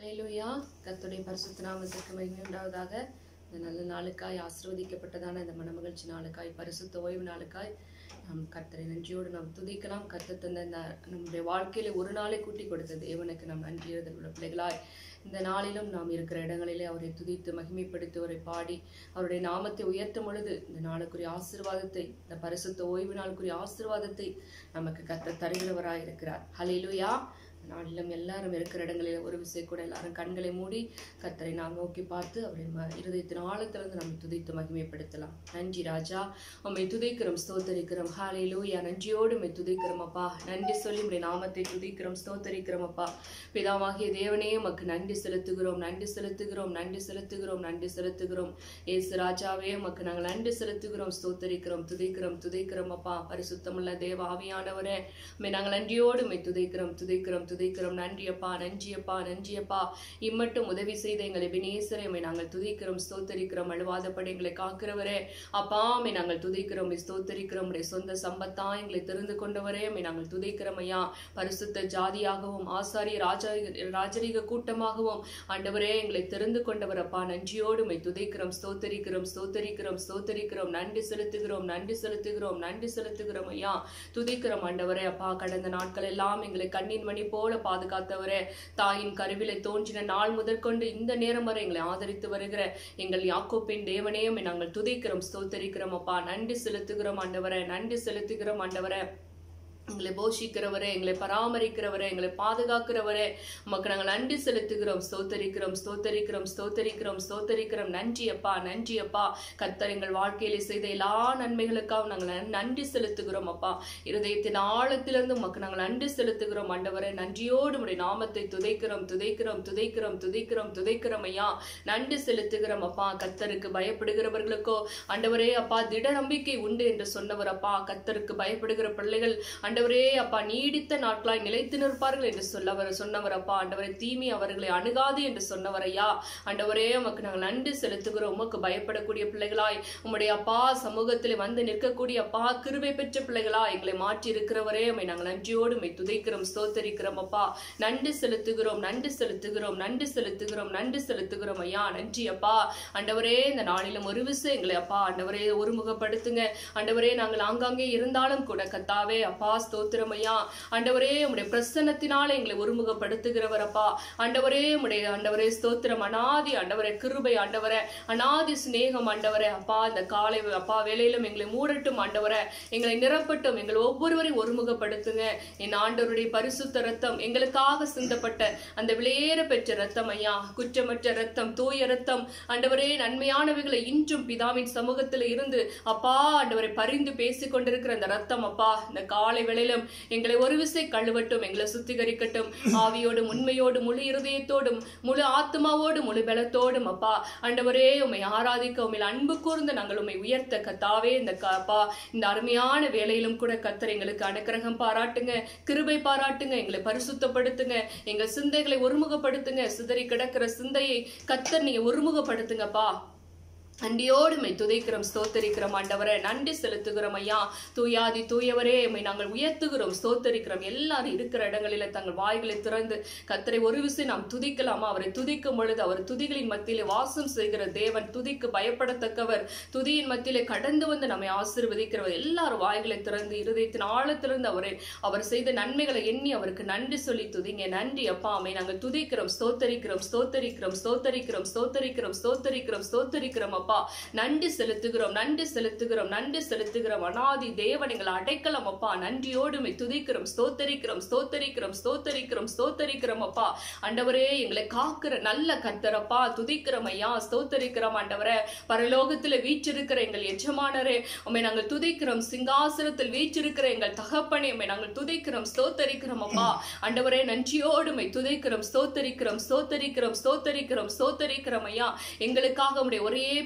ஹalleluya கர்த்தருடைய பரிசுத்த நாமத்திற்கு மகிமை உண்டாவதாக இந்த நல்ல நாளுக்காய் ஆசீர்வதிக்கப்பட்டதான இந்த மனமகிழ்ச்சி நாளுக்காய் பரிசுத்த ஓய்வு நாளுக்காய் நாம் கர்த்தரை நன்றியோடு நாம் துதிக்கலாம் கர்த்தர் தந்த இந்த நம்முடைய வாழ்க்கையில ஒரு நாளை கூட்டி கொடுத்த தேவனுக்கு நாம் நன்றி எழுதல் உள்ள பிள்ளைகளாய் இந்த நாளிலும் நாம் இருக்கிற இடங்களிலே அவரை துதித்து மகிமைப்படுத்தி அவரை பாடி அவருடைய நாமத்தை உயர்த்தும் பொழுது இந்த நாளுக்குரிய ஆசீர்வாதத்தை இந்த பரிசுத்த ஓய்வு நாளுக்குரிய ஆசீர்வாதத்தை நமக்கு கர்த்தர் தருகிறவராய் இருக்கிறார் ஹalleluya நாளிலும் எல்லாரும் இருக்கிற இடங்களில் ஒரு விசை கூட எல்லாரும் கண்களை மூடி கர்த்தரை நாம் நோக்கி பார்த்து அவருடைய ம- இருதயத்தின் ஆழத்திலிருந்து நம்ம துதித்து மகிமைப்படுத்தலாம் நன்றி ராஜா உம்மை துதிக்கிறோம் ஸ்தோத்தரிக்கிறோம் ஹாலே லூயா நன்றியோடு உம்மை துதிக்கிறோம் அப்பா நன்றி சொல்லி உம்முடைய நாமத்தை துதிக்கிறோம் ஸ்தோத்தரிக்கிறோம் அப்பா பிதாவாகிய தேவனே உமக்கு நன்றி செலுத்துகிறோம் நன்றி செலுத்துகிறோம் நன்றி செலுத்துகிறோம் நன்றி செலுத்துகிறோம் ஏசு ராஜாவே உமக்கு நாங்கள் நன்றி செலுத்துகிறோம் ஸ்தோத்தரிக்கிறோம் துதிக்கிறோம் துதிக்கிறோம் அப்பா பரிசுத்தமுள்ள தேவ ஆவியானவரே உம்மை நாங்கள் நன்றியோடு உம்மை துதிக்கிறோம் துதிக்கிறோம் துதிக்கிறோம் நன்றியப்பா நன்றியப்பா நன்றியப்பா இம்மட்டும் உதவி செய்த எங்களை வினேசரை உம்மை நாங்கள் துதிக்கிறோம் ஸ்தோத்தரிக்கிறோம் அழுவாதபடி எங்களை காக்கிறவரே அப்பா உம்மை நாங்கள் துதிக்கிறோம் உம்மை ஸ்தோத்தரிக்கிறோம் உடைய சொந்த சம்பத்தா எங்களை தெரிந்து கொண்டவரே உம்மை நாங்கள் துதிக்கிறோம் ஐயா பரிசுத்த ஜாதியாகவும் ஆசாரிய ராஜா ராஜரீக கூட்டமாகவும் ஆண்டவரே எங்களை தெரிந்து கொண்டவர் அப்பா நன்றியோடு உம்மை துதிக்கிறோம் ஸ்தோத்தரிக்கிறோம் ஸ்தோத்தரிக்கிறோம் ஸ்தோத்தரிக்கிறோம் நன்றி செலுத்துகிறோம் நன்றி செலுத்துகிறோம் நன்றி செலுத்துகிறோம் ஐயா துதிக்கிறோம் ஆண்டவரே அப்பா கடந்த நாட்கள் எல்லாம் எங்களை கண்ணின் மணி போல பாதுகாத்தவரே தாயின் கருவிலை தோன்றின நாள் முதற்கொண்டு இந்த நேரம் வரை எங்களை ஆதரித்து வருகிற எங்கள் யாக்கோப்பின் தேவனே உம்மை நாங்கள் துதிக்கிறோம் ஸ்தோத்தரிக்கிறோம் அப்பா நன்றி செலுத்துகிறோம் ஆண்டவரே நன்றி செலுத்துகிறோம் ஆண்டவரே எங்களை போஷிக்கிறவரே எங்களை பராமரிக்கிறவரே எங்களை பாதுகாக்கிறவரே உமக்கு நாங்கள் நன்றி செலுத்துகிறோம் ஸ்தோத்தரிக்கிறோம் ஸ்தோத்தரிக்கிறோம் ஸ்தோத்தரிக்கிறோம் ஸ்தோத்தரிக்கிறோம் நன்றி அப்பா நன்றி அப்பா கர்த்தர் எங்கள் வாழ்க்கையிலே செய்த எல்லா நன்மைகளுக்காகவும் நாங்கள் நன்- நன்றி செலுத்துகிறோம் அப்பா இருதயத்தின் ஆழத்திலிருந்து உமக்கு நாங்கள் நன்றி செலுத்துகிறோம் ஆண்டவரே நன்றியோடு உடைய நாமத்தை துதைக்கிறோம் துதைக்கிறோம் துதைக்கிறோம் துதைக்கிறோம் துதைக்கிறோம் ஐயா நன்றி செலுத்துகிறோம் அப்பா கர்த்தருக்கு பயப்படுகிறவர்களுக்கோ ஆண்டவரே அப்பா திட நம்பிக்கை உண்டு என்று சொன்னவர் அப்பா கர்த்தருக்கு பயப்படுகிற பிள்ளைகள் ஆண்டவரே அப்பா நீடித்த நாட்களாய் நிலைத்து நிற்பார்கள் என்று சொல்லவர் சொன்னவர் அப்பா ஆண்டவரே தீமை அவர்களை அணுகாது என்று சொன்னவர் ஐயா ஆண்டவரே உமக்கு நாங்கள் நன்றி செலுத்துகிறோம் உமக்கு பயப்படக்கூடிய பிள்ளைகளாய் உம்முடைய அப்பா சமூகத்தில் வந்து நிற்கக்கூடிய அப்பா கிருபை பெற்ற பிள்ளைகளா எங்களை மாற்றி இருக்கிறவரே உம்மை நாங்கள் நன்றியோடு உம்மை துதைக்கிறோம் ஸ்தோத்தரிக்கிறோம் அப்பா நன்றி செலுத்துகிறோம் நன்றி செலுத்துகிறோம் நன்றி செலுத்துகிறோம் நன்றி செலுத்துகிறோம் ஐயா நன்றி அப்பா ஆண்டவரே இந்த நாளிலும் ஒரு விஷயம் எங்களை அப்பா ஆண்டவரே ஒருமுகப்படுத்துங்க ஆண்டவரே நாங்கள் ஆங்காங்கே இருந்தாலும் கூட கத்தாவே அப்பா ஸ்தோத்திரம் ஐயா ஆண்டவரே உம்முடைய பிரசன்னத்தினால எங்களை ஒருமுகப்படுத்துகிறவர் அப்பா ஆண்டவரே உம்முடைய ஆண்டவரே ஸ்தோத்திரம் அனாதி ஆண்டவரே கிருபை ஆண்டவரே அனாதி சிநேகம் ஆண்டவரே அப்பா இந்த காலை அப்பா வேலையிலும் எங்களை மூடட்டும் ஆண்டவரே எங்களை நிரப்பட்டும் எங்கள் ஒவ்வொருவரையும் ஒருமுகப்படுத்துங்க என் ஆண்டவருடைய பரிசுத்த ரத்தம் எங்களுக்காக சிந்தப்பட்ட அந்த விலையேற பெற்ற ரத்தம் ஐயா குற்றமற்ற ரத்தம் தூய ரத்தம் ஆண்டவரே நன்மையானவைகளை இன்றும் பிதாவின் சமூகத்தில் இருந்து அப்பா ஆண்டவரை பரிந்து பேசிக் கொண்டிருக்கிற அந்த ரத்தம் அப்பா இந்த காலை வேளையிலும் எங்களை ஒரு விசை கழுவட்டும் எங்களை சுத்திகரிக்கட்டும் ஆவியோடும் உண்மையோடும் முழு இருதயத்தோடும் முழு ஆத்மாவோடு முழு பலத்தோடும் அப்பா ஆண்டவரே உம்மை ஆராதிக்க உண்மையில் அன்பு கூர்ந்து நாங்கள் உம்மை உயர்த்த கத்தாவே இந்த க- அப்பா இந்த அருமையான வேலையிலும் கூட கத்தர் எங்களுக்கு அனுக்கிரகம் பாராட்டுங்க கிருபை பாராட்டுங்க எங்களை பரிசுத்தப்படுத்துங்க எங்க சிந்தைகளை ஒருமுகப்படுத்துங்க சிதறி கிடக்கிற சிந்தையை கத்தர் நீங்க ஒருமுகப்படுத்துங்கப்பா நன்றியோடு மை துதைக்கிறோம் ஸ்தோத்தரிக்கிறோம் ஆண்டவரே நன்றி செலுத்துகிறோம் ஐயா தூயாதி தூயவரே உம்மை நாங்கள் உயர்த்துகிறோம் ஸ்தோத்தரிக்கிறோம் எல்லாரும் இருக்கிற இடங்களில தங்கள் வாய்களை திறந்து கத்தரை ஒரு விசை நாம் துதிக்கலாமா அவரை துதிக்கும் பொழுது அவர் துதிகளின் மத்தியிலே வாசம் செய்கிற தேவன் துதிக்கு பயப்படத்தக்கவர் துதியின் மத்தியிலே கடந்து வந்து நம்மை ஆசீர்வதிக்கிறவர் எல்லாரும் வாய்களை திறந்து இருதயத்தின் ஆழத்திலிருந்து அவரை அவர் செய்த நன்மைகளை எண்ணி அவருக்கு நன்றி சொல்லி துதிங்க நன்றி அப்பா அம்மை நாங்கள் துதிக்கிறோம் ஸ்தோத்தரிக்கிறோம் ஸ்தோத்தரிக்கிறோம் ஸ்தோத்தரிக்கிறோம் ஸ்தோத்தரிக்கிறோம் ஸ்தோத்தரிக்கிறோம் ஸ்தோத்தரிக்கிறோம் அப்பா நன்றி செலுத்துகிறோம் நன்றி செலுத்துகிறோம் நன்றி செலுத்துகிறோம் அனாதி தேவன் எங்களை அடைக்கலம் அப்பா நன்றியோடு உம்மை துதிக்கிறோம் ஸ்தோத்தரிக்கிறோம் ஸ்தோத்தரிக்கிறோம் ஸ்தோத்தரிக்கிறோம் ஸ்தோத்தரிக்கிறோம் அப்பா ஆண்டவரே எங்களை காக்கிற நல்ல கர்த்தரப்பா துதிக்கிறோம் ஐயா ஸ்தோத்தரிக்கிறோம் ஆண்டவரே பரலோகத்துல வீற்றிருக்கிற எங்கள் எஜமானரே உம்மை நாங்கள் துதிக்கிறோம் சிங்காசனத்தில் வீற்றிருக்கிற எங்கள் தகப்பனே உம்மை நாங்கள் துதிக்கிறோம் ஸ்தோத்தரிக்கிறோம் அப்பா ஆண்டவரே நன்றியோடு உம்மை துதிக்கிறோம் ஸ்தோத்தரிக்கிறோம் ஸ்தோத்தரிக்கிறோம் ஸ்தோத்தரிக்கிறோம் ஸ்தோத்தரிக்கிறோம் ஐயா எங்களுக்காக உம்முடைய ஒரே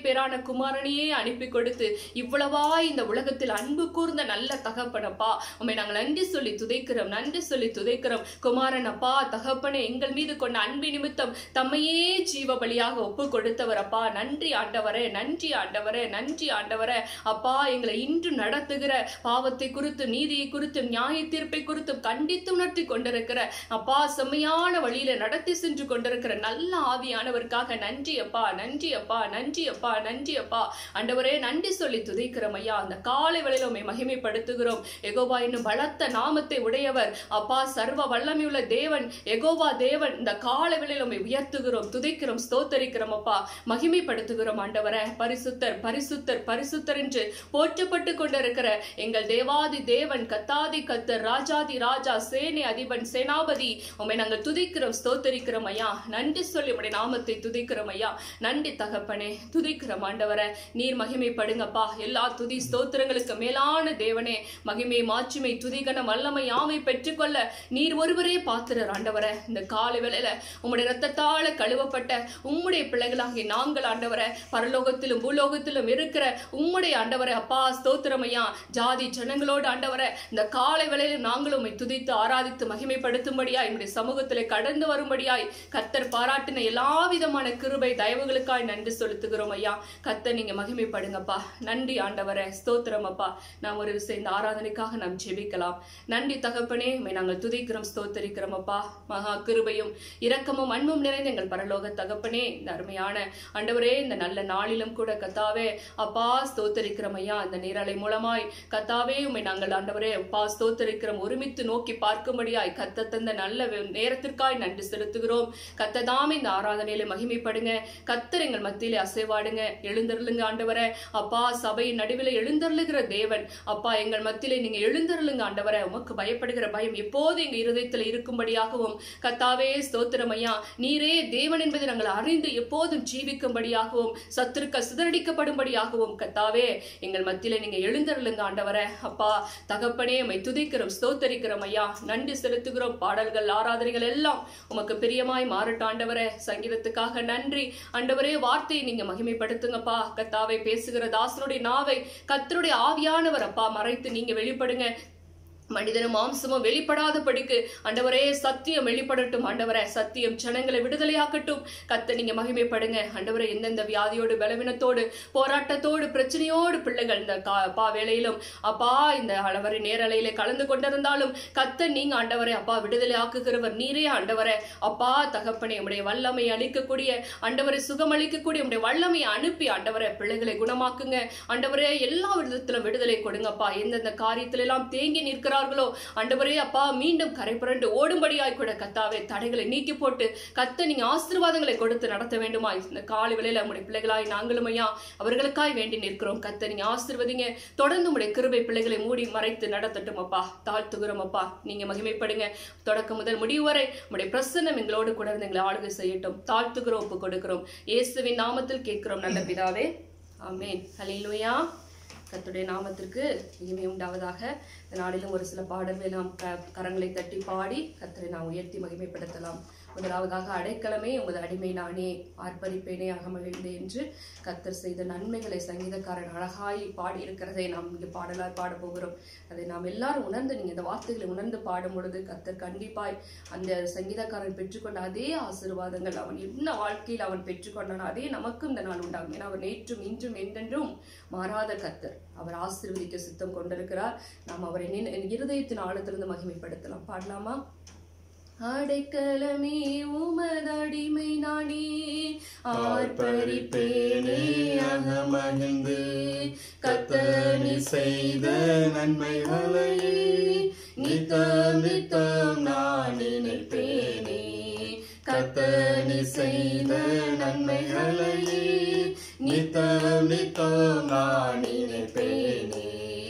பேரான குமாரனையே அனுப்பி கொடுத்து இவ்வளவா இந்த உலகத்தில் அன்பு கூர்ந்த நல்ல தகப்பனப்பா உண்மை நாங்கள் நன்றி சொல்லி துதைக்கிறோம் நன்றி சொல்லி துதைக்கிறோம் குமாரன் அப்பா தகப்பனே எங்கள் மீது கொண்ட அன்பு நிமித்தம் தம்மையே ஜீவ பலியாக ஒப்பு கொடுத்தவர் அப்பா நன்றி ஆண்டவரே நன்றி ஆண்டவரே நன்றி ஆண்டவரே அப்பா எங்களை இன்று நடத்துகிற பாவத்தை குறித்து நீதியை குறித்து நியாய தீர்ப்பை குறித்து கண்டித்து உணர்த்தி கொண்டிருக்கிற அப்பா செம்மையான வழியில நடத்தி சென்று கொண்டிருக்கிற நல்ல ஆவியானவருக்காக நன்றி அப்பா நன்றி அப்பா நன்றி அப்பா நன்றி அப்பா ஆண்டவரே நன்றி சொல்லி துதிக்கிறோம் ஐயா அந்த காலை வேளையில உம்மை மகிமைப்படுத்துகிறோம் எகோவா என்னும் பலத்த நாமத்தை உடையவர் அப்பா சர்வ வல்லமையுள்ள தேவன் எகோவா தேவன் இந்த காலை வேளையில உம்மை உயர்த்துகிறோம் துதிக்கிறோம் ஸ்தோத்தரிக்கிறோம் அப்பா மகிமைப்படுத்துகிறோம் ஆண்டவரே பரிசுத்தர் பரிசுத்தர் பரிசுத்தர் என்று போற்றப்பட்டு கொண்டிருக்கிற எங்கள் தேவாதி தேவன் கத்தாதி கத்தர் ராஜாதி ராஜா சேனை அதிபன் சேனாபதி உம்மை நாங்கள் துதிக்கிறோம் ஸ்தோத்தரிக்கிறோம் ஐயா நன்றி சொல்லி உம்முடைய நாமத்தை துதிக்கிறோம் ஐயா நன்றி தகப்பனே துதிக்கிறோம் ஆண்டவரே நீர் மகிமைப்படுங்கப்பா எல்லா துதி ஸ்தோத்திரங்களுக்கு மேலான தேவனே மகிமை மாட்சிமை துதிகன வல்லமை யாமை பெற்றுக்கொள்ள நீர் ஒருவரே பாத்திரர் ஆண்டவரே இந்த காலை வேளையில உம்முடைய ரத்தத்தால கழுவப்பட்ட உம்முடைய பிள்ளைகளாகிய நாங்கள் ஆண்டவரே பரலோகத்திலும் பூலோகத்திலும் இருக்கிற உம்முடைய ஆண்டவரே அப்பா ஸ்தோத்திரம் ஐயா ஜாதி ஜனங்களோடு ஆண்டவரே இந்த காலை வேளையில நாங்களும் உம்மை துதித்து ஆராதித்து மகிமைப்படுத்தும்படியாய் உம்முடைய சமூகத்திலே கடந்து வரும்படியாய் கத்தர் பாராட்டின எல்லா விதமான கிருபை தயவுகளுக்காய் நன்றி செலுத்துகிறோம் ஐயா கத்தர் நீங்க மகிமைப்படுங்கப்பா நன்றி ஆண்டவரே ஸ்தோத்திரம் அப்பா நாம் ஒரு விஷயம் இந்த ஆராதனைக்காக நாம் ஜெபிக்கலாம் நன்றி தகப்பனே உம்மை நாங்கள் துதிக்கிறோம் ஸ்தோத்தரிக்கிறோம் அப்பா மகா கிருபையும் இரக்கமும் அன்பும் நிறைந்த எங்கள் பரலோக தகப்பனே இந்த அருமையான ஆண்டவரே இந்த நல்ல நாளிலும் கூட கத்தாவே அப்பா ஸ்தோத்தரிக்கிறோம் ஐயா இந்த நீரலை மூலமாய் கத்தாவே உம்மை நாங்கள் ஆண்டவரே அப்பா ஸ்தோத்தரிக்கிறோம் ஒருமித்து நோக்கி பார்க்கும்படியாய் கத்த தந்த நல்ல வே- நேரத்திற்காய் நன்றி செலுத்துகிறோம் கத்ததாமே இந்த ஆராதனையில மகிமைப்படுங்க கத்தர் எங்கள் மத்தியிலே அசைவாடுங்க எழுந்தருளுங்க ஆண்டவரே அப்பா சபையின் நடுவில் எழுந்தருளுகிற தேவன் அப்பா எங்கள் மத்தியிலே நீங்க எழுந்தருளுங்க ஆண்டவரே உமக்கு பயப்படுகிற பயம் எப்போது எங்க இருதயத்தில் இருக்கும்படியாகவும் கத்தாவே ஸ்தோத்திரம் ஐயா நீரே தேவன் என்பதை நாங்கள் அறிந்து எப்போதும் ஜீவிக்கும்படியாகவும் சத்துருக்கள் சிதறடிக்கப்படும்படியாகவும் கத்தாவே எங்கள் மத்தியிலே நீங்க எழுந்தருளுங்க ஆண்டவரே அப்பா தகப்பனே உம்மை துதிக்கிறோம் ஸ்தோத்தரிக்கிறோம் ஐயா நன்றி செலுத்துகிறோம் பாடல்கள் ஆராதனைகள் எல்லாம் உமக்கு பிரியமாய் மாறட்டும் ஆண்டவரே சங்கீதத்துக்காக நன்றி ஆண்டவரே வார்த்தையை நீங்க மகிமைப்படுத்துங்கப்பா கத்தாவை பேசுகிற தாசனுடைய நாவை கத்தருடைய ஆவியானவர் அப்பா மறைத்து நீங்க வெளிப்படுங்க மனிதனும் மாம்சமும் வெளிப்படாத படிக்கு ஆண்டவரே சத்தியம் வெளிப்படட்டும் ஆண்டவரே சத்தியம் ஜனங்களை விடுதலையாக்கட்டும் கத்த நீங்க மகிமைப்படுங்க ஆண்டவரே எந்தெந்த வியாதியோடு பலவீனத்தோடு போராட்டத்தோடு பிரச்சனையோடு பிள்ளைகள் இந்த கா- அப்பா வேலையிலும் அப்பா இந்த அளவரை நேரலையிலே கலந்து கொண்டிருந்தாலும் கத்த நீங்க ஆண்டவரே அப்பா விடுதலை ஆக்குகிறவர் நீரே ஆண்டவரே அப்பா தகப்பனே உடைய வல்லமை அளிக்கக்கூடிய ஆண்டவரை சுகம் அளிக்கக்கூடிய உடைய வல்லமையை அனுப்பி ஆண்டவரே பிள்ளைகளை குணமாக்குங்க ஆண்டவரே எல்லா விதத்திலும் விடுதலை கொடுங்கப்பா எந்தெந்த காரியத்துல எல்லாம் தேங்கி நிற்கிறார்களோ ஆண்டவரே அப்பா மீண்டும் கரை புரண்டு ஓடும்படியாய் கூட கத்தாவே தடைகளை நீக்கி போட்டு கத்த நீங்க ஆசீர்வாதங்களை கொடுத்து நடத்த வேண்டுமா இந்த காலை வேளையில உடைய பிள்ளைகளாய் நாங்களும் ஐயா அவர்களுக்காய் வேண்டி நிற்கிறோம் கத்த நீங்க ஆசீர்வதிங்க தொடர்ந்து உடைய கிருபை பிள்ளைகளை மூடி மறைத்து நடத்தட்டும் அப்பா தாழ்த்துகிறோம் அப்பா நீங்க மகிமைப்படுங்க தொடக்கம் முதல் முடிவு வரை உடைய பிரசன்னம் எங்களோடு கூட இருந்து எங்களை ஆளுகை செய்யட்டும் தாழ்த்துகிறோம் ஒப்பு கொடுக்கிறோம் இயேசுவின் நாமத்தில் கேட்கிறோம் நல்ல பிதாவே ஆமென் ஹalleluya கர்த்தருடைய நாமத்திற்கு இனிமை உண்டாவதாக இந்த நாளிலும் ஒரு சில பாடல்களை நாம் க- கரங்களை தட்டி பாடி கர்த்தரை நாம் உயர்த்தி மகிமைப்படுத்தலாம் முதலாவதாக அடைக்கலமே உமது அடிமை நானே ஆர்ப்பரிப்பேனே அகமகிழ்ந்தே என்று கர்த்தர் செய்த நன்மைகளை சங்கீதக்காரன் அழகாய் பாடி இருக்கிறதை நாம் இங்கு பாடலாய் பாட போகிறோம் அதை நாம் எல்லாரும் உணர்ந்து நீங்க இந்த வார்த்தைகளை உணர்ந்து பாடும் பொழுது கர்த்தர் கண்டிப்பாய் அந்த சங்கீதக்காரன் பெற்றுக்கொண்ட அதே ஆசீர்வாதங்கள் அவன் என்ன வாழ்க்கையில் அவன் பெற்றுக்கொண்டானோ அதே நமக்கும் இந்த நாள் உண்டாகும் ஏன்னா அவர் நேற்றும் இன்றும் என்றென்றும் மாறாத கர்த்தர் அவர் ஆசீர்வதிக்க சித்தம் கொண்டிருக்கிறார் நாம் அவரை நின் இருதயத்தின் ஆழத்திலிருந்து மகிமைப்படுத்தலாம் பாடலாமா அடைக்கலமே உமதடிமை நானே ஆர்ப்பரிப்பேனே அகமகிழ்ந்து கத்தனி செய்த நன்மைகளையே நித்தம் நித்தம் நான் நினைப்பேனே கத்தனி செய்த நன்மைகளையே நித்தம் நித்தம் நான் நினைப்பேனே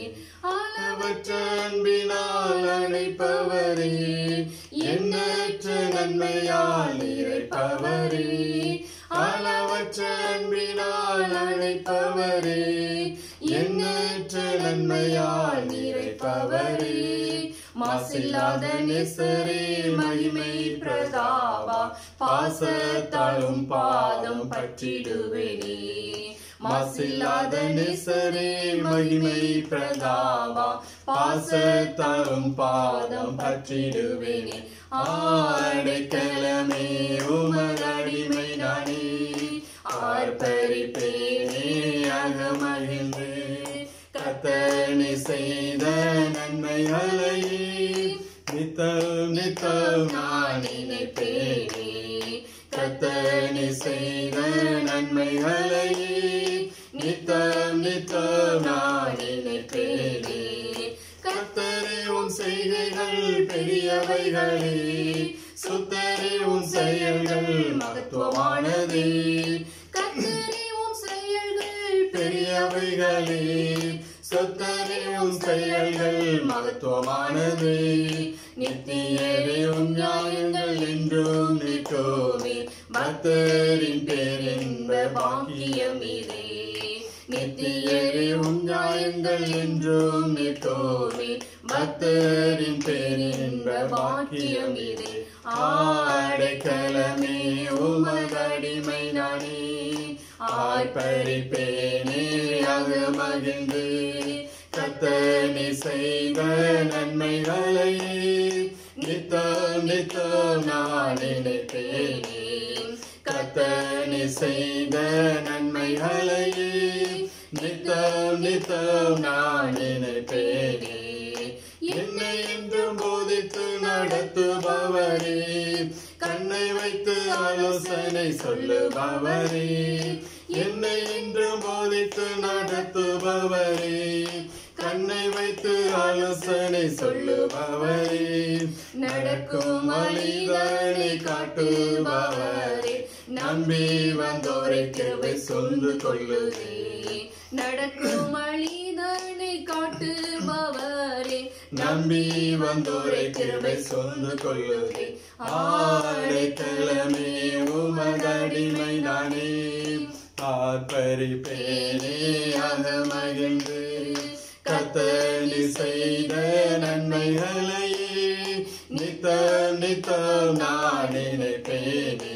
அளவற்ற அன்பினால் அழைப்பவரே எண்ணற்ற நன்மையால் நிறைப்பவரே அளவற்ற அன்பினால் அழைப்பவரே எண்ணற்ற நன்மையால் நிறைப்பவரே மாசில்லாத நெசரே மகிமை பிரதாபா பாசத்தாலும் பாதம் பற்றிடுவேனே மாசில்லாத நேசரே மகிமை பிரதாபா பாசத்தாலும் பாதம் பற்றிடுவேனே ஆடைக்கலமே உமதடிமை நானே ஆர்ப்பரிப்பேனே அகமகிழ்ந்து கத்தனை செய்த நன்மைகளையே நித்தம் நித்தம் நான் நினைப்பேனே கத்தனை செய்த நன்மைகளையே நித்தம் நித்தம் நான் நினைப்பேனே கத்தரே உன் செய்கைகள் பெரியவைகளே சுத்தரே உன் செயல்கள் மகத்துவமானதே கர்த்தரே உம் செயல்கள் பெரியவைகளே சொத்தரே உன் செயல்கள் மகத்துவமானதே நித்தியரே உன் நியாயங்கள் என்றும் நிற்கோமே பக்தரின் பேரின்ப பாக்கியம் இதே நித்தியரே உன் நியாயங்கள் என்றும் நிற்கோமே பக்தரின் பேரின்ப பாக்கியம் இதே ஆடைக்கலமே உமதடிமை நானே ஆர்ப்பரிப்பேனே அகு மகிழ்ந்து கத்தனை செய்த நன்மைகளையே நித்தம் நித்தம் நான் நினைப்பேனே கத்தனை செய்த நன்மைகளையே நித்தம் நித்தம் நான் நினைப்பேனே என்னை என்றும் போதித்து நடத்துபவரே கண்ணை வைத்து ஆலோசனை சொல்லுபவரே என்னை என்றும் போதித்து நடத்துபவரே கண்ணை வைத்து ஆலோசனை சொல்லுபவரே நடக்கும் வழிதனை காட்டுபவரே நம்பி வந்தோரை கிருபை சொந்து கொள்ளுதே நடக்கும் அழிதனை காட்டுபவரே நம்பி வந்தோரை கிருபை சொந்து கொள்ளுதே ஆடைக்கிழமே உமதடிமை நானே ஆர்ப்பரிப்பேனே அகமகிழ்ந்து கத்தலி செய்த நன்மைகளையே நித்தம் நித்தம் நான் நினைப்பேனே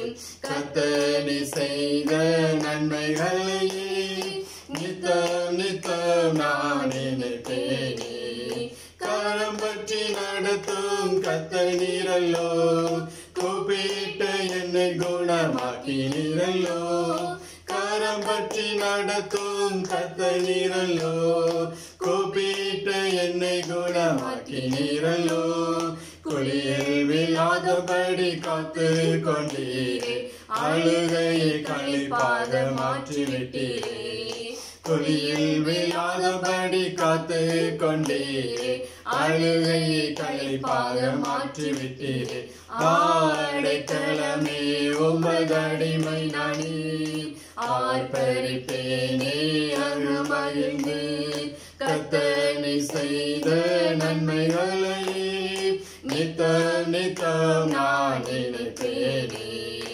கத்தலி செய்த நன்மைகளையே நித்தம் நித்தம் நான் நினைப்பேனே காரம் பற்றி நடத்தும் கத்த நீரல்லோ கூப்பிட்டு என்னை குணமாக்கி நீரல்லோ காரம் பற்றி நடத்தும் கத்த நீரல்லோ கூப்பிட்டு என்னை குணமாக்கி நீரல்லோ குளியல் விழாதபடி காத்து கொண்டீரே அழுகையை கழிப்பாக மாற்றி விட்டீரே குழியில் விழாதபடி காத்து கொண்டீரே அழுகையை கழிப்பாக மாற்றி விட்டீரே ஆடைக்கிழமே உமதடிமை நானே ஆர்ப்பரிப்பேனே அங்கு மகிழ்ந்து கத்தனை செய்த நன்மைகளையே நித்தம் நித்தம் நான் நினைப்பேனே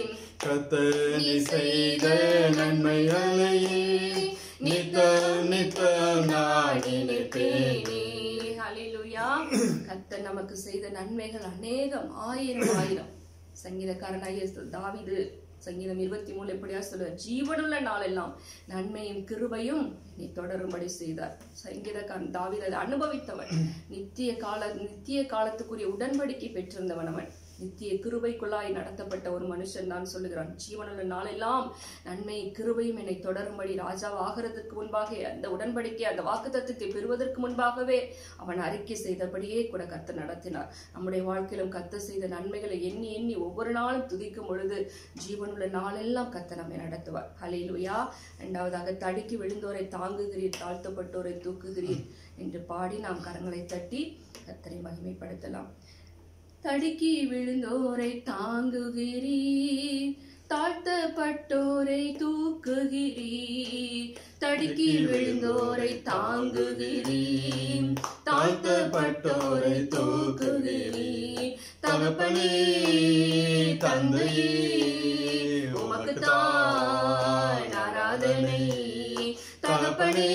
கத்தனை செய்த நன்மைகளையே நித்தம் நித்தம் நான் நினைப்பேனே ஹalleluya கர்த்தர் நமக்கு செய்த நன்மைகள் அநேகம் ஆயிரம் ஆயிரம் சங்கீதக்காரனாகிய தாவீது சங்கீதம் இருபத்தி மூணு எப்படியா சொல்ல ஜீவனுள்ள நாளெல்லாம் நன்மையும் கிருபையும் நீ தொடரும்படி செய்தார் சங்கீதக்காரன் தாவீது அதை அனுபவித்தவன் நித்திய கால நித்திய காலத்துக்குரிய உடன்படிக்கை பெற்றிருந்தவன் அவன் நித்திய கிருபைக்குள்ளாய் நடத்தப்பட்ட ஒரு மனுஷன் தான் சொல்லுகிறான் ஜீவனுள்ள நாளெல்லாம் நன்மை கிருபையும் என்னை தொடரும்படி ராஜாவ் ஆகிறதுக்கு முன்பாக அந்த உடன்படிக்கை அந்த வாக்குத்தத்தத்தை பெறுவதற்கு முன்பாகவே அவன் அறிக்கை செய்தபடியே கூட கத்த நடத்தினார் நம்முடைய வாழ்க்கையிலும் கத்த செய்த நன்மைகளை எண்ணி எண்ணி ஒவ்வொரு நாளும் துதிக்கும் பொழுது ஜீவனுள்ள நாளெல்லாம் கத்த நம்மை நடத்துவார் ஹலேலுயா இரண்டாவதாக தடுக்கி விழுந்தோரை தாங்குகிறீர் தாழ்த்தப்பட்டோரை தூக்குகிறீர் என்று பாடி நாம் கரங்களை தட்டி கத்தரை மகிமைப்படுத்தலாம் தடுக்கி விழுந்தோரை தாங்குகிறீர் தாழ்த்தப்பட்டோரை தூக்குகிறீர் தடுக்கி விழுந்தோரை தாங்குகிறீர் தாழ்த்தப்பட்டோரை தூக்குகிறீர் தகப்பனே தந்தையே உமக்கு தான் ஆராதனை தகப்பனே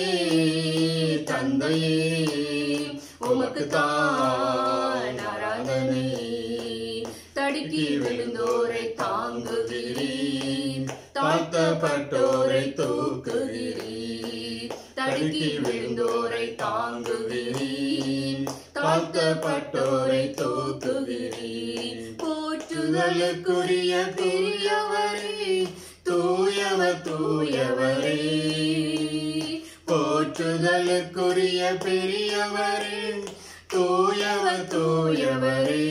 தந்தையே உமக்கு தான் ஆராதனை தடுக்கி தடுக்கி விழுந்தோரை தாங்குகிறீர் தாழ்த்தப்பட்டோரை தூக்குகிறீர் தடுக்கி விழுந்தோரை தாங்குகிறீர் தாழ்த்தப்பட்டோரை தூக்குகிறீர் போற்றுதலுக்குரிய பெரியவரே தூயவர் தூயவரே போற்றுதலுக்குரிய பெரியவரே தூயவர் தூயவரே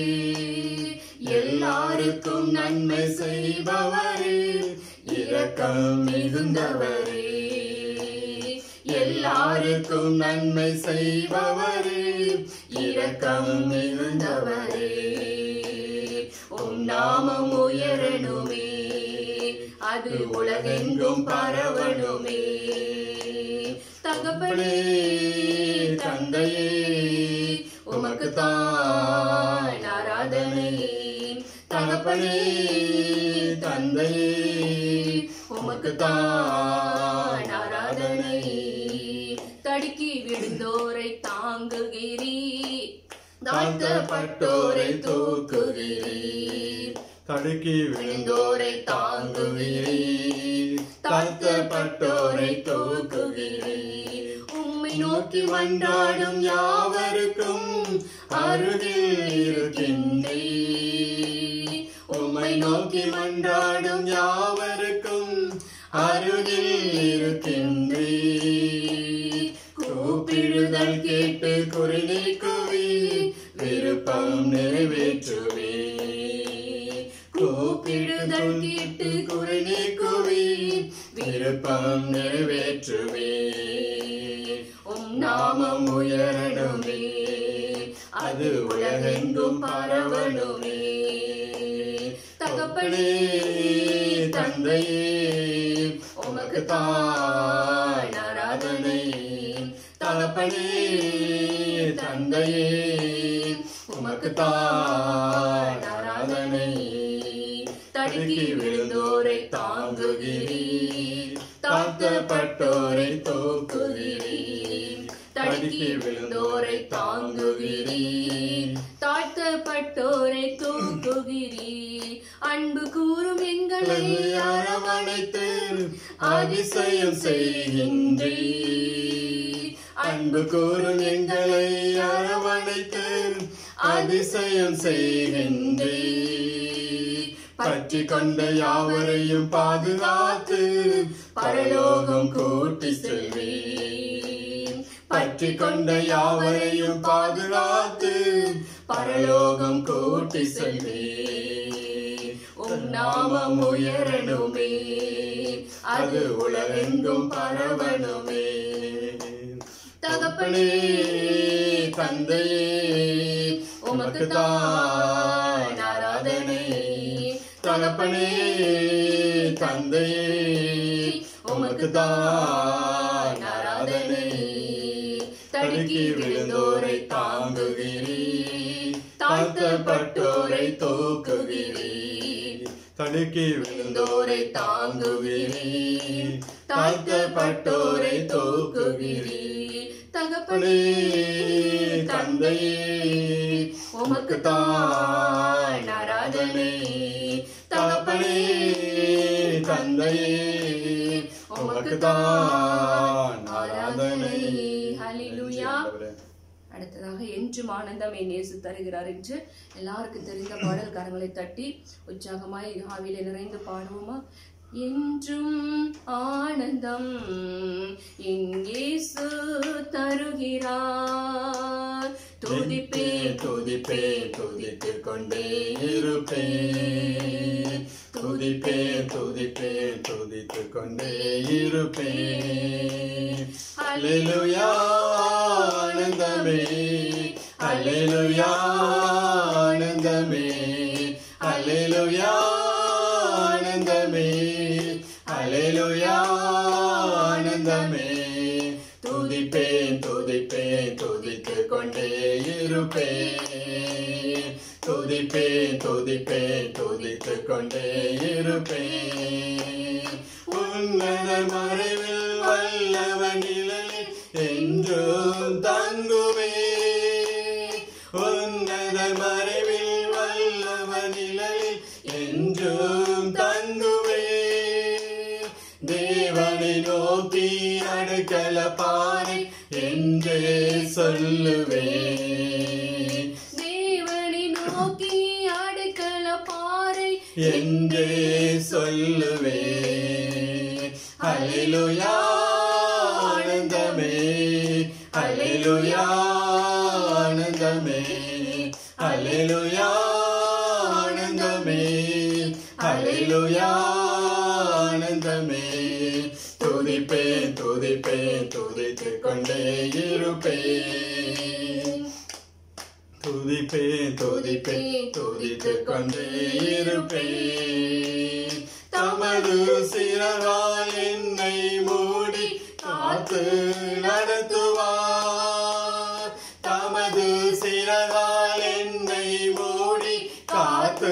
எல்லாருக்கும் நன்மை செய்பவரே இரக்கம் மிகுந்தவரே எல்லாருக்கும் நன்மை செய்பவரே இரக்கம் மிகுந்தவரே உம் நாமம் உயரணுமே அது உலகெங்கும் பரவணுமே தகப்பனே தந்தையே உமக்கு தான் ஆராதனை தகப்பனே தந்தையே உமக்கு தான் ஆராதனை தடுக்கி விழுந்தோரை தாங்குகிறீர் தாழ்த்தப்பட்டோரை தூக்குகிறீர் தடுக்கி விழுந்தோரை தாங்குகிறீர் தாழ்த்தப்பட்டோரை தூக்குகிறீர் உம்மை நோக்கி மன்றாடும் யாவருக்கும் அருகில் இருக்கின்றீர் உம்மை நோக்கி மன்றாடும் யாவருக்கும் அருகில் இருக்கின்றீர் கூப்பிடுதல் கேட்டு குறி நீக்குவி விருப்பம் நிறைவேற்றுவே கூப்பிடுதல் கேட்டு குறி நீக்குவி விருப்பம் நிறைவேற்றுவே உம் நாமம் உயரணுமே அது உலகெங்கும் பரவணுமே தகப்பனே தந்தையே உமக்கு தான் ஆராதனை தகப்பனே தந்தையே உமக்கு தான் ஆராதனை தடுக்கி விழுந்தோரை தாங்குகிறீர் தாழ்த்தப்பட்டோரை தூக்குகிறீர் தடுக்கி விழுந்தோரை தாங்குகிறீர் தாழ்த்தப்பட்டோரை தூக்குகிறீர் அன்பு கூறும் எங்களை அரவணைத்து அதிசயம் செய்கின்றீர் அன்பு கூறும் எங்களை அரவணைத்து அதிசயம் செய்கின்றீர் பற்றி கொண்ட யாவரையும் பாதுகாத்து பரலோகம் கூட்டி செல்வேன் பற்றி கொண்ட யாவரையும் பாதுகாத்து பரலோகம் கூட்டி செல்வேன் உம் நாமம் உயரணுமே அது உலகெங்கும் பரவணுமே தகப்பனே தந்தையே உமக்கு தான் ஆராதனை தகப்பனே தந்தையே உமக்கு தான் ஆராதனை தடுக்கி விழுந்தோரை தாங்குகிறீர் தாழ்த்தப்பட்டோரை தூக்குகிறீர் தடுக்கி விழுந்தோரை தாங்குகிறீர் தாழ்த்தப்பட்டோரை தூக்குகிறீர் தகப்பனே தந்தையே உமக்கு தான் ஆராதனை தகப்பனே தந்தையே உமக்கு தான் ஆராதனை ஹalleluya அடுத்ததாக என்றும் ஆனந்தம் என் இயேசு தருகிறார் என்று எல்லாருக்கும் தெரிந்த பாடல் கரங்களை தட்டி உற்சாகமாய் ஆவிலே நிறைந்து பாடுவோமா என்றும் ஆனந்தம் என் இயேசு தருகிறார் துதிப்பே துதிப்பே துதித்து கொண்டே இருப்பேன் துதிப்பே துதிப்பே துதித்து கொண்டே இருப்பேன் அல்லேலூயா ஆனந்தமே அல்லேலூயா ஆனந்தமே அல்லேலூயா ஆனந்தமே அல்லேலூயா ஆனந்தமே துதிப்பேன் துதிப்பேன் துதித்து கொண்டே இருப்பேன் துதிப்பேன் துதிப்பேன் துதித்து கொண்டே இருப்பேன் உன்னத மறைவில் வல்லவன் நிழலில் என்றும் தங்குவே உன்னத மறைவில் வல்லவன் நிழலில் நிழலில் என்றும் தங்குவே தேவனை நோக்கி அடுக்கல பாறை என்றே சொல்லுவே தேவனை நோக்கி அடுக்கல பாறை என்றே சொல்லுவே அலையிலுயா ஆனந்தமே அலையிலுயா ஆனந்தமே அலையிலுயா ஆனந்தமே அலையிலுயா ஆனந்தமே துதிப்பேன் துதிப்பேன் துதித்துக் கொண்டே இருப்பேன் துதிப்பேன் துதிப்பேன் துதித்துக் கொண்டே இருப்பேன் தமது சிறகால் என்னை மூடி காத்து நடத்துவார் தமது சிறகால் என்னை மூடி காத்து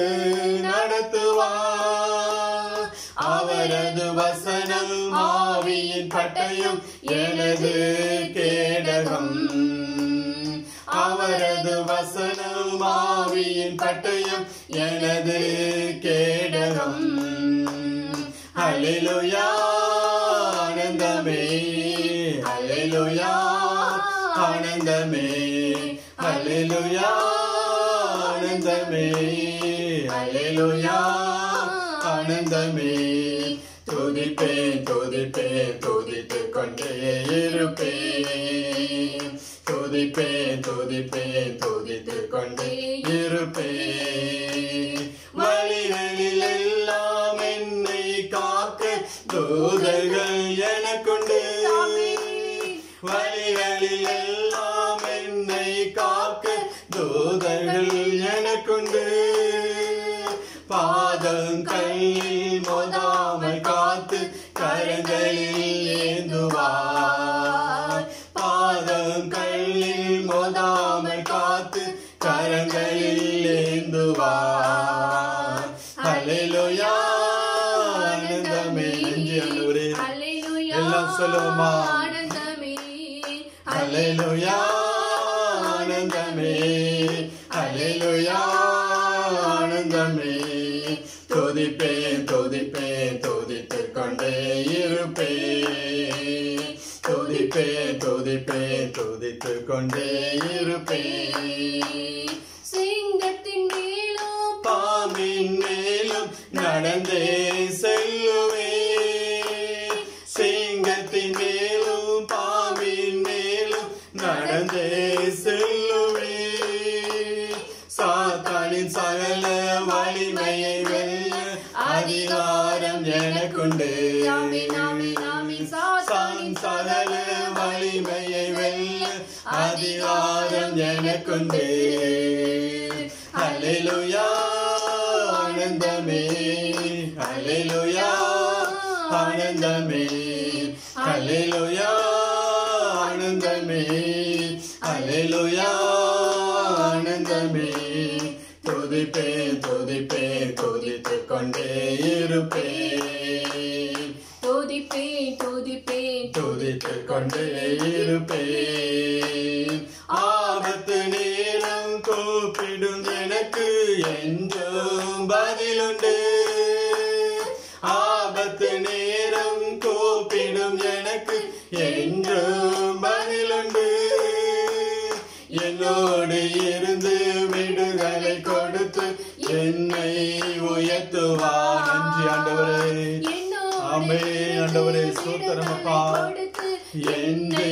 நடத்துவார் அவரது வசனம் ஆவியின் பட்டயம் எனது கேடகம் அவரது வசனம் ஆவியின் பட்டயம் எனது கேடகம் அலையிலுயா ஆனந்தமே அலையிலுயா ஆனந்தமே அலையிலுயா ஆனந்தமே அலையிலுயா ஆனந்தமே துதிப்பேன் துதிப்பேன் துதித்துக் கொண்டே இருப்பேன் துதிப்பேன் துதிப்பேன் துதித்துக் கொண்டே இருப்பேன் வழிகளில் எல்லாம் என்னை காக்க தூதர்கள் எனக்குண்டு வழிகளில் எல்லாம் என்னை காக்க தூதர்கள் எனக்குண்டு பாதம் கையில் மோதாமல் காத்து கரங்களில் ஏந்துவார் பாதம் கையில் மோதாமல் காத்து கரங்களில் ஏந்துவார் அலையிலுயா ஆனந்தமே நன்றி ஆண்டவரே அல்லேலூயா எல்லாம் சொல்லுவோமா? ஆனந்தமே அலையிலுயா ஆனந்தமே அலையிலுயா ஆனந்தமே துதிப்பேன் துதிப்பேன் துதித்துக் கொண்டே இருப்பேன் துதிப்பேன் துதிப்பேன் துதித்துக் கொண்டே இருப்பேன் சிங்கத்தின் மேலும் பாம்பின் மேலும் நடந்தே செல்லுவே சிங்கத்தின் மேலும் பாம்பின் மேலும் நடந்தே செல்லுவே சாத்தானின் சகல வலிமையை வெல்ல அதிகாரம் எனக்குண்டு ஆமென், ஆமென், ஆமென். சான் சாத்தானின் சகல வலிமையை வெல்ல அதிகாரம் எனக்குண்டு அல்லேலூயா ஆனந்தமே அல்லேலூயா ஆனந்தமே அல்லேலூயா ஆனந்தமே அல்லேலூயா ஆனந்தமே துதிப்பேன் துதிப்பேன் துதித்துக் கொண்டே இருப்பேன் துதிப்பேன் துதிப்பேன் துதித்துக் கொண்டே இருப்பேன் ஆபத்து நேரம் கூப்பிடும் எனக்கு என்றும் பதிலுண்டு ஆபத்து நேரம் கூப்பிடும் எனக்கு என்றும் பதிலுண்டு என்னோடு இருந்து விடுதலை கொடுத்து என்னை உயர்த்துவார் நன்றி ஆண்டவரே ஆமே ஆண்டவரே சூத்திரம் அப்பா என்னை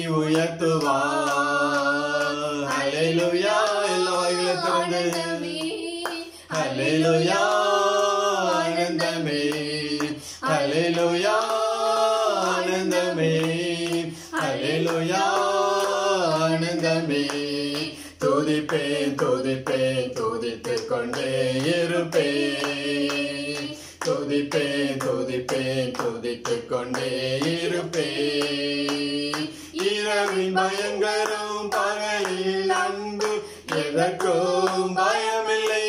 உயர்த்துவார் அலையிலுயா எல்லா வாய்களை திறந்து அலையிலுயா ஆனந்தமே அலையிலுயா ஆனந்தமே அலையிலுயா ஆனந்தமே துதிப்பேன் துதிப்பேன் துதித்துக் கொண்டே இருப்பேன் துதிப்பேன் துதிப்பேன் துதித்துக் கொண்டே இருப்பேன் இரவின் பயங்கரம் பகலில் அன்பு எதற்கும் பயமில்லை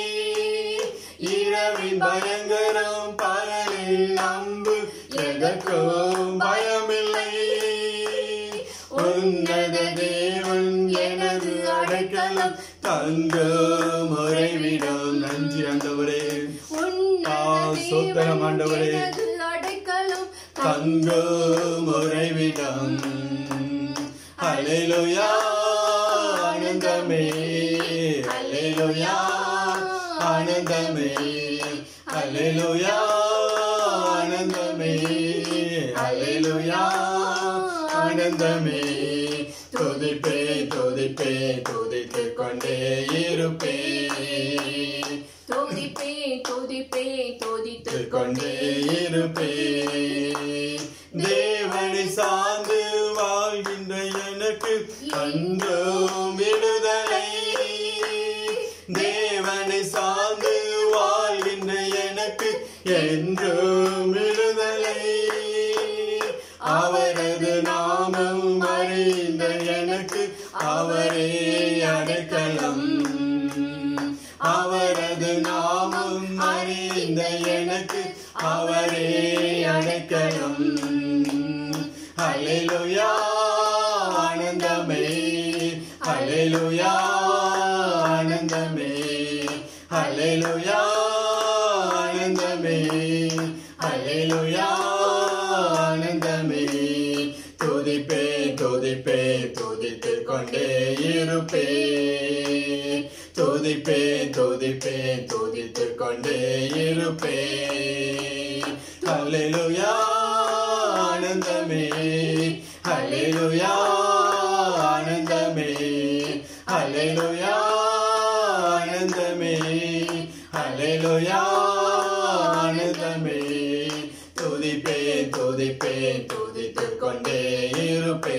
இரவின் பயங்கரம் பகலில் அன்பு எதற்கும் பயமில்லை உன்னத தேவன் எனது அடைக்கலம் தங்க முறைவிடம் நன்றி ஆண்டவரே உன்னத ஆ, சோத்திரம் ஆண்டவரே. தேவன் எனது அடைக்கலம் தங்கும் உறைவிடம் ஹalleluya ஆனந்தமே ஹalleluya ஆனந்தமே ஹalleluya ஆனந்தமே ஹalleluya ஆனந்தமே துதிப்பே துதிப்பே துதித்துக் கொண்டே இருப்பே துதிப்பே துதிப்பே துதித்துக் கொண்டே இருப்பே தேவனை சார்ந்து வாழ்கின்ற எனக்கு அன்றும் விடுதலை தேவனை சார்ந்து வாழ்கின்ற எனக்கு என்றும் விடுதலை அவரது நாமம் அறிந்த எனக்கு அவரே அடைக்கலம் அவரது நாமம் அறிந்த எனக்கு அவரே அடைக்கலம் ஹalleluya ஆனந்தமே ஹalleluya ஆனந்தமே ஹalleluya ஆனந்தமே ஹalleluya ஆனந்தமே துதிப்பே துதிப்பே துதித்துக் கொண்டே இருப்பே துதிப்பே துதிப்பே துதித்துக் கொண்டே இருப்பே ஹalleluya ஆனந்தமே ஹalleluya ஆனந்தமே ஹalleluya ஆனந்தமே ஹalleluya ஆனந்தமே துதிப்பே துதிப்பே துதித்துக் கொண்டே இருப்பே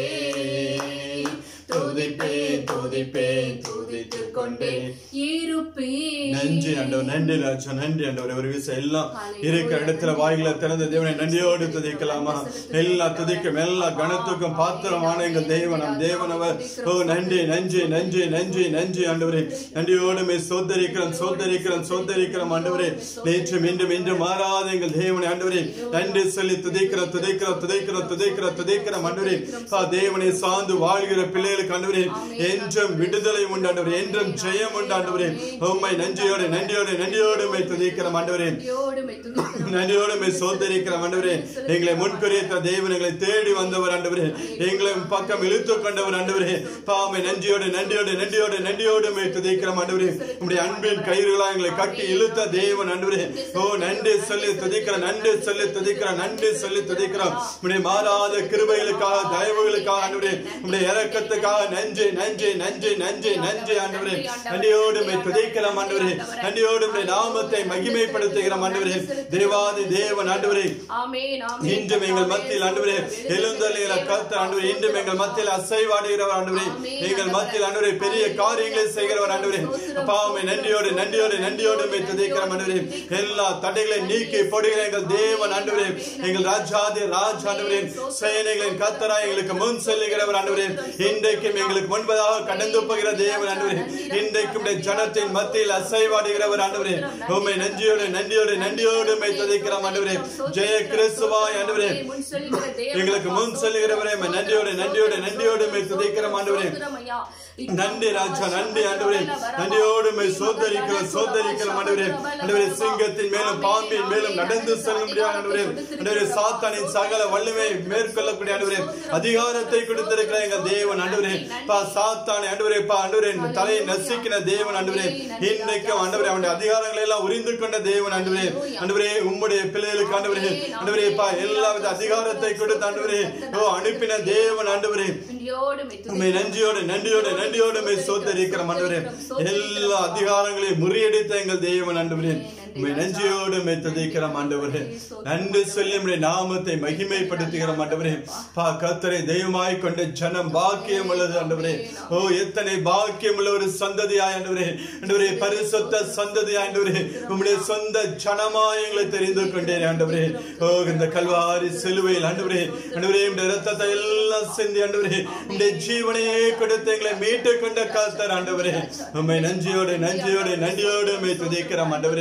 துதிப்பே துதிப்பே துதித்துக் கொண்டே இருப்பே நன்றி ஆண்டவர் நன்றி ராஜா நன்றி ஆண்டவர் ஒரு விஷயம் எல்லாம் இருக்கிற இடத்துல வாய்களை திறந்த தேவனை நன்றியோடு துதிக்கலாமா எல்லா துதிக்கும் எல்லா கணத்துக்கும் பாத்திரமான எங்கள் தேவன் நம் தேவனவர் ஓ நன்றி நன்றி நன்றி நன்றி நன்றி ஆண்டவரே நன்றியோடு மே சோதரிக்கிறோம் சோதரிக்கிறோம் சோதரிக்கிறோம் ஆண்டவரே நேற்று மீண்டும் இன்று மாறாத எங்கள் தேவனை ஆண்டவரே நன்றி சொல்லி துதிக்கிறோம் துதிக்கிறோம் துதிக்கிறோம் துதிக்கிறோம் துதிக்கிறோம் ஆண்டவரே ஆ தேவனை சார்ந்து வாழ்கிற பிள்ளைகளுக்கு ஆண்டவரே என்றும் விடுதலை உண்டு ஆண்டவரே என்றும் ஜெயம் உண்டு ஆண்டவரே உம்மை நன்றியோடு நன்றியோடு நன்றியோடு உம்மை துதிக்கிறோம் ஆண்டவரே நன்றியோடுமை துதிக்கிறோம். நன்றியோடு உம்மை சோதரிக்கிறோம் ஆண்டவரே எங்களை முன்குறித்த தேவன் எங்களை தேடி வந்தவர் ஆண்டவரே எங்களை பக்கம் இழுத்து கொண்டவர் ஆண்டவரே பாமை நன்றியோடு நன்றியோடு நன்றியோடு நன்றியோடு உம்மை துதிக்கிறோம் ஆண்டவரே உம்முடைய அன்பின் கயிறுகளா எங்களை கட்டி இழுத்த தேவன் ஆண்டவரே ஓ நன்றி சொல்லி துதிக்கிறோம் நன்றி சொல்லி துதிக்கிறோம் நன்றி சொல்லி துதிக்கிறோம் உம்முடைய மாறாத கிருபைகளுக்காக தயவுகளுக்காக ஆண்டவரே உம்முடைய இரக்கத்துக்காக நன்றி நன்றி நன்றி நன்றி நன்றி ஆண்டவரே நன்றியோடு உம்மை துதிக்கிறோம் ஆண்டவரே நன்றியோடு உம்முடைய நாமத்தை மகிமைப்படுத்துகிறோம் ஆண்டவரே தேவாதி தேவன் ஆண்டவரே ஆமென், ஆமென். இன்றும் எங்கள் மத்தியில் ஆண்டவரே எழுந்தருளுகிற கர்த்தர் ஆண்டவரே இன்றும் எங்கள் மத்தியில் அசைவாடுகிறவர் ஆண்டவரே எங்கள் மத்தியில் ஆண்டவரே பெரிய காரியங்களை செய்கிறவர் ஆண்டவரே பாவமே நன்றியோடு நன்றியோடு நன்றியோடு உம்மை துதிக்கிறோம் ஆண்டவரே எல்லா தடைகளை நீக்கி போடுகிற எங்கள் தேவன் ஆண்டவரே எங்கள் ராஜாதி ராஜ் ஆண்டவரே சேனைகளின் கர்த்தரா எங்களுக்கு முன் செல்லுகிறவர் ஆண்டவரே இன்றைக்கும் எங்களுக்கு முன்பதாக கடந்து போகிற தேவன் ஆண்டவரே இன்றைக்கும் உம்முடைய ஜனத்தின் மத்தியில் அசைவாடுகிறவர் ஆண்டவரே உம்மை நன்றியோடு நன்றியோடு நன்றியோடு உம்மை துதிக்கிறோம் ஆண்டவரே ஜெய கிறிஸ்துவாய் ஆண்டவரே முன் செல்கிற தேவன் எங்களுக்கு முன் செல்லுகிறவரே உம்மை நன்றியோடு நன்றியோடு நன்றியோடு உம்மை துதிக்கிறோம் ஆண்டவரே ஸ்தோத்திரம் ஐயா. நன்றி ராஜா நன்றி ஆண்டவரே நன்றியோடு உம்மை சோதரிக்கிறோம் சோதரிக்கிறோம் ஆண்டவரே ஆண்டவரே சிங்கத்தின் மேலும் பாம்பின் மேலும் நடந்து செல்ல முடியாது ஆண்டவரே ஆண்டவரே சாத்தானின் சகல வல்லமை மேற்கொள்ளக்கூடிய ஆண்டவரே அதிகாரத்தை கொடுத்திருக்கிற எங்கள் தேவன் ஆண்டவரே பா சாத்தானை ஆண்டவரே பா ஆண்டவரே தலையை நசுக்கின தேவன் ஆண்டவரே இன்றைக்கும் ஆண்டவரே அவனுடைய அதிகாரங்களை எல்லாம் உரிந்து கொண்ட தேவன் ஆண்டவரே ஆண்டவரே உம்முடைய பிள்ளைகளுக்கு ஆண்டவரே ஆண்டவரே பா எல்லாவித அதிகாரத்தை கொடுத்த ஆண்டவரே ஓ அனுப்பின தேவன் ஆண்டவரே நன்றியோடுமை உண்மை நன்றியோடு நன்றியோடு நன்றியோடு உண்மை சோத்தரிக்கிற ஆண்டவரே எல்லா அதிகாரங்களையும் முறியடித்த எங்கள் தேவன் ஆண்டவரே உண்மை நன்றியோடு உண்மை துதிக்கிற ஆண்டவரே நன்றி சொல்லி உம்முடைய நாமத்தை மகிமைப்படுத்துகிற ஆண்டவரே பா கத்தரை தெய்வமாய் கொண்ட ஜனம் பாக்கியம் உள்ளது ஆண்டவரே ஓ எத்தனை பாக்கியம் உள்ள ஒரு சந்ததியாய் ஆண்டவரே ஆண்டவரே பரிசுத்த சந்ததியாய் ஆண்டவரே உம்முடைய சொந்த ஜனமாய் எங்களை தெரிந்து கொண்டேன் ஆண்டவரே ஓ இந்த கல்வாரி சிலுவையில் ஆண்டவரே ஆண்டவரே இந்த ரத்தத்தை எல்லாம் சிந்தி ஆண்டவரே இந்த ஜீவனையே கொடுத்து எங்களை மீட்டு கொண்ட காத்தர் ஆண்டவரே உம்மை நன்றியோடு நன்றியோடு நன்றியோடு உம்மை துதிக்கிறோம் ஆண்டவரே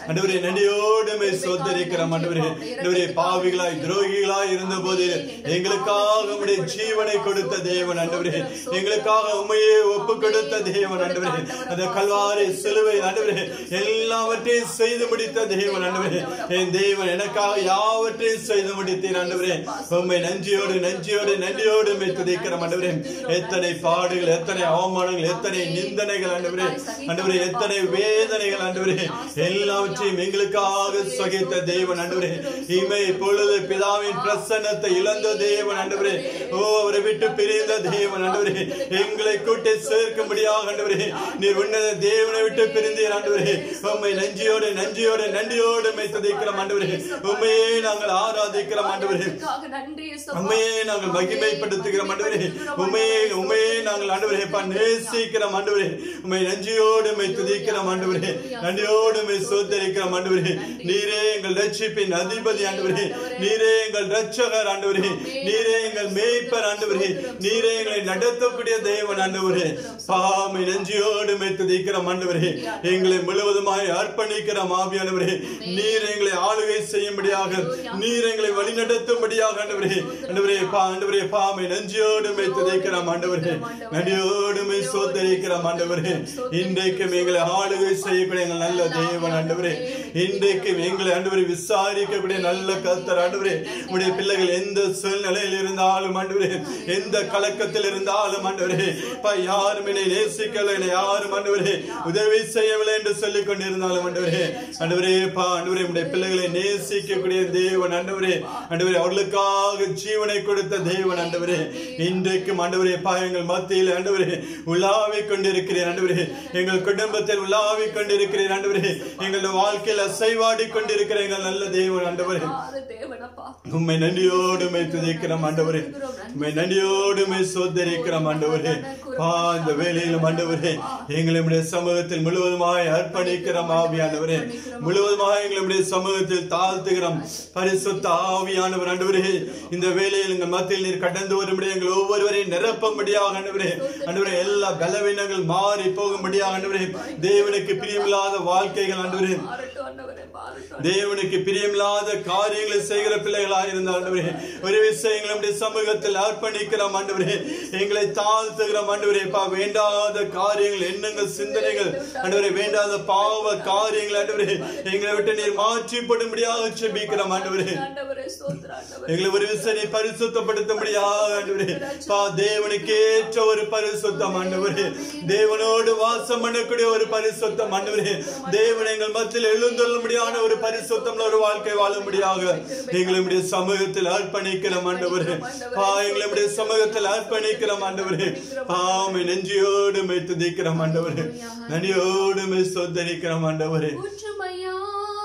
ஆண்டவரே நன்றியோடு மே சோதரிக்கிறோம் ஆண்டவரே ஆண்டவரே பாவிகளாய் துரோகிகளாய் இருந்த போது எங்களுக்காக உம்முடைய ஜீவனை கொடுத்த தேவன் ஆண்டவரே எங்களுக்காக உண்மையே ஒப்பு கொடுத்த தேவன் ஆண்டவரே அந்த கல்வாரி சிலுவை ஆண்டவரே எல்லாவற்றையும் செய்து முடித்த தேவன் ஆண்டவரே என் தேவன் எனக்காக யாவற்றையும் செய்து முடித்தீர் ஆண்டவரே உண்மை நன்றியோடு நன்றியோடு நன்றியோடு மே துதிக்கிறோம் ஆண்டவரே எத்தனை பாடுகள் எத்தனை அவமானங்கள் எத்தனை நிந்தனைகள் ஆண்டவரே ஆண்டவரே எத்தனை வேதனைகள் ஆண்டவரே எல்லாவற்றையும் எங்களுக்காக சகித்த தேவன் ஆண்டவரே இமை பொழுது பிதாவின் பிரசன்னத்தை இழந்த தேவன் ஆண்டவரே ஓ அவரை விட்டு பிரிந்த தேவன் ஆண்டவரே எங்களை கூட்டி சேர்க்கும்படியாக ஆண்டவரே நீர் உன்னத தேவனை விட்டு பிரிந்தீர் ஆண்டவரே உம்மை நஞ்சியோடு நஞ்சியோடு நன்றியோடு மை துதிக்கிறோம் ஆண்டவரே உண்மையே நாங்கள் ஆராதிக்கிறோம் ஆண்டவரே உமக்காக நன்றி இயேசுப்பா. உண்மையே நாங்கள் மகிமைப்படுத்துகிறோம் ஆண்டவரே உண்மையே உண்மையே நாங்கள் ஆண்டவரே பா நேசிக்கிறோம் ஆண்டவரே உண்மை நன்றியோடு மை துதிக்கிறோம் ஆண்டவரே நன்றியோடு மை சோதரிக்கிறோம் ஆண்டவரே நீரே எங்கள் ரட்சிப்பின் அதிபதி ஆண்டவரே நீரே எங்கள் ரட்சகர் ஆண்டவரே நீரே எங்கள் மேய்ப்பர் ஆண்டவரே நீரே எங்களை நடத்தக்கூடிய தேவன் ஆண்டவரே பாமை நன்றியோடு மை துதிக்கிறோம் ஆண்டவரே எங்களை முழுவதுமாய் அர்ப்பணிக்கிறோம் ஆவியானவரே நீர் எங்களை ஆளுகை செய்யும்படியாக நீர் எங்களை வழிநடத்தும்படியாக ஆண்டவரே ஆண்டவரே பா ஆண்டவரே பாமை நஞ்சியோடு மை துதைக்கிறோம் ஆண்டவரே நடியோடு மை சோதரிக்கிறோம் ஆண்டவரே இன்றைக்கும் எங்களை ஆளுகை செய்யக்கூடிய எங்கள் நல்ல தேவன் ஆண்டவரே இன்றைக்கும் எங்களை ஆண்டவரை விசாரிக்கக்கூடிய நல்ல கர்த்தர் ஆண்டவரே உடைய பிள்ளைகள் எந்த சூழ்நிலையில் இருந்தாலும் ஆண்டவரே எந்த கலக்கத்தில் இருந்தாலும் ஆண்டவரே பா யாரும் என்னை நேசிக்கல என்னை யாரும் ஆண்டவரே உதவி செய்யவில்லை என்று சொல்லிக் கொண்டிருந்தாலும் ஆண்டவரே ஆண்டவரே பா ஆண்டவரே உடைய பிள்ளைகளை நேசிக்கக்கூடிய தேவன் ஆண்டவரே ஆண்டவரே அவர்களுக்காக ஜீவனை கொடுத்த தேவன் ஆண்டவரே இன்றைக்கும் ஆண்டவரே பா எங்கள் மத்தியில் ஆண்டவரே உலாவிக் கொண்டிருக்கிறேன் ஆண்டவரே எங்கள் குடும்பத்தில் உலாவிக் கொண்டிருக்கிறேன் ஆண்டவரே எங்களுடைய வாழ்க்கையில் அசைவாடி கொண்டிருக்கிற எங்கள் நல்ல தேவன் ஆண்டவரே ஆறு தேவனப்பா உம்மை நன்றியோடு மை துதிக்கிறோம் ஆண்டவரே உம்மை நன்றியோடு மை சோதரிக்கிறோம் ஆண்டவரே பா இந்த வேலையிலும் ஆண்டவரே எங்களை உம்முடைய சமூகத்தில் முழுவதுமாய் அர்ப்பணிக்கிறோம் ஆவியானவரே முழுவதுமாய் எங்களுடைய சமூகத்தில் தாழ்த்துகிறோம் பரிசுத்த ஆவியானவர் ஆண்டவரே இந்த வேலையில் எங்கள் மத்தியில் நீர் கடந்து வரும்படி எங்கள் ஒவ்வொருவரையும் நிரப்பும்படியாக ஆண்டவரே ஆண்டவரே எல்லா பலவீனங்கள் மாறி போகும்படியாக ஆண்டவரே தேவனுக்கு பிரியமில்லாத வாழ்க்கைகள் ஆண்டவரே மாறட்டும் ஆண்டவரே மாறட்டும் தேவனுக்கு பிரியமில்லாத காரியங்களை செய்கிற பிள்ளைகளாக இருந்த ஆண்டவரே ஒரு விஷயம் நம்முடைய சமூகத்தில் அர்ப்பணிக்கிறோம் ஆண்டவரே எங்களை தாழ்த்துகிறோம் ஆண்டவரே பா வேண்டாத காரியங்கள் எண்ணங்கள் சிந்தனைகள் ஆண்டவரே வேண்டாத பாவ காரியங்கள் ஆண்டவரே எங்களை விட்டு நீர் மாற்றிப்படும்படியாக செபிக்கிறோம் ஆண்டவரே ஆண்டவரே ஸ்தோத்திர ஆண்டவரே எங்களை ஒரு விசனை பரிசுத்தப்படுத்தும்படியாக ஆண்டவரே பா தேவனுக்கு ஏற்ற ஒரு பரிசுத்தம் ஆண்டவரே தேவனோடு வாசம் பண்ணக்கூடிய ஒரு பரிசுத்தம் ஆண்டவரே தேவன் எங்கள் மத்தியில் எழுந்துள்ளபடியான ஒரு பரிசுத்தம் ஒரு வாழ்க்கை வாழும்படியாக எங்களுடைய சமூகத்தில் அர்ப்பணிக்கிறோம் ஆண்டவரே பா எங்களுடைய சமூகத்தில் அர்ப்பணிக்கிறோம் ஆண்டவரே பாமை நெஞ்சியோடு மை துதிக்கிறோம் ஆண்டவரே நன்றியோடு மை சொத்தரிக்கிறோம் ஆண்டவரே ஊற்றுமையா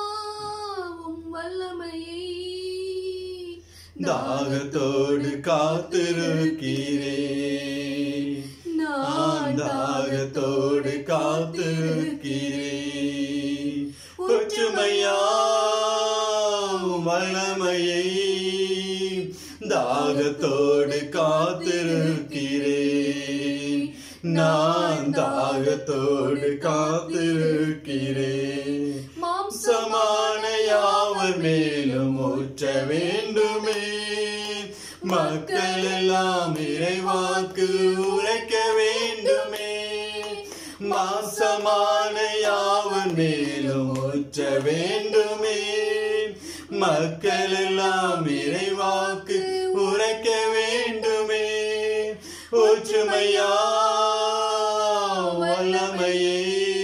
உம் வல்லமையை தாகத்தோடு காத்திருக்கிறேன் நான் தாகத்தோடு காத்திருக்கிறேன் ஒற்றுமையா வல்லமையை தாகத்தோடு காத்திருக்கிறேன் நான் தாகத்தோடு காத்திருக்கிறேன் மாம்சமான யாவர் மேலும் ஊற்ற வேண்டுமே மக்கள் எல்லாம் இறைவாக்கு உரைக்க வேண்டுமே மாசமான யாவர் மேலும் ஊற்ற வேண்டுமே மக்கள் எல்லாம் இறைவாக்கு உரைக்க வேண்டுமே ஒற்றுமையா வல்லமையை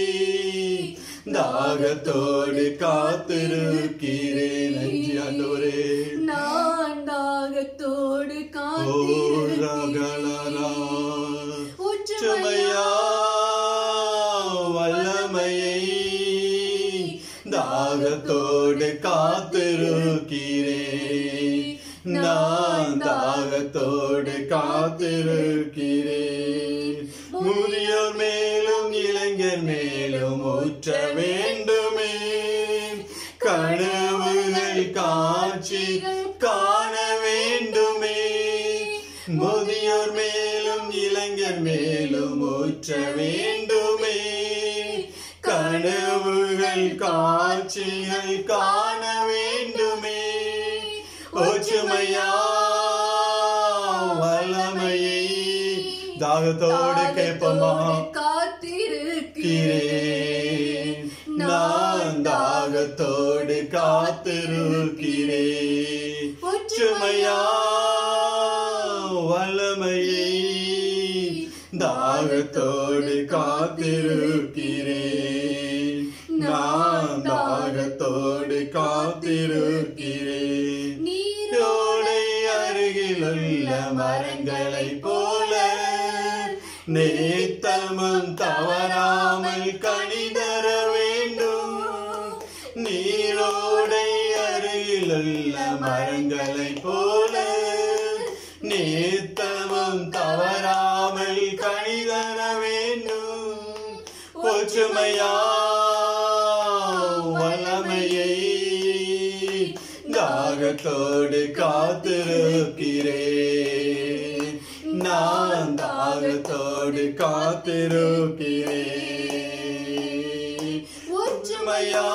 தாகத்தோடு காத்திருக்கிறேன் நன்றி ஆண்டவரே நான் தாகத்தோடு ஓ ரகலரா. ஒற்றுமையா வல்லமையை தாகத்தோடு காத்திருக்கிறேன் நான் தாகத்தோடு காத்திருக்கிறேன் முதியோர் மேலும் இளைஞர் மேலும் ஊற்ற வேண்டுமே கனவுகள் காட்சிகள் காண வேண்டுமே முதியோர் மேலும் இளைஞர் மேலும் ஊற்ற வேண்டுமே கனவுகள் நல் காட்சிகள் காண வேண்டுமே ஒற்றுமையா வல்லமையை தாகத்தோடு கேட்போமா காத்திருக்கிறேன் நான் தாகத்தோடு காத்திருக்கிறேன் ஒற்றுமையா வல்லமையை தாகத்தோடு காத்திருக்கிறேன் நான் தாகத்தோடு காத்திருக்கிறேன் நீரோடை அருகிலுள்ள மரங்களைப் போல நேத்தமும் தவறாமல் கணிதர வேண்டும் நீரோடை அருகிலுள்ள மரங்களைப் போல நேத்தமும் தவறாமல் கணிதர வேண்டும் ஒற்றுமையா வல்லமையை தாகத்தோடு காத்திருக்கிறேன் நான் தாகத்தோடு காத்திருக்கிறேன் ஒற்றுமையா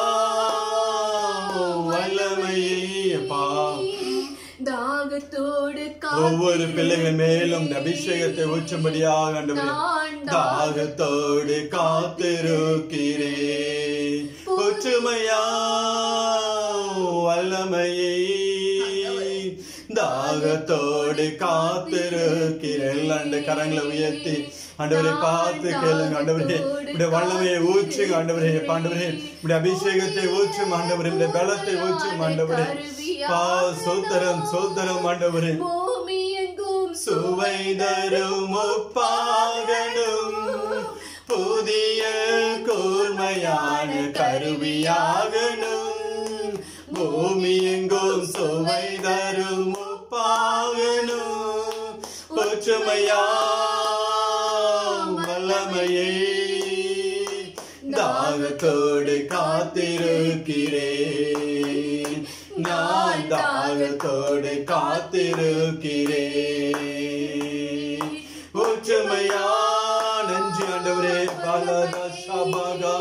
வல்லமையை அப்பா தாகத்தோடு ஒவ்வொரு பிள்ளைகள் மேலும் இந்த அபிஷேகத்தை ஊற்றும்படியாக ஆண்டவரே நான் தாகத்தோடு காத்திருக்கிறேன் ஒற்றுமையா வல்லமையை தாகத்தோடு காத்திருக்கிறேன் எல்லாம் இந்த கரங்களை உயர்த்தி ஆண்டவரை பார்த்து கேளுங்க ஆண்டவரே இப்படி வல்லமையை ஊற்றுங்க ஆண்டவரே ஆண்டவரே இப்படி அபிஷேகத்தை ஊற்றும் ஆண்டவரே இப்படி பலத்தை ஊற்றும் ஆண்டவரே பா சோதரம் சோதரம் ஆண்டவரே பூமி எங்கும் சுவை தரும் ஒப்பாகணும் புதிய கூர்மையான கருவியாகணும் பூமி எங்கும் சுவை தரும் ஒப்பாகணும் ஒற்றுமையா வல்லமையை தாகத்தோடு காத்திருக்கிறேன் நான் தாகத்தோடு காத்திருக்கிறேன் ஒற்றுமையா நன்றி ஆண்டவரே பாலதா சபகா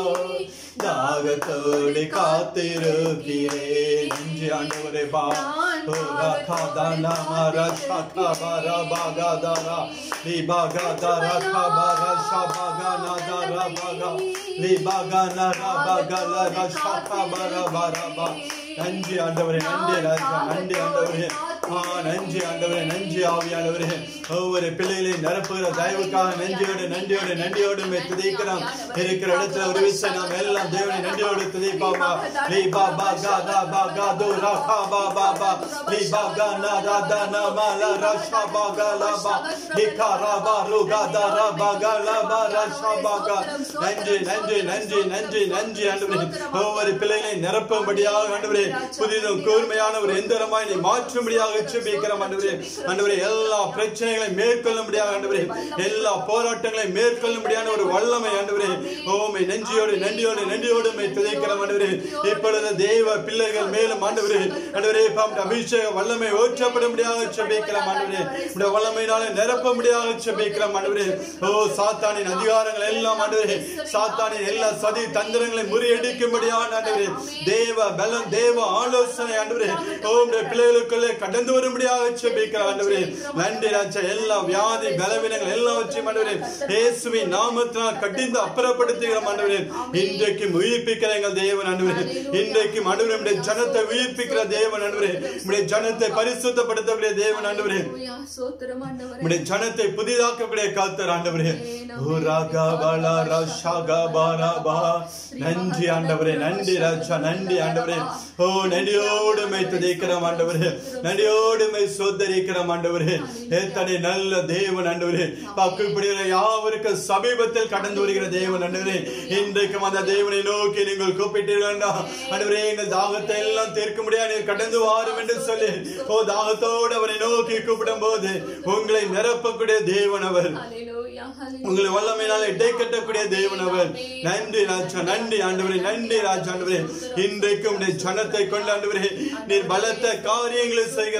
தாகத்தோடு காத்திருக்கிறேன் நன்றி ஆண்டவரே பா ஓ ராகா தானா மாரா ஷாகா பாரா பாகா தாரா லி பாகா தாரா கா பாரா ஷாபாகா நா தாரா பாகா லி பாகா நா ரா பாகா லா ரா ஷாகா பாரா பாரா பா நன்றி ஆண்டவரே நன்றி ராஜா நன்றி ஆண்டவரே ஆ நன்றி ஆண்டவரே நன்றி ஆவியானவரே ஒவ்வொரு பிள்ளைகளையும் நிரப்புகிற தயவுக்காக நன்றியோடு நன்றியோடு நன்றியோடு மே துதிக்கிறோம் இருக்கிற இடத்துல ஒரு விஷயம் நாம் எல்லாம் தேவனை நன்றியோடு துதிப்பாமா லீ பா பா கா தா பா கா தோ ரா கா பா பா பா லீ பா கா நா ரா தா நா மா லா ரா ஷா பா கா லா பா லீ கா ரா பா ரு கா தா ரா பா கா லா பா ரா ஷா பா கா நன்றி நன்றி நன்றி நன்றி நன்றி ஆண்டவரே ஒவ்வொரு பிள்ளைகளையும் நிரப்பும்படியாக ஆண்டவரே புதிதும் கூர்மையான ஒரு எந்திரமாய் நீ மாற்றும்படியாக ஜெபிக்கிறோம் ஆண்டவரே ஆண்டவரே எல்லா பிரச்சனைகளையும் மேற்கொள்ளும்படியாக ஆண்டவரே எல்லா போராட்டங்களையும் மேற்கொள்ளும்படியான ஒரு வல்லமை ஆண்டவரே ஓமை நன்றியோடு நன்றியோடு நன்றியோடு மை துதைக்கிறோம் ஆண்டவரே இப்பொழுது தெய்வ பிள்ளைகள் மேலும் ஆண்டவரே ஆண்டவரே பாம் அபிஷேக வல்லமை ஊற்றப்படும்படியாக ஜெபிக்கிறோம் ஆண்டவரே இந்த வல்லமையினால நிரப்பும்படியாக ஜெபிக்கிறோம் ஆண்டவரே ஓ சாத்தானின் அதிகாரங்கள் எல்லாம் ஆண்டவரே சாத்தானின் எல்லா சதி தந்திரங்களை முறியடிக்கும்படியாக ஆண்டவரே தேவ பலம் தேவ ஆலோசனை ஆண்டவரே ஓ உம்முடைய பிள்ளைகளுக்குள்ளே கடந்து வரும்படியாக ஜெபிக்கிறோம் ஆண்டவரே நன்றி ராஜா எல்லா வியாதி பலவீனங்கள் எல்லாவற்றையும் ஆண்டவரே இயேசுவின் நாமத்தினால் கட்டிந்து அப்புறப்படுத்துகிறோம் ஆண்டவரே இன்றைக்கு உயிர்ப்பிக்கிற எங்கள் தேவன் ஆண்டவரே இன்றைக்கு ஆண்டவரே உம்முடைய ஜனத்தை உயிர்ப்பிக்கிற தேவன் ஆண்டவரே உம்முடைய ஜனத்தை பரிசுத்தப்படுத்தக்கூடிய தேவன் ஆண்டவரே ஹalleluya சோத்திரம் ஆண்டவரே உம்முடைய ஜனத்தை புதிதாக்கக்கூடிய காத்தர் ஆண்டவரே ஓ ராகா பாலா ராஷாகா பாரா பா நன்றி ஆண்டவரே நன்றி ராஜா நன்றி ஆண்டவரே ஓ நன்றியோடு மை துதிக்கிறோம் ஆண்டவரே நன்றியோடு மை சோதரிக்கிறோம் ஆண்டவரே எத்தனை நல்ல தேவன் ஆண்டவரே பக்குப்படுகிற யாவருக்கும் சமீபத்தில் கடந்து வருகிற தேவன் ஆண்டவரே இன்றைக்கும் அந்த தேவனை நோக்கி நீங்கள் கூப்பிட்டீர்கள் ஆண்டவரே எங்கள் தாகத்தை எல்லாம் தீர்க்க முடியாது நீர் கடந்து வாரும் என்று சொல்லி ஓ தாகத்தோடு அவரை நோக்கி கூப்பிடும் போது உங்களை நிரப்பக்கூடிய தேவன் அவர் ஹalleluya ஹalleluya உங்களை வல்லமையினால இடைக்கட்டக்கூடிய தேவன் அவர் நன்றி ராஜா நன்றி ஆண்டவரே நன்றி ராஜா ஆண்டவரே இன்றைக்கும் உடைய ஜனத்தை கொண்டு ஆண்டவரே நீர் பலத்த காரியங்களை செய்கிற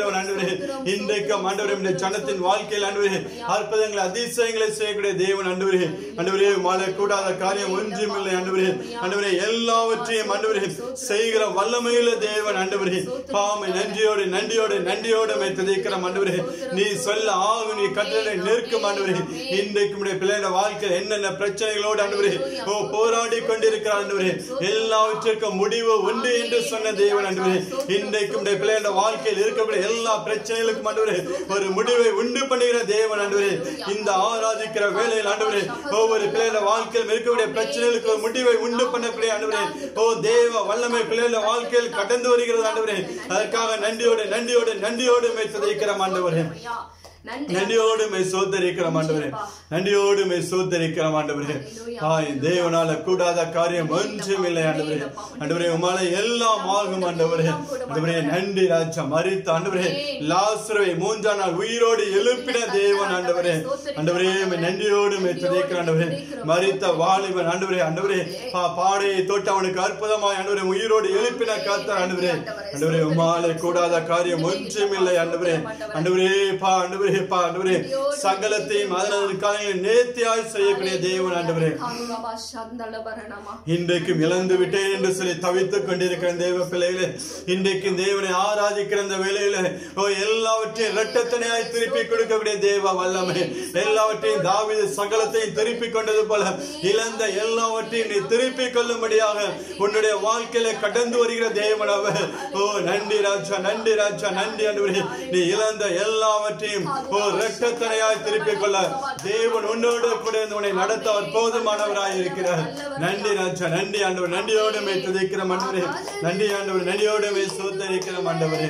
செய்கிறவர் ஆண்டவரே இன்றைக்கும் ஆண்டவரே இந்த ஜனத்தின் வாழ்க்கையில் ஆண்டவரே அற்புதங்களை அதிசயங்களை செய்யக்கூடிய தேவன் ஆண்டவரே ஆண்டவரே மாலை கூடாத காரியம் ஒன்றும் இல்லை ஆண்டவரே ஆண்டவரே எல்லாவற்றையும் ஆண்டவரே செய்கிற வல்லமையுள்ள தேவன் ஆண்டவரே பாமை நன்றியோடு நன்றியோடு நன்றியோடு மை துதிக்கிற ஆண்டவரே நீ சொல்ல ஆகும் நீ கட்டளை நிற்கும் ஆண்டவரே இன்றைக்கு உடைய பிள்ளையோட வாழ்க்கையில் என்னென்ன பிரச்சனைகளோடு ஆண்டவரே ஓ போராடி கொண்டிருக்கிற ஆண்டவரே எல்லாவற்றிற்கும் முடிவு உண்டு என்று சொன்ன தேவன் ஆண்டவரே இன்றைக்கு உடைய பிள்ளையோட வாழ்க்கையில் இருக்கக்கூடிய எல்லா பிரச்சனைகளுக்கும் ஆண்டவரே ஒரு முடிவை உண்டு பண்ணுகிற தேவன் ஆண்டவரே இந்த ஆராதிக்கிற வேலையில் ஆண்டவரே ஒவ்வொரு பிள்ளையோட வாழ்க்கையில் இருக்கக்கூடிய பிரச்சனைகளுக்கு ஒரு முடிவை உண்டு பண்ணக்கூடிய ஆண்டவரே ஓ தேவ வல்லமை பிள்ளையோட வாழ்க்கையில் கடந்து வருகிறது ஆண்டவரே அதற்காக நன்றியோடு நன்றியோடு நன்றியோடு மை துதிக்கிற ஆண்டவரே ஐயா, நன்றி நன்றியோடு மை சோதரிக்கிற ஆண்டவரே நன்றியோடு மை சோதரிக்கிற ஆண்டவரே ஆய் தேவனால கூடாத காரியம் ஒன்றும் இல்லை ஆண்டவரே ஆண்டவரே உமால எல்லாம் ஆகும் ஆண்டவரே ஆண்டவரே நன்றி ராஜா மறித்த ஆண்டவரே லாசுரவை மூன்றாம் நாள் உயிரோடு எழுப்பின தேவன் ஆண்டவரே ஆண்டவரே உம்மை நன்றியோடு மை துதிக்கிற ஆண்டவரே மறித்த வாலிபன் ஆண்டவரே ஆண்டவரே பா பாடையை தொட்டு அவனுக்கு அற்புதமாய் ஆண்டவரே உயிரோடு எழுப்பின காத்தார் ஆண்டவரே ஆண்டவரே உமால கூடாத காரியம் ஒன்றும் இல்லை ஆண்டவரே ஆண்டவரே பா ஆண்டவரே பா ஆண்டவரே சகலத்தையும் அதனது காரியங்களை நேர்த்தியாய் செய்யக்கூடிய தேவன் ஆண்டவரே காணுவா சந்தல பரணமா இன்றைக்கும் இழந்து விட்டேன் என்று சொல்லி தவித்துக் கொண்டிருக்கிற தேவ பிள்ளைகளே இன்றைக்கும் தேவனை ஆராதிக்கிற இந்த வேளையில ஓ எல்லாவற்றையும் இரட்டத்தனையாய் திருப்பி கொடுக்கக்கூடிய தேவ வல்லமை எல்லாவற்றையும் தாவீது சகலத்தையும் திருப்பி கொண்டது போல இழந்த எல்லாவற்றையும் நீ திருப்பி கொள்ளும்படியாக உன்னுடைய வாழ்க்கையில கடந்து வருகிற தேவன் அவர் ஓ நன்றி ராஜா நன்றி ராஜா நன்றி ஆண்டவரே நீ இழந்த எல்லாவற்றையும் ஓ இரட்டத்தனையாய் திருப்பி கொள்ள தேவன் உன்னோடு கூட இருந்து உன்னை நடத்த அவர் போதுமானவராய் இருக்கிறார் நன்றி ராஜா நன்றி ஆண்டவர் நன்றியோடு மே துதிக்கிற ஆண்டவரே நன்றி ஆண்டவர் நன்றியோடு மே சோத்தரிக்கிற ஆண்டவரே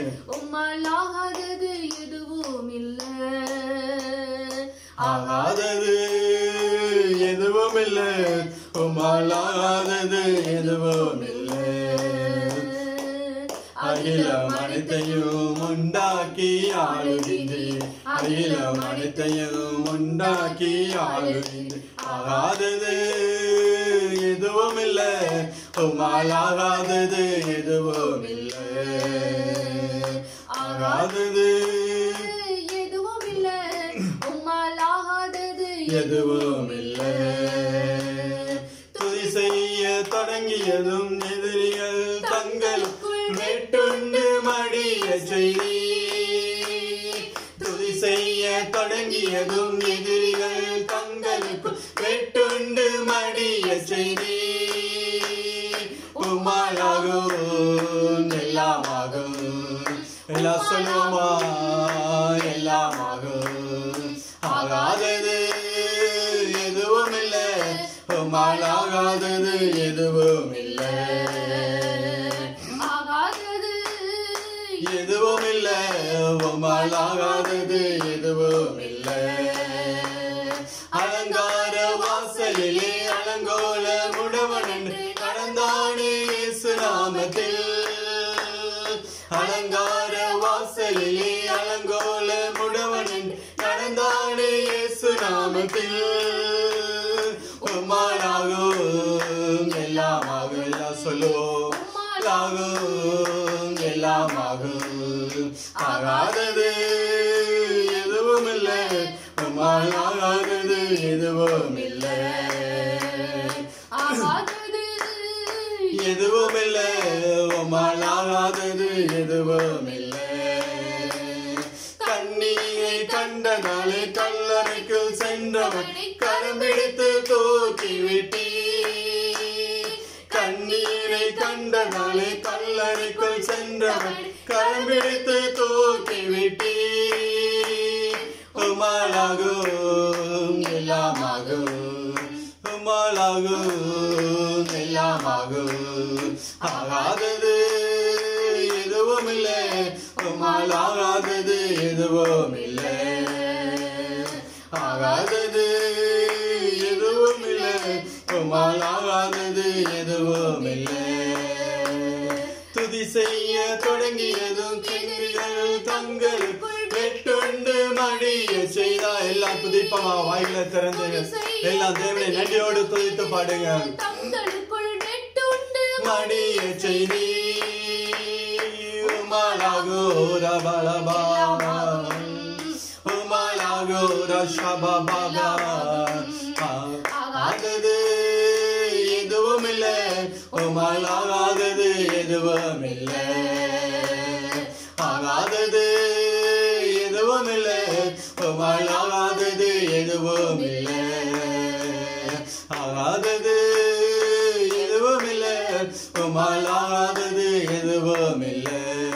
உம்மாலாகாதது எதுவும் இல்ல ஆகாதது எதுவும் இல்லை உமாலாகாதது எதுவும் இல்லை அகிலம் அனைத்தையும் உண்டாக்கி ஆளுகின்றே அகிலம் அனைத்தையும் உண்டாக்கி ஆளுகின்றே ஆகாதது எதுவும் இல்லை உமாலாகாதது எதுவும் இல்லை ஆகாதது எதுவும் இல்ல உம்மாலாகாதது எதுவும் இல்லை துதி செய்ய தொடங்கியதும் எதிரிகள் தங்களுக்குள் வெட்டுண்டு மடிய செய்தி துதி செய்ய தொடங்கியதும் எதிரிகள் தங்களுக்குள் வெட்டுண்டு மடிய செய்தி உமாலாகும் எல்லாமாகும் எல்லாம் சொல்லுமா எல்லாமாகும் ஆகாதது எதுவும் இல்லை உமாலாகாதது எதுவும் இல்லை ஆகாதது எதுவும் இல்லை உமாலாகாதது எதுவும் இல்லை அலங்கார வாசலிலே அலங்கோல முடவன் கடந்தானே இயேசு நாமத்தில் அலங்கார வாசலிலே அலங்கோல முடவன் கடந்தானே இயேசு நாமத்தில் உமாலாகும் எல்லாமாகும் எல்லாம் சொல்லுவோம் உமாலாகும் எல்லாமாகும் ஆகாதது எதுவும் இல்லை உமாலாகாதது எதுவும் இல்லை ஆகாதது எதுவும் இல்லை உமாலாகாதது எதுவும் இல்லை கண்ணீரை கண்டதாலே கல்லறைக்குள் சென்றவனை கரம்பிடித்து தூக்கி விட்டீ கண்ணீரை கண்டதாலே கல்லறைக்குள் சென்றவன் கரம்பிடித்து தூக்கி விட்டீ உமாலாகும் எல்லாமாகும் உமாலாகும் எல்லாமாகும் ஆகாதது எதுவும் இல்லை உமாலாகாதது எதுவும் இல்லை ஆகாதது எதுவும் இல்லை உமாலாகாதது எதுவும் இல்லை துதி செய்ய தொடங்கியதும் கிண்ணிகள் தங்களுக்குள் வெட்டுண்டு மடிய செய்தா எல்லாம் துதிப்பமா வாயில திறந்து எல்லாம் தேவனை நன்றியோடு துதித்து பாடுங்க தங்களுக்குள் நெட்டுண்டு மடிய செய்தி உமாலா Umalagora balaba. Umalagora shababaga. ஆகாதது எதுவும் இல்லை உமாலாகாதது எதுவும் இல்லை ஆகாதது எதுவும் இல்லை உமாலாகாதது எதுவும் இல்லை ஆகாதது எதுவும் இல்லை உமாலாகாதது எதுவும் இல்லை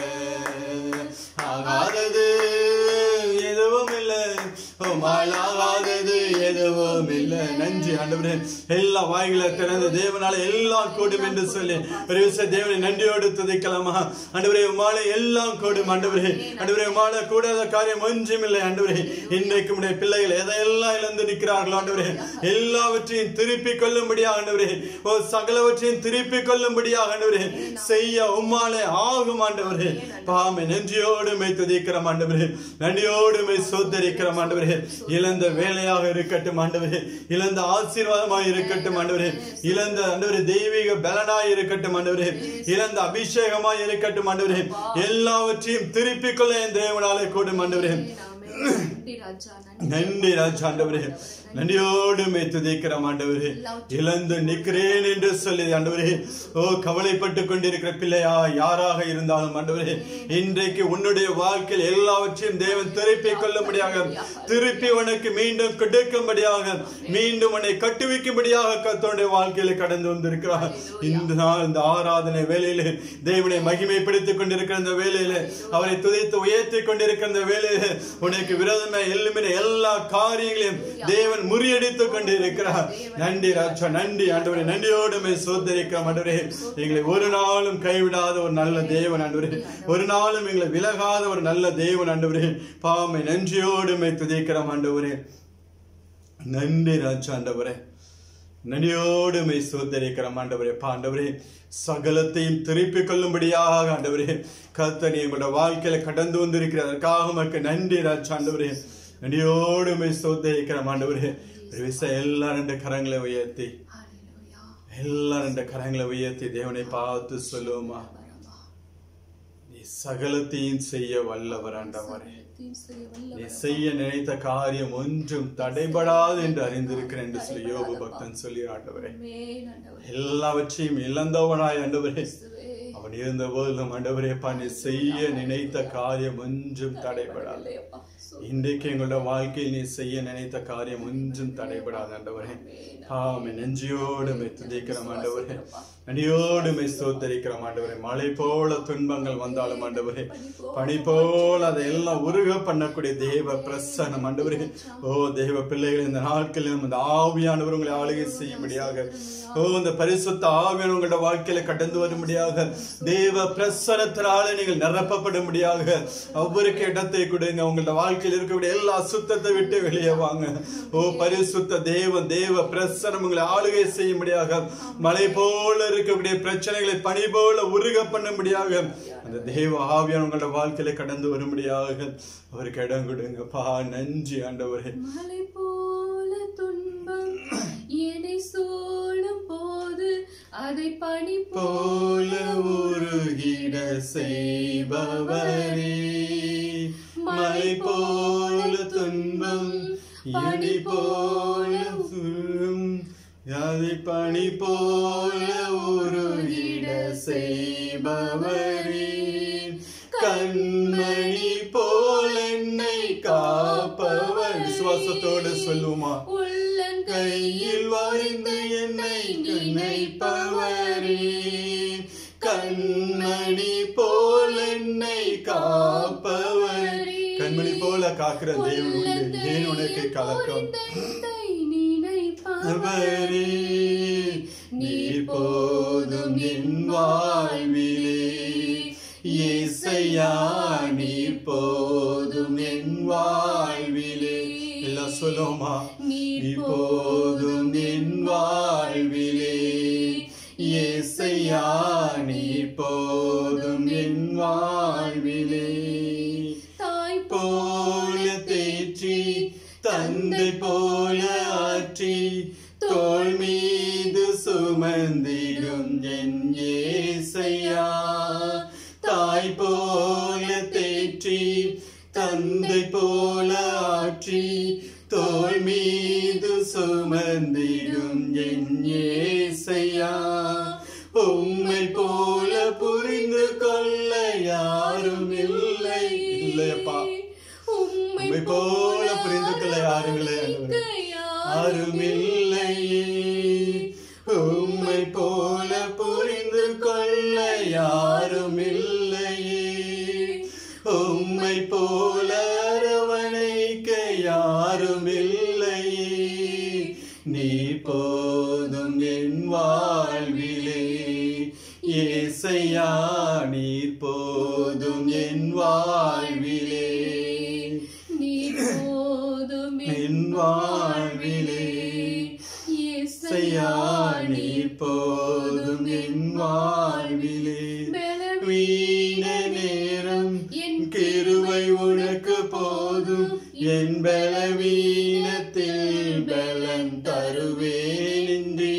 ஆகாதது எதுவும் இல்லை உமாலாகாதது எதுவும் இல்லை நன்றி ஆண்டவரே எல்லா வாய்களை திறந்த தேவனால எல்லாம் கூடும் என்று சொல்லி ஒரு விஷயம் தேவனை நன்றியோடு துதிக்கலாமா ஆண்டவரே உமால எல்லாம் கூடும் ஆண்டவரே ஆண்டவரே உமால கூடாத காரியம் ஒன்றும் இல்லை ஆண்டவரே இன்றைக்கு உடைய பிள்ளைகள் எதையெல்லாம் இழந்து நிற்கிறார்களோ ஆண்டவரே எல்லாவற்றையும் திருப்பி கொள்ளும்படியாக ஆண்டவரே ஓ சகலவற்றையும் திருப்பி கொள்ளும்படியாக ஆண்டவரே செய்ய உம்மாலே ஆகும் ஆண்டவரே பாமை நன்றியோடு மை துதிக்கிறோம் ஆண்டவரே நன்றியோடு மை சோத்தரிக்கிறோம் ஆண்டவரே இழந்த வேலையாக இருக்கட்டும் ஆண்டவரே இழந்த ஆசீர்வாதமாக இருக்கட்டும் ஆண்டவரே இழந்த ஆண்டவரே தெய்வீக பலனாய் இருக்கட்டும் ஆண்டவரே இழந்த அபிஷேகமாய் இருக்கட்டும் ஆண்டவரே எல்லாவற்றையும் திருப்பிக் கொள்ள என் தேவனாலே கூடும் ஆண்டவரே நன்றி ராஜா நன்றி நன்றி ராஜா ஆண்டவரே நன்றியோடு மே துதிக்கிறோம் ஆண்டவரே இழந்து நிற்கிறேன் என்று சொல்லி ஆண்டவரே ஓ கவலைப்பட்டு கொண்டிருக்கிற பிள்ளையா யாராக இருந்தாலும் ஆண்டவரே இன்றைக்கு உன்னுடைய வாழ்க்கையில் எல்லாவற்றையும் தேவன் திருப்பி கொள்ளும்படியாக திருப்பி உனக்கு மீண்டும் கொடுக்கும்படியாக மீண்டும் உன்னை கட்டுவிக்கும்படியாக கத்தோடைய வாழ்க்கையில கடந்து வந்திருக்கிறார் இந்த நாள் இந்த ஆராதனை வேலையிலே தேவனை மகிமைப்படுத்திக் கொண்டிருக்கிற இந்த வேலையில அவரை துதைத்து உயர்த்தி கொண்டிருக்கிற இந்த வேலையில உனக்கு விரோதமே எல்லுமே எல்லா காரியங்களையும் தேவன் முறியடித்துக் கொண்டிருக்கிறார் நன்றி ராஜா நன்றி ஆண்டவரே நன்றியோடு சோதரிக்க ஆண்டவரே எங்களை ஒரு நாளும் கைவிடாத ஒரு நல்ல தேவன் ஆண்டவரே ஒரு நாளும் எங்களை விலகாத ஒரு நல்ல தேவன் ஆண்டவரே பாமை நன்றியோடு மை துதிக்கிறோம் ஆண்டவரே நன்றி ராஜா ஆண்டவரே நடியோடு மை சோதரிக்கிறோம் ஆண்டவரே பாண்டவரே சகலத்தையும் திருப்பிக் கொள்ளும்படியாக ஆண்டவரே கத்தனை எங்களோட வாழ்க்கையில கடந்து வந்திருக்கிற அதற்காக உமக்கு நன்றி ராஜா ஆண்டவரே நடியோடு மை சோதரிக்கிறோம் ஆண்டவரே ஒரு விசை எல்லா ரெண்டு கரங்களை உயர்த்தி ஹalleluya எல்லா ரெண்டு கரங்களை உயர்த்தி தேவனை பார்த்து சொல்லுவோமா நீ சகலத்தையும் செய்ய வல்லவர் ஆண்டவரே தீம் செய்ய வல்ல நீ செய்ய நினைத்த காரியம் ஒன்றும் தடைபடாது என்று அறிந்திருக்கிறேன் என்று சொல்லி யோபு பக்தன் சொல்லி ஆண்டவரே ஆமென் ஆண்டவரே எல்லாவற்றையும் இழந்தவனாய் ஆண்டவரே இயேசுவே அவன் இருந்த போதிலும் ஆண்டவரே நீ செய்ய நினைத்த காரியம் ஒன்றும் தடைபடாது இல்லையப்பா சோ இன்றைக்கு எங்களோட வாழ்க்கையில் நீ செய்ய நினைத்த காரியம் ஒன்றும் தடைபடாது ஆண்டவரே ஆமே நெஞ்சியோடு மை துதிக்கிறோம் ஆண்டவரே நடியோடு மை ஸ்தோத்தரிக்கிறோம் ஆண்டவரே மழை போல துன்பங்கள் வந்தாலும் ஆண்டவரே பனி போல அதையெல்லாம் உருக பண்ணக்கூடிய தேவ பிரசனம் ஆண்டவரே ஓ தேவ பிள்ளைகள் இந்த நாட்களில் இந்த ஆவியானவர் உங்களை ஆளுகை செய்யும்படியாக ஓ இந்த பரிசுத்த ஆவியான உங்களோட வாழ்க்கையில கடந்து வரும்படியாக தேவ பிரசனத்தினால நீங்கள் நிரப்பப்படும்படியாக ஒவ்வொருக்கு இடத்தை கொடுங்க உங்களோட வாழ்க்கையில் இருக்கக்கூடிய எல்லா சுத்தத்தை விட்டு வெளியே வாங்க ஓ பரிசுத்த தேவ தேவ பிரசனம் உங்களை ஆளுகை செய்யும்படியாக மலை போல இருக்கக்கூடிய பிரச்சனைகளை பனி போல உருக பண்ணும்படியாக அந்த தேவ ஆவியான உங்களோட வாழ்க்கையில கடந்து வரும்படியாக அவருக்கு இடம் கொடுங்க பா நன்றி ஆண்டவரே மலை போல துன்பம் என்னை சூழும் போது அதை பனி போல உருகிட செய்பவரே மலை போல துன்பம் இடி போல சுழும் அதை பனி போல உருகிட செய்பவரே கண்மணி போல என்னை காப்பவர் விசுவாசத்தோடு சொல்லுமா கையில் வரைந்து என்னை நினைப்பவரே கண்மணி போல் என்னை காப்பவரே கண்மணி போல காக்கிற தேவன் உண்டு ஏன் உனக்கு கலக்கம் அவரே நீ போதும் என் வாழ்விலே இசையா நீ போதும் என் வாழ்விலே எல்லாம் சொல்லுமா நீ போதும் என் வாழ்விலே இசையா நீ போதும் என் வாழ்விலே தாய் போல தேற்றி தந்தை போல ஆற்றி தோள் மீது சுமந்திடும் என் ஏசையா தாய் போல ஏற்றி தந்தை போல ஆற்றி தோல் மீது சுமந்திடும் என் ஏசையா உம்மை போல புரிந்து கொள்ள யாரும் இல்லை இல்லையப்பா உம்மை போல புரிந்து கொள்ள யாரும் இல்லை ஆண்டவரே. யாரும் இல்லையே உம்மை போல புரிந்து கொள்ள யாரும் இல்லையே உம்மை போல அரவணைக்க யாரும் இல்லையே நீ போதும் என் வாழ்விலே ஏசையா நீர் போதும் என் வாழ்விலே நீர் போதும் என் வாழ்விலே இயேசையா நீர் போதும் என் வாழ்விலே வீண நேரம் என் கிருவை உனக்கு போதும் என் பலவீனத்தில் பலன் தருவேனின்றி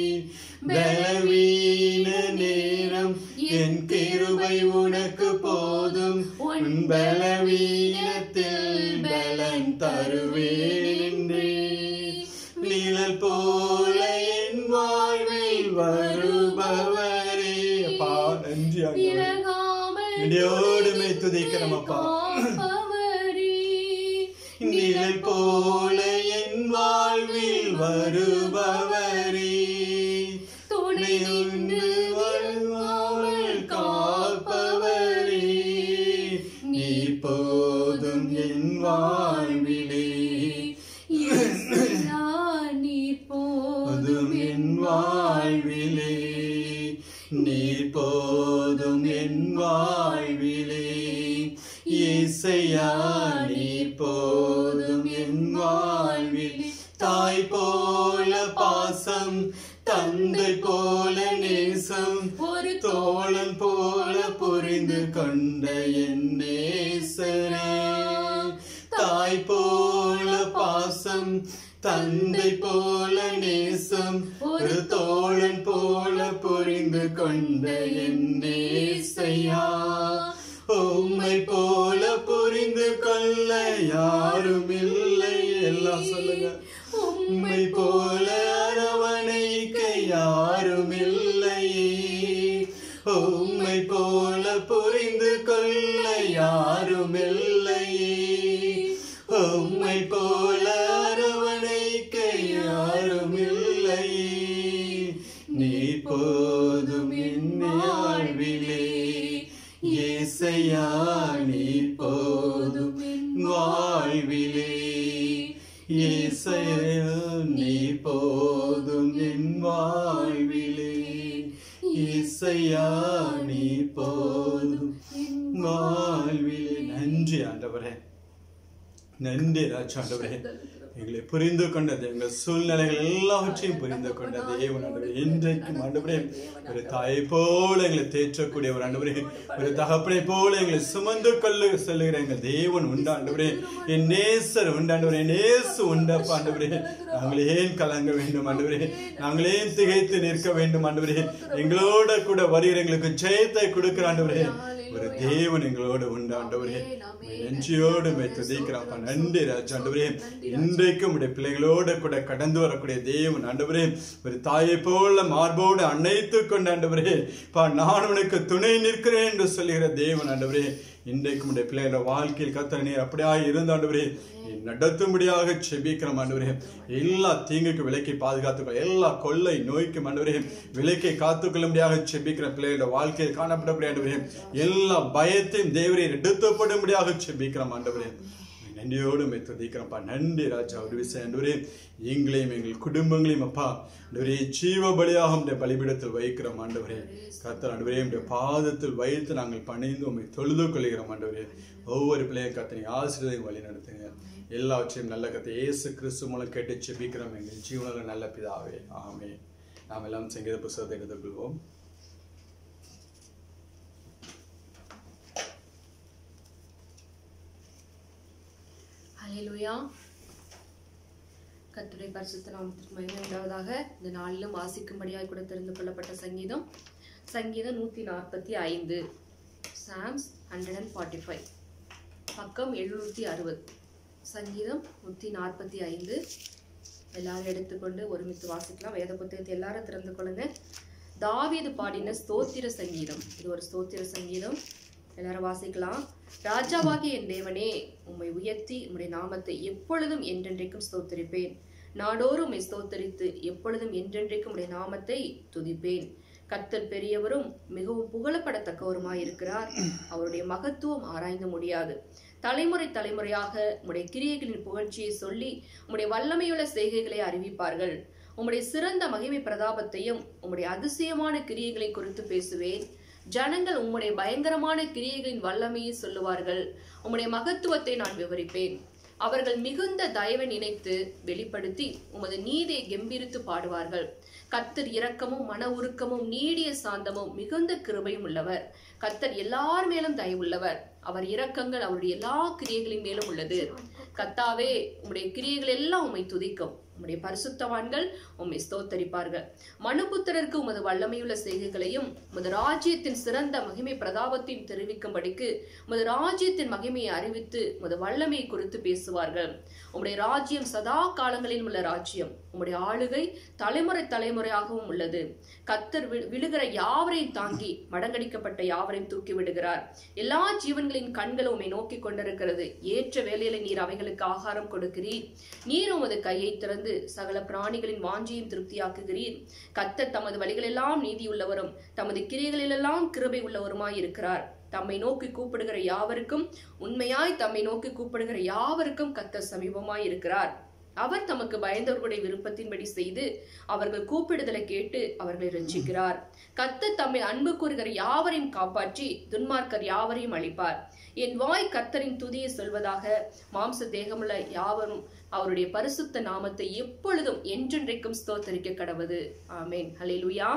பலவீன நேரம் என் கிருவை உனக்கு போதும் உன் பலவீனத்தில் பலன் தருவேனின்றி நிழல் போல என் வாழ்வில் வருபவரே அப்பா நன்றி ஆண்டவரே. விலகாமல் இடியோடுமை துதிக்கிறோம் அப்பா காப்பவரே நிழல் போல என் வாழ்வில் வருபவரே துணை நின்று வருவாமல் காப்பவரே நீ போதும் என் வாழ்விலே இயேசையா நீர் போதும் போதும் என் வாழ்விலே நீ போதும் என் வாழ்விலே இசையா நீ போதும் என் வாழ்விலே தாய் போல பாசம் தந்தை போல நேசம் ஒரு தோழன் போல புரிந்து கொண்ட என் நேசரே தாய் போல பாசம் தந்தை போல நேசம் ஒரு தோழன் போல புரிந்து கொண்ட என் நேசையா உம்மை போல புரிந்து கொள்ள யாரும் இல்லை எல்லாம் சொல்லுங்க உம்மை போல அரவணைக்க யாரும் இல்லையே உம்மை போல புரிந்து கொள்ள யாரும் இல்லையே உம்மை போல அரவணைக்க யாரும் இல்லையே நீ போதும் என் வாழ்விலே ஏசையா நீ போதும் என் வாழ்விலே ஏசையா நீ போதும் என் வாழ்விலே ஏசையா நீ போதும் என் வாழ்விலே நன்றி ஆண்டவரே நன்றி ராஜா ஆண்டவரே எங்களை புரிந்து கொண்டது எங்கள் சூழ்நிலைகள் எல்லாவற்றையும் புரிந்து கொண்ட தேவன் ஆண்டவரே இன்றைக்கும் ஆண்டவரே ஒரு தாயை போல எங்களை தேற்றக்கூடிய ஒரு ஆண்டவரே ஒரு தகப்பனை போல எங்களை சுமந்து கொள்ள சொல்லுகிற எங்கள் தேவன் உண்டு ஆண்டவரே என் நேசர் உண்டு ஆண்டவரே நேசு உண்டப்பா ஆண்டவரே நாங்கள் ஏன் கலங்க வேண்டும் ஆண்டவரே நாங்கள் ஏன் திகைத்து நிற்க வேண்டும் ஆண்டவரே எங்களோட கூட வருகிற எங்களுக்கு ஜெயத்தை கொடுக்கிற ஆண்டவரே ஒரு தேவன் எங்களோடு உண்டு ஆண்டவரே நன்றியோடு மை துதிக்கிறப்பா நன்றி ராஜா ஆண்டவரே இன்றைக்கும் உடைய பிள்ளைகளோட கூட கடந்து வரக்கூடிய தேவன் ஆண்டவரே ஒரு தாயை போல மார்போடு அணைத்து கொண்டு ஆண்டவரே பா நான் உனக்கு துணை நிற்கிறேன் என்று சொல்லுகிற தேவன் ஆண்டவரே இன்றைக்கும் உடைய பிள்ளைகளோட வாழ்க்கையில் கத்தர் நீர் அப்படியா இருந்த ஆண்டவரே நீ நடத்தும்படியாக செபிக்கிறோம் ஆண்டவரே எல்லா தீங்குக்கு விலைக்கை பாதுகாத்துக்கொள்ள எல்லா கொள்ளை நோய்க்கும் ஆண்டவரே விலைக்கை காத்துக்கொள்ளும்படியாக செபிக்கிற பிள்ளைகளோட வாழ்க்கையில் காணப்படக்கூடிய ஆண்டவரே எல்லா பயத்தையும் தேவரை எடுத்துப்படும்படியாக செபிக்கிறோம் ஆண்டவரே நன்றியோடு மை துதிக்கிறோம்ப்பா நன்றி ராஜா ஒரு விஷயம் ஆண்டவரே எங்களையும் எங்கள் குடும்பங்களையும் அப்பா ஆண்டவரே ஜீவ பலியாக உடைய பலிபீடத்தில் வைக்கிறோம் ஆண்டவரே கர்த்தர் ஆண்டவரே உடைய பாதத்தில் வைத்து நாங்கள் பணிந்து உண்மை தொழுது கொள்கிறோம் ஆண்டவரே ஒவ்வொரு பிள்ளையும் கத்தனை ஆசிரியரையும் வழி நடத்துங்க எல்லாவற்றையும் நல்ல கத்தை இயேசு கிறிஸ்து மூலம் கேட்டு செபிக்கிறோம் எங்கள் ஜீவனில் நல்ல பிதாவே ஆமே நாம் எல்லாம் சங்கீத புஸ்தகத்தை எடுத்துக்கொள்வோம் ஹalleluya கர்த்தருடைய பரிசுத்த நாமத்திற்கு மகிமை உண்டாவதாக இந்த நாளிலும் வாசிக்கும்படியாய் கூட தெரிந்து கொள்ளப்பட்ட சங்கீதம் சங்கீதம் நூற்றி நாற்பத்தி ஐந்து Psalms hundred and forty five பக்கம் எழுநூற்றி அறுபது சங்கீதம் நூற்றி நாற்பத்தி ஐந்து எல்லாரும் எடுத்துக்கொண்டு ஒருமித்து வாசிக்கலாம் வேத புத்தகத்தை எல்லாரும் திறந்து கொள்ளுங்க தாவீது பாடின ஸ்தோத்திர சங்கீதம் இது ஒரு ஸ்தோத்திர சங்கீதம் எல்லாரும் வாசிக்கலாம் ராஜாவாகிய என் தேவனே உம்மை உயர்த்தி உம்முடைய நாமத்தை எப்பொழுதும் என்றென்றைக்கும் ஸ்தோத்தரிப்பேன் நாடோறும் உம்மை ஸ்தோத்தரித்து எப்பொழுதும் என்றென்றைக்கும் உம்முடைய நாமத்தை துதிப்பேன் கர்த்தர் பெரியவரும் மிகவும் புகழப்படத்தக்கவருமாய் இருக்கிறார் அவருடைய மகத்துவம் ஆராய்ந்து முடியாது தலைமுறை தலைமுறையாக உம்முடைய கிரியைகளின் புகழ்ச்சியை சொல்லி உம்முடைய வல்லமையுள்ள செய்கைகளை அறிவிப்பார்கள் உம்முடைய சிறந்த மகிமை பிரதாபத்தையும் உம்முடைய அதிசயமான கிரியைகளை குறித்து பேசுவேன் ஜனங்கள் உம்முடைய பயங்கரமான கிரியைகளின் வல்லமையை சொல்லுவார்கள் உம்முடைய மகத்துவத்தை நான் விவரிப்பேன் அவர்கள் மிகுந்த தயவை நினைத்து வெளிப்படுத்தி உமது நீதியை கெம்பீரித்து பாடுவார்கள் கர்த்தர் இரக்கமும் மன உருக்கமும் நீடிய சாந்தமும் மிகுந்த கிருபையும் உள்ளவர் கர்த்தர் எல்லார் மேலும் தயவுள்ளவர் அவர் இரக்கங்கள் அவருடைய எல்லா கிரியைகளின் மேலும் உள்ளது கத்தாவே உம்முடைய கிரியைகள் எல்லாம் உம்மை துதிக்கும் உம்முடைய பரிசுத்தவான்கள் உம்மை ஸ்தோத்தரிப்பார்கள் மனுபுத்திரருக்கு உமது வல்லமையுள்ள செய்கைகளையும் உமது ராஜ்யத்தின் சிறந்த மகிமை பிரதாபத்தையும் தெரிவிக்கும்படிக்கு உமது ராஜ்யத்தின் மகிமையை அறிவித்து உமது வல்லமையை குறித்து பேசுவார்கள் உம்முடைய ராஜ்யம் சதா காலங்களில் உள்ள ராஜ்யம் உம்முடைய ஆளுகை தலைமுறை தலைமுறையாகவும் உள்ளது கத்தர் வி- விழுகிற யாவரையும் தாங்கி மடங்கடிக்கப்பட்ட யாவரையும் தூக்கி விடுகிறார் எல்லா ஜீவன்களின் கண்களும் உம்மை நோக்கி கொண்டிருக்கிறது ஏற்ற வேளையில நீர் அவைகளுக்கு ஆகாரம் கொடுக்கிறீர் நீர் உமது கையை திறந்து சகல பிராணிகளின் வாஞ்சியும் திருப்தியாக்குகிறீர் கத்தர் தமது வழிகளெல்லாம் நீதியுள்ளவரும் தமது கிரியைகளிலெல்லாம் கிருபை உள்ளவருமாய் இருக்கிறார் தம்மை நோக்கி கூப்பிடுகிற யாவருக்கும் உண்மையாய் தம்மை நோக்கி கூப்பிடுகிற யாவருக்கும் கத்தர் சமீபமாய் இருக்கிறார் அவர் தமக்கு பயந்தவர்களுடைய விருப்பத்தின்படி செய்து அவர்கள் கூப்பிடுதலை கேட்டு அவர்களை ரட்சிக்கிறார் கர்த்தர் தம்மை அன்பு கூறுகிற யாவரையும் காப்பாற்றி துன்மார்க்கர் யாவரையும் அழிப்பார் என் வாய் கர்த்தரின் துதியை சொல்வதாக மாம்ச தேகமுள்ள யாவரும் அவருடைய பரிசுத்த நாமத்தை எப்பொழுதும் என்றென்றைக்கும் ஸ்தோத்தரிக்க கடவது ஆமென் ஹalleluya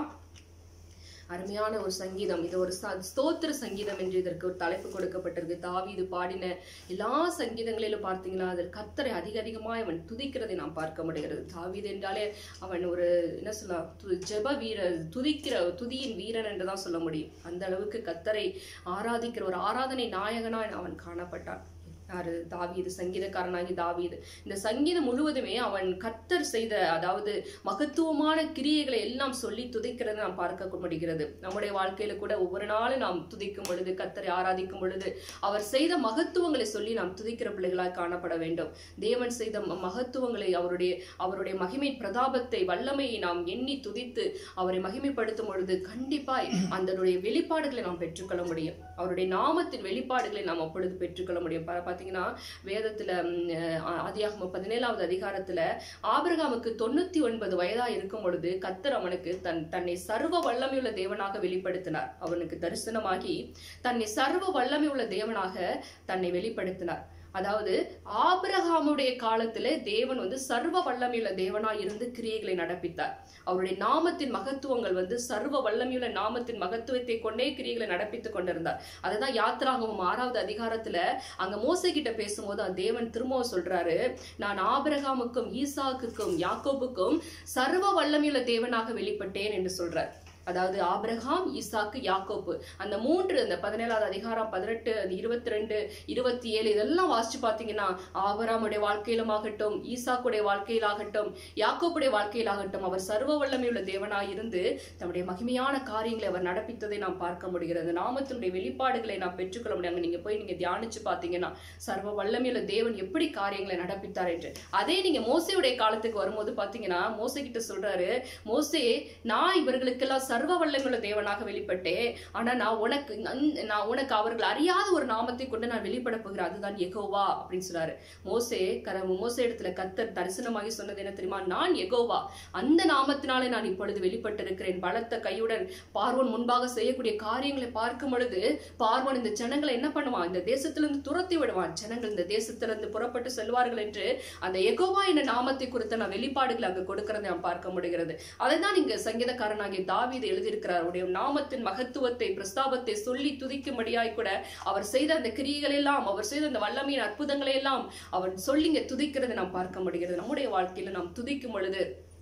அருமையான ஒரு சங்கீதம் இது ஒரு ச- ஸ்தோத்திர சங்கீதம் என்று இதற்கு ஒரு தலைப்பு கொடுக்கப்பட்டிருக்கு தாவீது பாடின எல்லா சங்கீதங்களிலும் பார்த்தீங்கன்னா அதில் கத்தரை அதிக அதிகமாய் அவன் துதிக்கிறதை நாம் பார்க்க முடிகிறது தாவீது என்றாலே அவன் ஒரு என்ன சொல்லலாம் து- ஜெப வீரர் துதிக்கிற துதியின் வீரன் என்று தான் சொல்ல முடியும் அந்த அளவுக்கு கத்தரை ஆராதிக்கிற ஒரு ஆராதனை நாயகனாய் அவன் காணப்பட்டான் யாரு தாவீது சங்கீதக்காரனாகி தாவீது இந்த சங்கீதம் முழுவதுமே அவன் கத்தர் செய்த அதாவது மகத்துவமான கிரியைகளை எல்லாம் சொல்லி துதிக்கிறதை நாம் பார்க்க முடிகிறது நம்முடைய வாழ்க்கையில கூட ஒவ்வொரு நாளும் நாம் துதிக்கும் பொழுது கத்தரை ஆராதிக்கும் பொழுது அவர் செய்த மகத்துவங்களை சொல்லி நாம் துதிக்கிற பிள்ளைகளாய் காணப்பட வேண்டும் தேவன் செய்த ம- மகத்துவங்களை அவருடைய அவருடைய மகிமை பிரதாபத்தை வல்லமையை நாம் எண்ணி துதித்து அவரை மகிமைப்படுத்தும் பொழுது கண்டிப்பாய் அதனுடைய வெளிப்பாடுகளை நாம் பெற்றுக்கொள்ள முடியும் அவருடைய நாமத்தின் வெளிப்பாடுகளை நாம் அப்பொழுது பெற்றுக்கொள்ள முடியும் பா- பாத்தீங்கன்னா வேதத்துல ம், அஹ், ஆதியாகமம் பதினேழாவது அதிகாரத்துல ஆபிரகாமுக்கு தொண்ணூத்தி ஒன்பது வயதா இருக்கும் பொழுது கத்தர் அவனுக்கு தன் தன்னை சர்வ வல்லமையுள்ள தேவனாக வெளிப்படுத்தினார் அவனுக்கு தரிசனமாகி தன்னை சர்வ வல்லமையுள்ள தேவனாக தன்னை வெளிப்படுத்தினார் அதாவது ஆபிரகாமுடைய காலத்துல தேவன் வந்து சர்வ வல்லமையுள்ள தேவனாய் இருந்து கிரியைகளை நடப்பித்தார் அவருடைய நாமத்தின் மகத்துவங்கள் வந்து சர்வ வல்லமையுள்ள நாமத்தின் மகத்துவத்தை கொண்டே கிரியைகளை நடப்பித்துக் கொண்டிருந்தார் அதுதான் யாத்திராகமம் ஆறாவது அதிகாரத்துல அங்க மோசே கிட்ட பேசும்போது அந்த தேவன் திரும்பவும் சொல்றாரு நான் ஆபிரகாமுக்கும் ஈசாக்குக்கும் யாக்கோபுக்கும் சர்வ வல்லமையுள்ள தேவனாக வெளிப்பட்டேன் என்று சொல்றார் அதாவது ஆபிரகாம் ஈசாக்கு யாக்கோப்பு அந்த மூன்று அந்த பதினேழாவது அதிகாரம் பதினெட்டு அந்த இருபத்தி ரெண்டு இருபத்தி ஏழு இதெல்லாம் வாசிச்சு பாத்தீங்கன்னா ஆபராமுடைய வாழ்க்கையிலுமாகட்டும் ஈசாக்குடைய வாழ்க்கையிலாகட்டும் யாக்கோப்புடைய வாழ்க்கையிலாகட்டும் அவர் சர்வ வல்லமையுள்ள தேவனாய் இருந்து தம்முடைய மகிமையான காரியங்களை அவர் நடப்பித்ததை நாம் பார்க்க முடிகிறது நாமத்தினுடைய வெளிப்பாடுகளை நாம் பெற்றுக்கொள்ள முடியாது நீங்க போய் நீங்க தியானிச்சு பாத்தீங்கன்னா சர்வ வல்லமையுள்ள தேவன் எப்படி காரியங்களை நடப்பித்தார் என்று அதே நீங்க மோசையுடைய காலத்துக்கு வரும்போது பாத்தீங்கன்னா மோசை கிட்ட சொல்றாரு மோசே நான் இவர்களுக்கெல்லாம் சர்வ வல்லமையுள்ள தேவனாக வெளிப்பட்டேன் ஆனா நான் உனக்கு நன்- நான் உனக்கு அவர்கள் அறியாத ஒரு நாமத்தை கொண்டு நான் வெளிப்பட போகிறேன் அதுதான் எகோவா அப்படின்னு சொல்றாரு மோசே கர மோசே இடத்துல கத்தர் தரிசனமாகி சொன்னது என்ன தெரியுமா நான் எகோவா அந்த நாமத்தினாலே நான் இப்பொழுது வெளிப்பட்டிருக்கிறேன் பலத்த கையுடன் பார்வோன் முன்பாக செய்யக்கூடிய காரியங்களை பார்க்கும் பொழுது பார்வோன் இந்த ஜனங்களை என்ன பண்ணுவான் இந்த தேசத்திலிருந்து துரத்தி விடுவான் ஜனங்கள் இந்த தேசத்திலிருந்து புறப்பட்டு செல்வார்கள் என்று அந்த எகோவா என்ற நாமத்தை குறித்த நான் வெளிப்பாடுகளை அங்கு கொடுக்கிறதை நாம் பார்க்க முடிகிறது அதைதான் இங்க சங்கீதக்காரனாகிய தாவீது எழுதியிருக்கிறார் அவருடைய நாமத்தின் மகத்துவத்தை பிரஸ்தாபத்தை சொல்லி துதிக்கும்படியாய் கூட அவர் செய்த அந்த கிரியைகள் எல்லாம் அவர் செய்த அந்த வல்லமையின் அற்புதங்களை எல்லாம் அவர் சொல்லிங்க துதிக்கிறதை நாம் பார்க்க முடிகிறது நம்முடைய வாழ்க்கையில நாம் துதிக்கும் பொழுது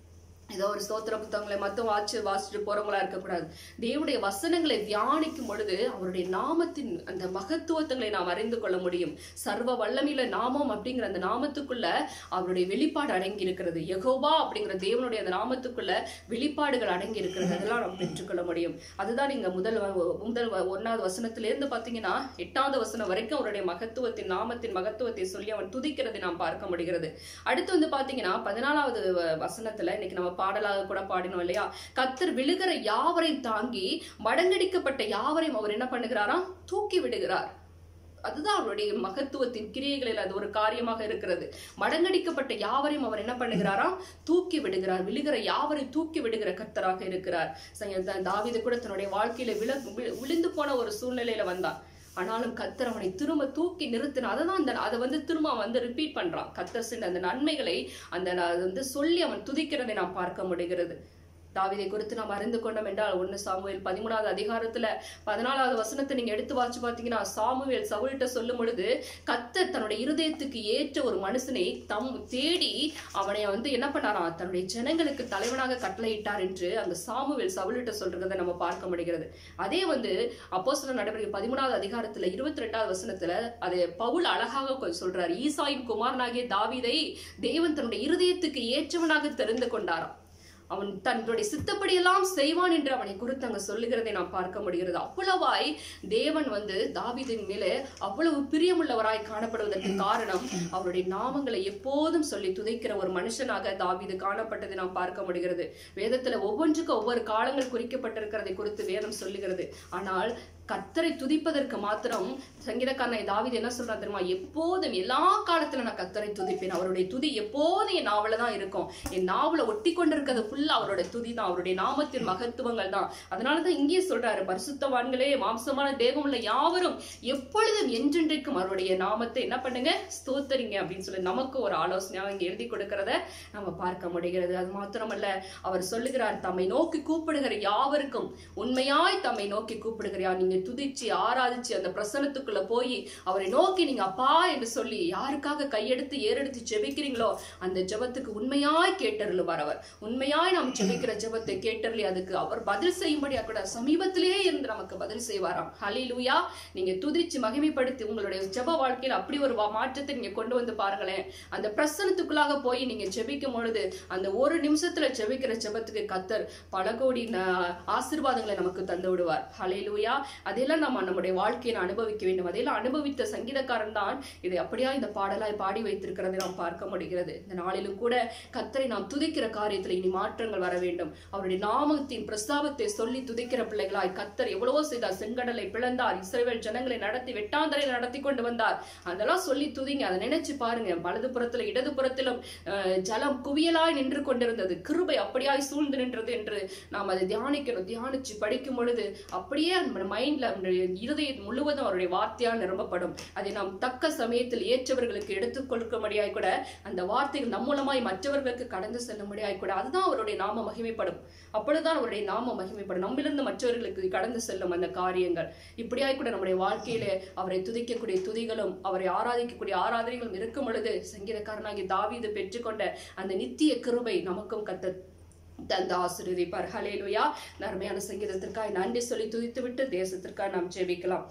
ஏதோ ஒரு ஸ்தோத்திர புத்தகங்களை மட்டும் வாச்சு வாசிச்சுட்டு போறவங்களா இருக்கக்கூடாது தேவனுடைய வசனங்களை தியானிக்கும் பொழுது அவருடைய நாமத்தின் அந்த மகத்துவத்தங்களை நாம் அறிந்து கொள்ள முடியும் சர்வ வல்லமையில நாமம் அப்படிங்கிற அந்த நாமத்துக்குள்ள அவருடைய வெளிப்பாடு அடங்கி இருக்கிறது யெகோவா அப்படிங்கிற தேவனுடைய அந்த நாமத்துக்குள்ள வெளிப்பாடுகள் அடங்கி இருக்கிறது அதெல்லாம் நாம் பெற்றுக்கொள்ள முடியும் அதுதான் நீங்க முதல் வ- முதல் வ- ஒன்னாவது வசனத்திலிருந்து பாத்தீங்கன்னா எட்டாவது வசனம் வரைக்கும் அவருடைய மகத்துவத்தின் நாமத்தின் மகத்துவத்தை சொல்லி அவன் துதிக்கிறதை நாம் பார்க்க முடிகிறது அடுத்து வந்து பாத்தீங்கன்னா பதினாலாவது வ- வசனத்துல இன்னைக்கு நம்ம பாடலாக கூட பாடினோம் இல்லையா கத்தர் விழுகிற யாவரையும் தாங்கி மடங்கடிக்கப்பட்ட யாவரையும் அவர் என்ன பண்ணுகிறாராம் தூக்கி விடுகிறார் அதுதான் அவருடைய மகத்துவத்தின் கிரியைகளில் அது ஒரு காரியமாக இருக்கிறது மடங்கடிக்கப்பட்ட யாவரையும் அவர் என்ன பண்ணுகிறாராம் தூக்கி விடுகிறார் விழுகிற யாவரையும் தூக்கி விடுகிற கர்த்தராக இருக்கிறார் சங்க- த- தாவீது கூட தன்னுடைய வாழ்க்கையில விழ வி- விழுந்து போன ஒரு சூழ்நிலையில வந்தான் ஆனாலும் கத்தர் அவனை திரும்ப தூக்கி நிறுத்தினார் அதை தான் அந்த அதை வந்து திரும்ப அவன் வந்து ரிப்பீட் பண்றான் கத்தர் செஞ்ச அந்த நன்மைகளை அந்த ந- அது வந்து சொல்லி அவன் துதிக்கிறதை நாம் பார்க்க முடிகிறது தாவீதை குறித்து நாம் அறிந்து கொண்டோம் என்றால் ஒன்னு சாமுவேல் பதிமூணாவது அதிகாரத்துல பதினாலாவது வசனத்தை நீங்க எடுத்து வாச்சு பாத்தீங்கன்னா சாமுவேல் சவுல்கிட்ட சொல்லும் பொழுது கத்தர் தன்னுடைய இருதயத்துக்கு ஏற்ற ஒரு மனுஷனை தம் தேடி அவனை வந்து என்ன பண்ணாராம் தன்னுடைய ஜனங்களுக்கு தலைவனாக கட்டளையிட்டார் என்று அந்த சாமுவேல் சவுல்கிட்ட சொல்றதை நம்ம பார்க்க முடிகிறது அதே வந்து அப்போஸ்தலர் நடவடிக்கை பதிமூணாவது அதிகாரத்துல இருபத்தி ரெண்டாவது வசனத்துல அதை பவுல் அழகாக கொ- சொல்றார் ஈசாயின் குமாரனாகிய தாவீதை தேவன் தன்னுடைய இருதயத்துக்கு ஏற்றவனாக தெரிந்து கொண்டாராம் அவன் தன்னுடைய சித்தப்படியெல்லாம் செய்வான் என்று அவனை குறித்து அங்க சொல்லுகிறதை நாம் பார்க்க முடிகிறது அவ்வளவாய் தேவன் வந்து தாவீதின் மேலே அவ்வளவு பிரியமுள்ளவராய் காணப்படுவதற்கு காரணம் அவருடைய நாமங்களை எப்போதும் சொல்லி துதைக்கிற ஒரு மனுஷனாக தாவீது காணப்பட்டதை நாம் பார்க்க முடிகிறது வேதத்துல ஒவ்வொன்றுக்கும் ஒவ்வொரு காலங்கள் குறிக்கப்பட்டிருக்கிறதை குறித்து வேதம் சொல்லுகிறது ஆனால் கத்தரை துதிப்பதற்கு மாத்திரம் சங்கீதக்காரனை தாவீது என்ன சொல்றான் தெரியுமா எப்போதும் எல்லா காலத்துல நான் கத்தரை துதிப்பேன் அவருடைய துதி எப்போதும் என் நாவல தான் இருக்கும் என் நாவல ஒட்டி கொண்டிருக்கிறது ஃபுல்லா அவருடைய துதி தான் அவருடைய நாமத்தின் மகத்துவங்கள் தான் அதனாலதான் இங்கேயே சொல்றாரு பரிசுத்தவான்களே மாம்சமான தேவமுள்ள யாவரும் எப்பொழுதும் என்றென்றைக்கும் அவருடைய நாமத்தை என்ன பண்ணுங்க ஸ்தோத்தரிங்க அப்படின்னு சொல்லி நமக்கு ஒரு ஆலோசனையாக இங்க எழுதி கொடுக்கறத நம்ம பார்க்க முடிகிறது அது மாத்திரமல்ல அவர் சொல்லுகிறார் தம்மை நோக்கி கூப்பிடுகிற யாவருக்கும் உண்மையாய் தம்மை நோக்கி கூப்பிடுகிறார் நீங்க துதிச்சு ஆராதிச்சு அந்த பிரசனத்துக்குள்ள போய் அவரை நோக்கி நீங்க அப்பா என்று சொல்லி யாருக்காக கையெடுத்து ஏறெடுத்து ஜெபிக்கிறீங்களோ அந்த ஜெபத்துக்கு உண்மையாய் கேட்டருளுவார் அவர் உண்மையாய் நாம் ஜெபிக்கிற ஜெபத்தை கேட்டருளி அதுக்கு அவர் பதில் செய்யும்படியா கூட சமீபத்திலேயே இருந்து நமக்கு பதில் செய்வாராம் ஹalleluya நீங்க துதிச்சு மகிமைப்படுத்தி உங்களுடைய ஜெப வாழ்க்கையில் அப்படி ஒரு வா- மாற்றத்தை நீங்க கொண்டு வந்து பாருங்களேன் அந்த பிரசனத்துக்குள்ளாக போய் நீங்க ஜெபிக்கும் பொழுது அந்த ஒரு நிமிஷத்துல ஜெபிக்கிற ஜெபத்துக்கு கத்தர் பல கோடி ந- ஆசீர்வாதங்களை நமக்கு தந்து விடுவார் ஹalleluya அதெல்லாம் நம்ம நம்முடைய வாழ்க்கையை அனுபவிக்க வேண்டும் அதையெல்லாம் அனுபவித்த சங்கீதக்காரன் தான் இதை அப்படியா இந்த பாடலாய் பாடி வைத்திருக்கிறதை நாம் பார்க்க முடிகிறது இந்த நாளிலும் கூட கத்தரை நாம் துதிக்கிற காரியத்தில் இனி மாற்றங்கள் வர வேண்டும் அவருடைய நாமத்தின் பிரஸ்தாபத்தை சொல்லி துதிக்கிற பிள்ளைகளாய் கத்தர் எவ்வளவோ செய்தார் செங்கடலை பிளந்தார் இஸ்ரவேல் ஜனங்களை நடத்தி வெட்டாந்தரை நடத்தி கொண்டு வந்தார் அதெல்லாம் சொல்லி துதிங்க அதை நினைச்சு பாருங்க வலது புறத்துல இடது புறத்திலும் அஹ், ஜலம் குவியலாய் நின்று கொண்டிருந்தது கிருபை அப்படியாய் சூழ்ந்து நின்றது என்று நாம் அதை தியானிக்கணும் தியானிச்சு படிக்கும் பொழுது அப்படியே நம்ம மைண்ட்ல நம்முடைய இருதயம் முழுவதும் அவருடைய வார்த்தையால் நிரம்பப்படும் அதை நாம் தக்க சமயத்தில் ஏற்றவர்களுக்கு எடுத்துக் கொடுக்கும்படியாய் கூட அந்த வார்த்தைகள் நம் மூலமாய் மற்றவர்களுக்கு கடந்து செல்லும்படியாய் கூட அதுதான் அவருடைய நாம மகிமைப்படும் அப்பொழுதுதான் அவருடைய நாம மகிமைப்படும் நம்மிலிருந்து மற்றவர்களுக்கு கடந்து செல்லும் அந்த காரியங்கள் இப்படியாய் கூட நம்முடைய வாழ்க்கையிலே அவரை துதிக்கக்கூடிய துதிகளும் அவரை ஆராதிக்கக்கூடிய ஆராதனைகளும் இருக்கும் பொழுது சங்கீதக்காரனாகி தாவீது பெற்றுக்கொண்ட அந்த நித்திய கிருபை நமக்கும் கத்த தந்த ஆசிரியப்பார் ஹலேலுயா நன்மையான சங்கீதத்திற்காக நன்றி சொல்லி துதித்து விட்டு தேசத்திற்காக நாம் ஜெபிக்கலாம்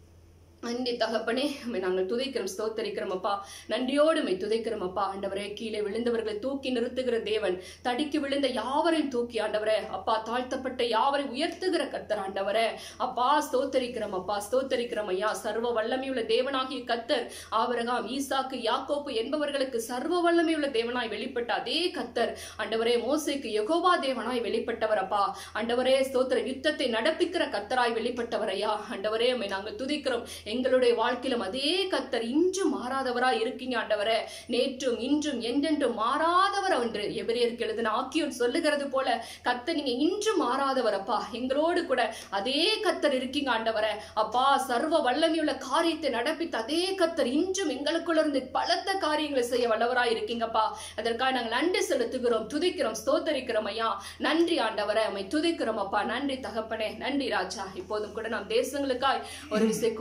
நன்றி தகப்பனே உம்மை நாங்கள் துதிக்கிறோம் ஸ்தோத்தரிக்கிறோம் அப்பா நன்றியோடு உம்மை துதிக்கிறோம் அப்பா ஆண்டவரே கீழே விழுந்தவர்களை தூக்கி நிறுத்துகிற தேவன் தடிக்கு விழுந்த யாவரையும் தூக்கி ஆண்டவரே அப்பா தாழ்த்தப்பட்ட யாவரை உயர்த்துகிற கர்த்தர் ஆண்டவரே அப்பா ஸ்தோத்தரிக்கிறோம் அப்பா ஸ்தோத்தரிக்கிறோம் ஐயா சர்வ வல்லமையுள்ள தேவனாகிய கர்த்தர் ஆபிரகாம் ஈசாக்கு யாக்கோப்பு என்பவர்களுக்கு சர்வ வல்லமையுள்ள தேவனாய் வெளிப்பட்ட அதே கர்த்தர் ஆண்டவரே மோசேக்கு யெகோவா தேவனாய் வெளிப்பட்டவர் அப்பா ஆண்டவரே ஸ்தோத்திர யுத்தத்தை நடப்பிக்கிற கர்த்தராய் வெளிப்பட்டவர் ஐயா ஆண்டவரே உம்மை நாங்கள் துதிக்கிறோம் எங்களுடைய வாழ்க்கையிலும் அதே கர்த்தர் இன்றும் மாறாதவராய் இருக்கீங்க ஆண்டவரே நேற்றும் இன்றும் என்றென்றும் மாறாதவர் என்று எபிரேயருக்கு எழுதின ஆக்கியோன் சொல்லுகிறது போல கர்த்தர் நீங்க இன்றும் மாறாதவர் அப்பா எங்களோடு கூட அதே கர்த்தர் இருக்கீங்க ஆண்டவரே அப்பா சர்வ வல்லமையுள்ள காரியத்தை நடப்பித்த அதே கர்த்தர் இன்றும் எங்களுக்குள்ள இருந்து பலத்த காரியங்களை செய்ய வல்லவராய் இருக்கீங்கப்பா அதற்காக நாங்கள் நன்றி செலுத்துகிறோம் துதிக்கிறோம் ஸ்தோத்தரிக்கிறோம் ஐயா நன்றி ஆண்டவரே உம்மை துதிக்கிறோம் அப்பா நன்றி தகப்பனே நன்றி ராஜா இப்போதும் கூட நாம் தேசங்களுக்காய் ஒரு விசை கூட கத்த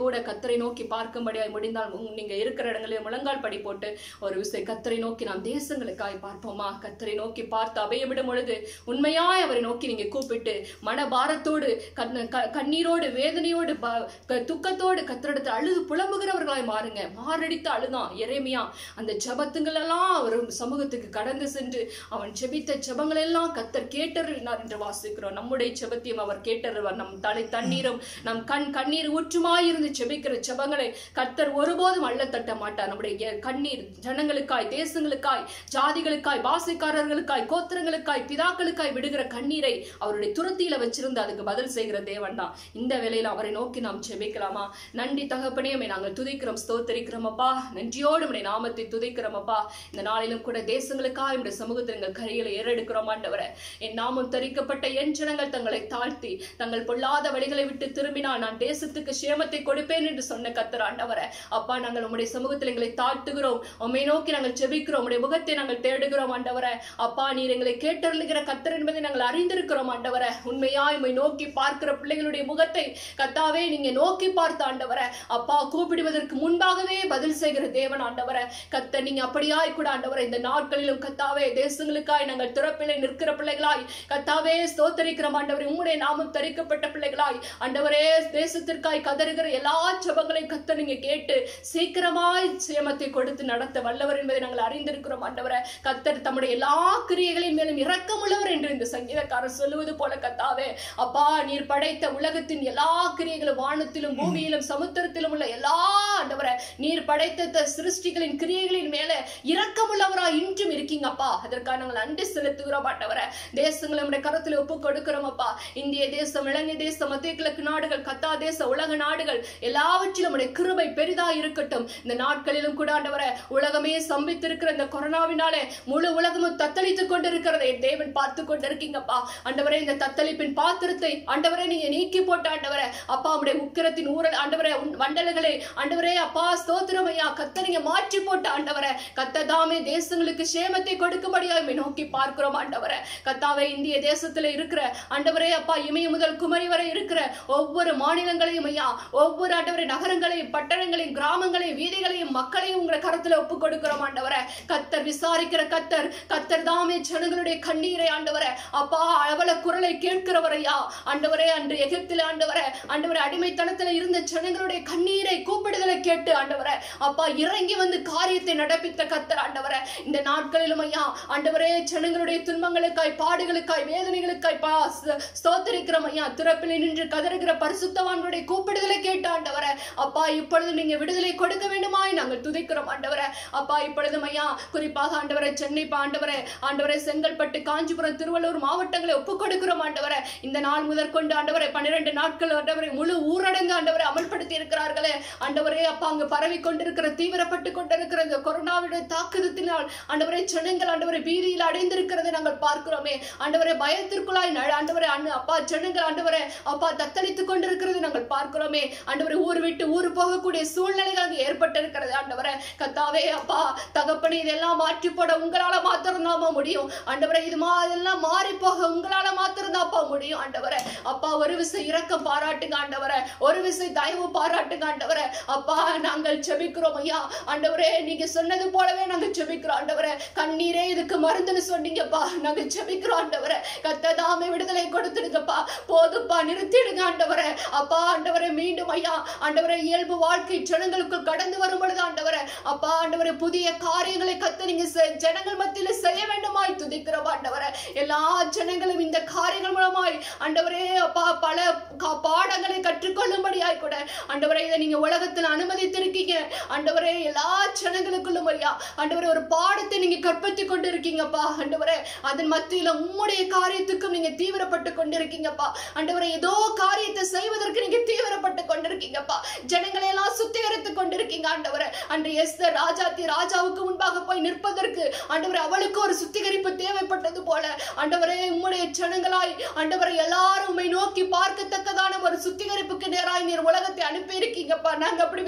கத்தரை நோக்கி பார்க்கும்படியாய் முடிந்தால் உங்க- நீங்க இருக்கிற இடங்களில் முழங்கால் படி போட்டு ஒரு விசை கத்தரை நோக்கி நாம் தேசங்களுக்காய் பார்ப்போமா கத்தரை நோக்கி பார்த்து அபயமிடும் பொழுது உண்மையாய் அவரை நோக்கி நீங்க கூப்பிட்டு மனபாரத்தோடு கண்ண- க- கண்ணீரோடு வேதனையோடு ப- க- துக்கத்தோடு கத்தரிடத்து அழுது புலம்புகிறவர்களாய் மாறுங்க மாரடித்து அழுதான் எரேமியா அந்த ஜபத்துங்கள் எல்லாம் அவர் சமூகத்துக்கு கடந்து சென்று அவன் ஜெபித்த ஜெபங்கள் எல்லாம் கத்தர் கேட்டறினார் என்று வாசிக்கிறோம் நம்முடைய ஜெபத்தையும் அவர் கேட்டறிவார் நம் தலை தண்ணீரும் நம் கண் கண்ணீர் ஊற்றுமாயிருந்து ஜெபிக்கிற ஜெபங்களை கத்தர் ஒருபோதும் அள்ள தட்ட மாட்டார் நம்முடைய கண்ணீர் ஜனங்களுக்காய் தேசங்களுக்காய் ஜாதிகளுக்காய் பாசைக்காரர்களுக்காய் கோத்திரங்களுக்காய் பிதாக்களுக்காய் விடுகிற கண்ணீரை அவருடைய துரத்தியில வச்சிருந்து அதுக்கு பதில் செய்கிற தேவன் தான் இந்த வேளையில அவரை நோக்கி நாம் ஜெபிக்கலாமா நன்றி தகப்பனே உம்மை நாங்கள் துதிக்கிறோம் ஸ்தோத்தரிக்கிறோம் அப்பா நன்றியோடு உடைய நாமத்தை துதிக்கிறோம் அப்பா இந்த நாளிலும் கூட தேசங்களுக்காக உடைய சமூகத்தில் எங்கள் கரையில ஏறெடுக்கிறோம் ஆண்டவரே என் நாமம் தரிக்கப்பட்ட என் ஜனங்கள் தங்களை தாழ்த்தி தங்கள் பொல்லாத வழிகளை விட்டு திரும்பினால் நான் தேசத்துக்கு சேமத்தை கொடுப்பேன் என்று சொன்ன கத்தர் ஆண்டவரே அப்பா நாங்கள் உம்முடைய சமூகத்தில் எங்களை தாழ்த்துகிறோம் உம்மை நோக்கி நாங்கள் ஜெபிக்கிறோம் உம்முடைய முகத்தை நாங்கள் தேடுகிறோம் ஆண்டவரே அப்பா நீர் எங்களை கேட்டருளுகிற கத்தர் என்பதை நாங்கள் அறிந்திருக்கிறோம் ஆண்டவரே உண்மையாய் உம்மை நோக்கி பார்க்கிற பிள்ளைகளுடைய முகத்தை கத்தாவே நீங்க நோக்கி பார்த்த ஆண்டவரே அப்பா கூப்பிடுவதற்கு முன்பாகவே பதில் செய்கிற தேவன் ஆண்டவரே கத்த நீங்க அப்படியாய் கூட ஆண்டவரே இந்த நாட்களிலும் கத்தாவே தேசங்களுக்காய் நாங்கள் திறப்பிலை நிற்கிற பிள்ளைகளாய் கத்தாவே ஸ்தோத்தரிக்கிற ஆண்டவரே உம்முடைய நாமம் தரிக்கப்பட்ட பிள்ளைகளாய் ஆண்டவரே தேசத்திற்காய் கதறுகிற எல்லா ஜெபங்களையும் கத்த நீங்க கேட்டு சீக்கிரமாய் சேமத்தை கொடுத்து நடத்த வல்லவர் என்பதை நாங்கள் அறிந்திருக்கிறோம் ஆண்டவரே கத்தர் தம்முடைய எல்லா கிரியைகளின் மேலும் இரக்கமுள்ளவர் என்று இந்த சங்கீதக்காரர் சொல்லுவது போல கத்தாவே அப்பா நீர் படைத்த உலகத்தின் எல்லா கிரியைகளும் வானத்திலும் பூமியிலும் சமுத்திரத்திலும் உள்ள எல்லா ஆண்டவரே நீர் படைத்த த- சிருஷ்டிகளின் கிரியைகளின் மேல இரக்கமுள்ளவரா இன்றும் இருக்கீங்க அப்பா அதற்காக நாங்கள் நன்றி செலுத்துகிறோம் ஆண்டவரே தேசங்களை நம்முடைய கரத்தில் ஒப்பு கொடுக்கிறோம் அப்பா இந்திய தேசம் இலங்கை தேசம் மத்திய கிழக்கு நாடுகள் கத்தா தேச உலக நாடுகள் எல்லாவற்றிலும் உடைய கிருபை பெரிதா இருக்கட்டும் இந்த நாட்களிலும் கூட ஆண்டவரே உலகமே சம்பித்திருக்கிற இந்த கொரோனாவினாலே முழு உலகமும் தத்தளித்துக் கொண்டிருக்கிறதை என் தேவன் பார்த்து கொண்டிருக்கீங்கப்பா ஆண்டவரே இந்த தத்தளிப்பின் பாத்திரத்தை ஆண்டவரே நீங்க நீக்கி போட்ட ஆண்டவரே அப்பா உடைய உக்கிரத்தின் ஊரல் ஆண்டவரே உன் வண்டல்களை ஆண்டவரே அப்பா ஸ்தோத்திரம் ஐயா கத்த நீங்க மாற்றி போட்ட ஆண்டவரே கத்த தாமே தேசங்களுக்கு சேமத்தை கொடுக்கும்படியா உம்மை நோக்கி பார்க்கிறோம் ஆண்டவரே கத்தாவே இந்திய தேசத்துல இருக்கிற ஆண்டவரே அப்பா இமய முதல் குமரி வரை இருக்கிற ஒவ்வொரு மாநிலங்களையும் ஐயா ஒவ்வொரு ஆண்டவரே நகரங்களையும் பட்டணங்களையும் கிராமங்களையும் வீதிகளையும் மக்களையும் உங்களை கரத்துல ஒப்பு கொடுக்கிறோம் ஆண்டவரே கத்தர் விசாரிக்கிற கத்தர் கத்தர் தாமே ஜனங்களுடைய கண்ணீரை ஆண்டவரே அப்பா அவல குரலை கேட்கிறவரையா ஆண்டவரே அன்று எகிப்தில் ஆண்டவரே ஆண்டவரே அடிமைத்தனத்துல இருந்த ஜனங்களுடைய கண்ணீரை கூப்பிடுதலை கேட்டு ஆண்டவரே அப்பா இறங்கி வந்து காரியத்தை நடப்பித்த கத்தர் ஆண்டவரே இந்த நாட்களிலும் ஐயா ஆண்டவரே ஜனங்களுடைய துன்பங்களுக்காய் பாடுகளுக்காய் வேதனைகளுக்காய் பா ஸ்த- ஸ்தோத்திரிக்கிறோம் ஐயா திறப்பில் நின்று கதறுகிற பரிசுத்தவான்களுடைய கூப்பிடுதலை கேட்டு ஆண்டவரே அப்பா இப்பொழுது நீங்க விடுதலை கொடுக்க வேண்டுமாய் நாங்கள் துதிக்கிறோம் ஆண்டவரே அப்பா இப்பொழுதும் ஐயா குறிப்பாக ஆண்டவரே சென்னை பா- ஆண்டவரே ஆண்டவரே செங்கல்பட்டு காஞ்சிபுரம் திருவள்ளூர் மாவட்டங்களை ஒப்புக் கொடுக்கிறோம் ஆண்டவரே இந்த நாள் முதற்கொண்டு ஆண்டவரே பன்னிரண்டு நாட்கள் ஆண்டவரே முழு ஊரடங்கு ஆண்டவரை அமல்படுத்தி இருக்கிறார்களே ஆண்டவரே அப்பா அங்கு பரவி கொண்டிருக்கிற தீவிரப்பட்டு கொண்டிருக்கிற இந்த கொரோனாவுடைய தாக்குதத்தினால் ஆண்டவரே ஜனங்கள் ஆண்டவரை பீதியில் அடைந்திருக்கிறதை நாங்கள் பார்க்கிறோமே ஆண்டவரே பயத்திற்குள்ளாய் நட- ஆண்டவரே அண்ணு- அப்பா ஜனங்கள் ஆண்டவரே அப்பா தத்தளித்துக் கொண்டிருக்கிறதை நாங்கள் பார்க்கிறோமே ஆண்டவரே ஊர் விட்டு ஊர் போகக்கூடிய சூழ்நிலைகள் அங்கு ஏற்பட்டிருக்கிறது ஆண்டவரே கத்தாவே அப்பா தகப்பனே இதெல்லாம் மாற்றி போட உங்களால மாத்திரம் தாமா முடியும் ஆண்டவரே இது மா இதெல்லாம் மாறி போக உங்களால மாத்திரம் தான்ப்பா முடியும் ஆண்டவரே அப்பா ஒரு விசை இரக்கம் பாராட்டுங்க ஆண்டவரே ஒரு விசை தயவு பாராட்டுங்க ஆண்டவரே அப்பா நாங்கள் செபிக்கிறோம் ஐயா ஆண்டவரே நீங்க சொன்னது போலவே நாங்க செபிக்கிறோம் ஆண்டவரே கண்ணீரே இதுக்கு மருந்துன்னு சொன்னீங்கப்பா நாங்க செபிக்கிறோம் ஆண்டவரே கத்ததாமே விடுதலை கொடுத்துடுங்கப்பா போதுப்பா நிறுத்திடுங்க ஆண்டவரே அப்பா ஆண்டவரே மீண்டும் ஐயா ஆண்டவரே இயல்பு வாழ்க்கை ஜனங்களுக்குள் கடந்து வரும் பொழுது ஆண்டவரே அப்பா ஆண்டவரே புதிய காரியங்களை கத்த நீங்க செ- ஜனங்கள் மத்தியில செய்ய வேண்டுமாய் துதிக்கிறோம் ஆண்டவரே எல்லா ஜனங்களும் இந்த காரியங்கள் மூலமாய் ஆண்டவரே அப்பா பல கா- பாடங்களை கற்றுக்கொள்ளும்படியாய் கூட ஆண்டவரே இதை நீங்க உலகத்தில் அனுமதித்திருக்கீங்க ஆண்டவரே எல்லா ஜனங்களுக்குள்ளும் ஐயா ஆண்டவரே ஒரு பாடத்தை நீங்க கற்பித்துக் கொண்டு இருக்கீங்கப்பா ஆண்டவரே அதன் மத்தியில உம்முடைய காரியத்துக்கும் நீங்க தீவிரப்பட்டு கொண்டிருக்கீங்கப்பா ஆண்டவரே ஏதோ காரியத்தை செய்வதற்கு நீங்க தீவிரப்பட்டு கொண்டிருக்கீங்கப்பா ஜனங்களை எல்லாம் சுத்திகரித்து கொண்டிருக்கீங்க ஆண்டவரே அன்று எஸ்தர் ராஜாத்தி ராஜாவுக்கு முன்பாக போய் நிற்பதற்கு ஆண்டவரே அவளுக்கு ஒரு சுத்திகரிப்பு தேவைப்பட்டது போல ஆண்டவரே உம்முடைய ஜனங்களாய் ஆண்டவரை எல்லாரும் உம்மை நோக்கி பார்க்கத்தக்கதான ஒரு சுத்திகரிப்புக்கு நேராய் நீர் உலகத்தை அனுப்பி இருக்கீங்கப்பா நாங்க அப்படி விசுவாசி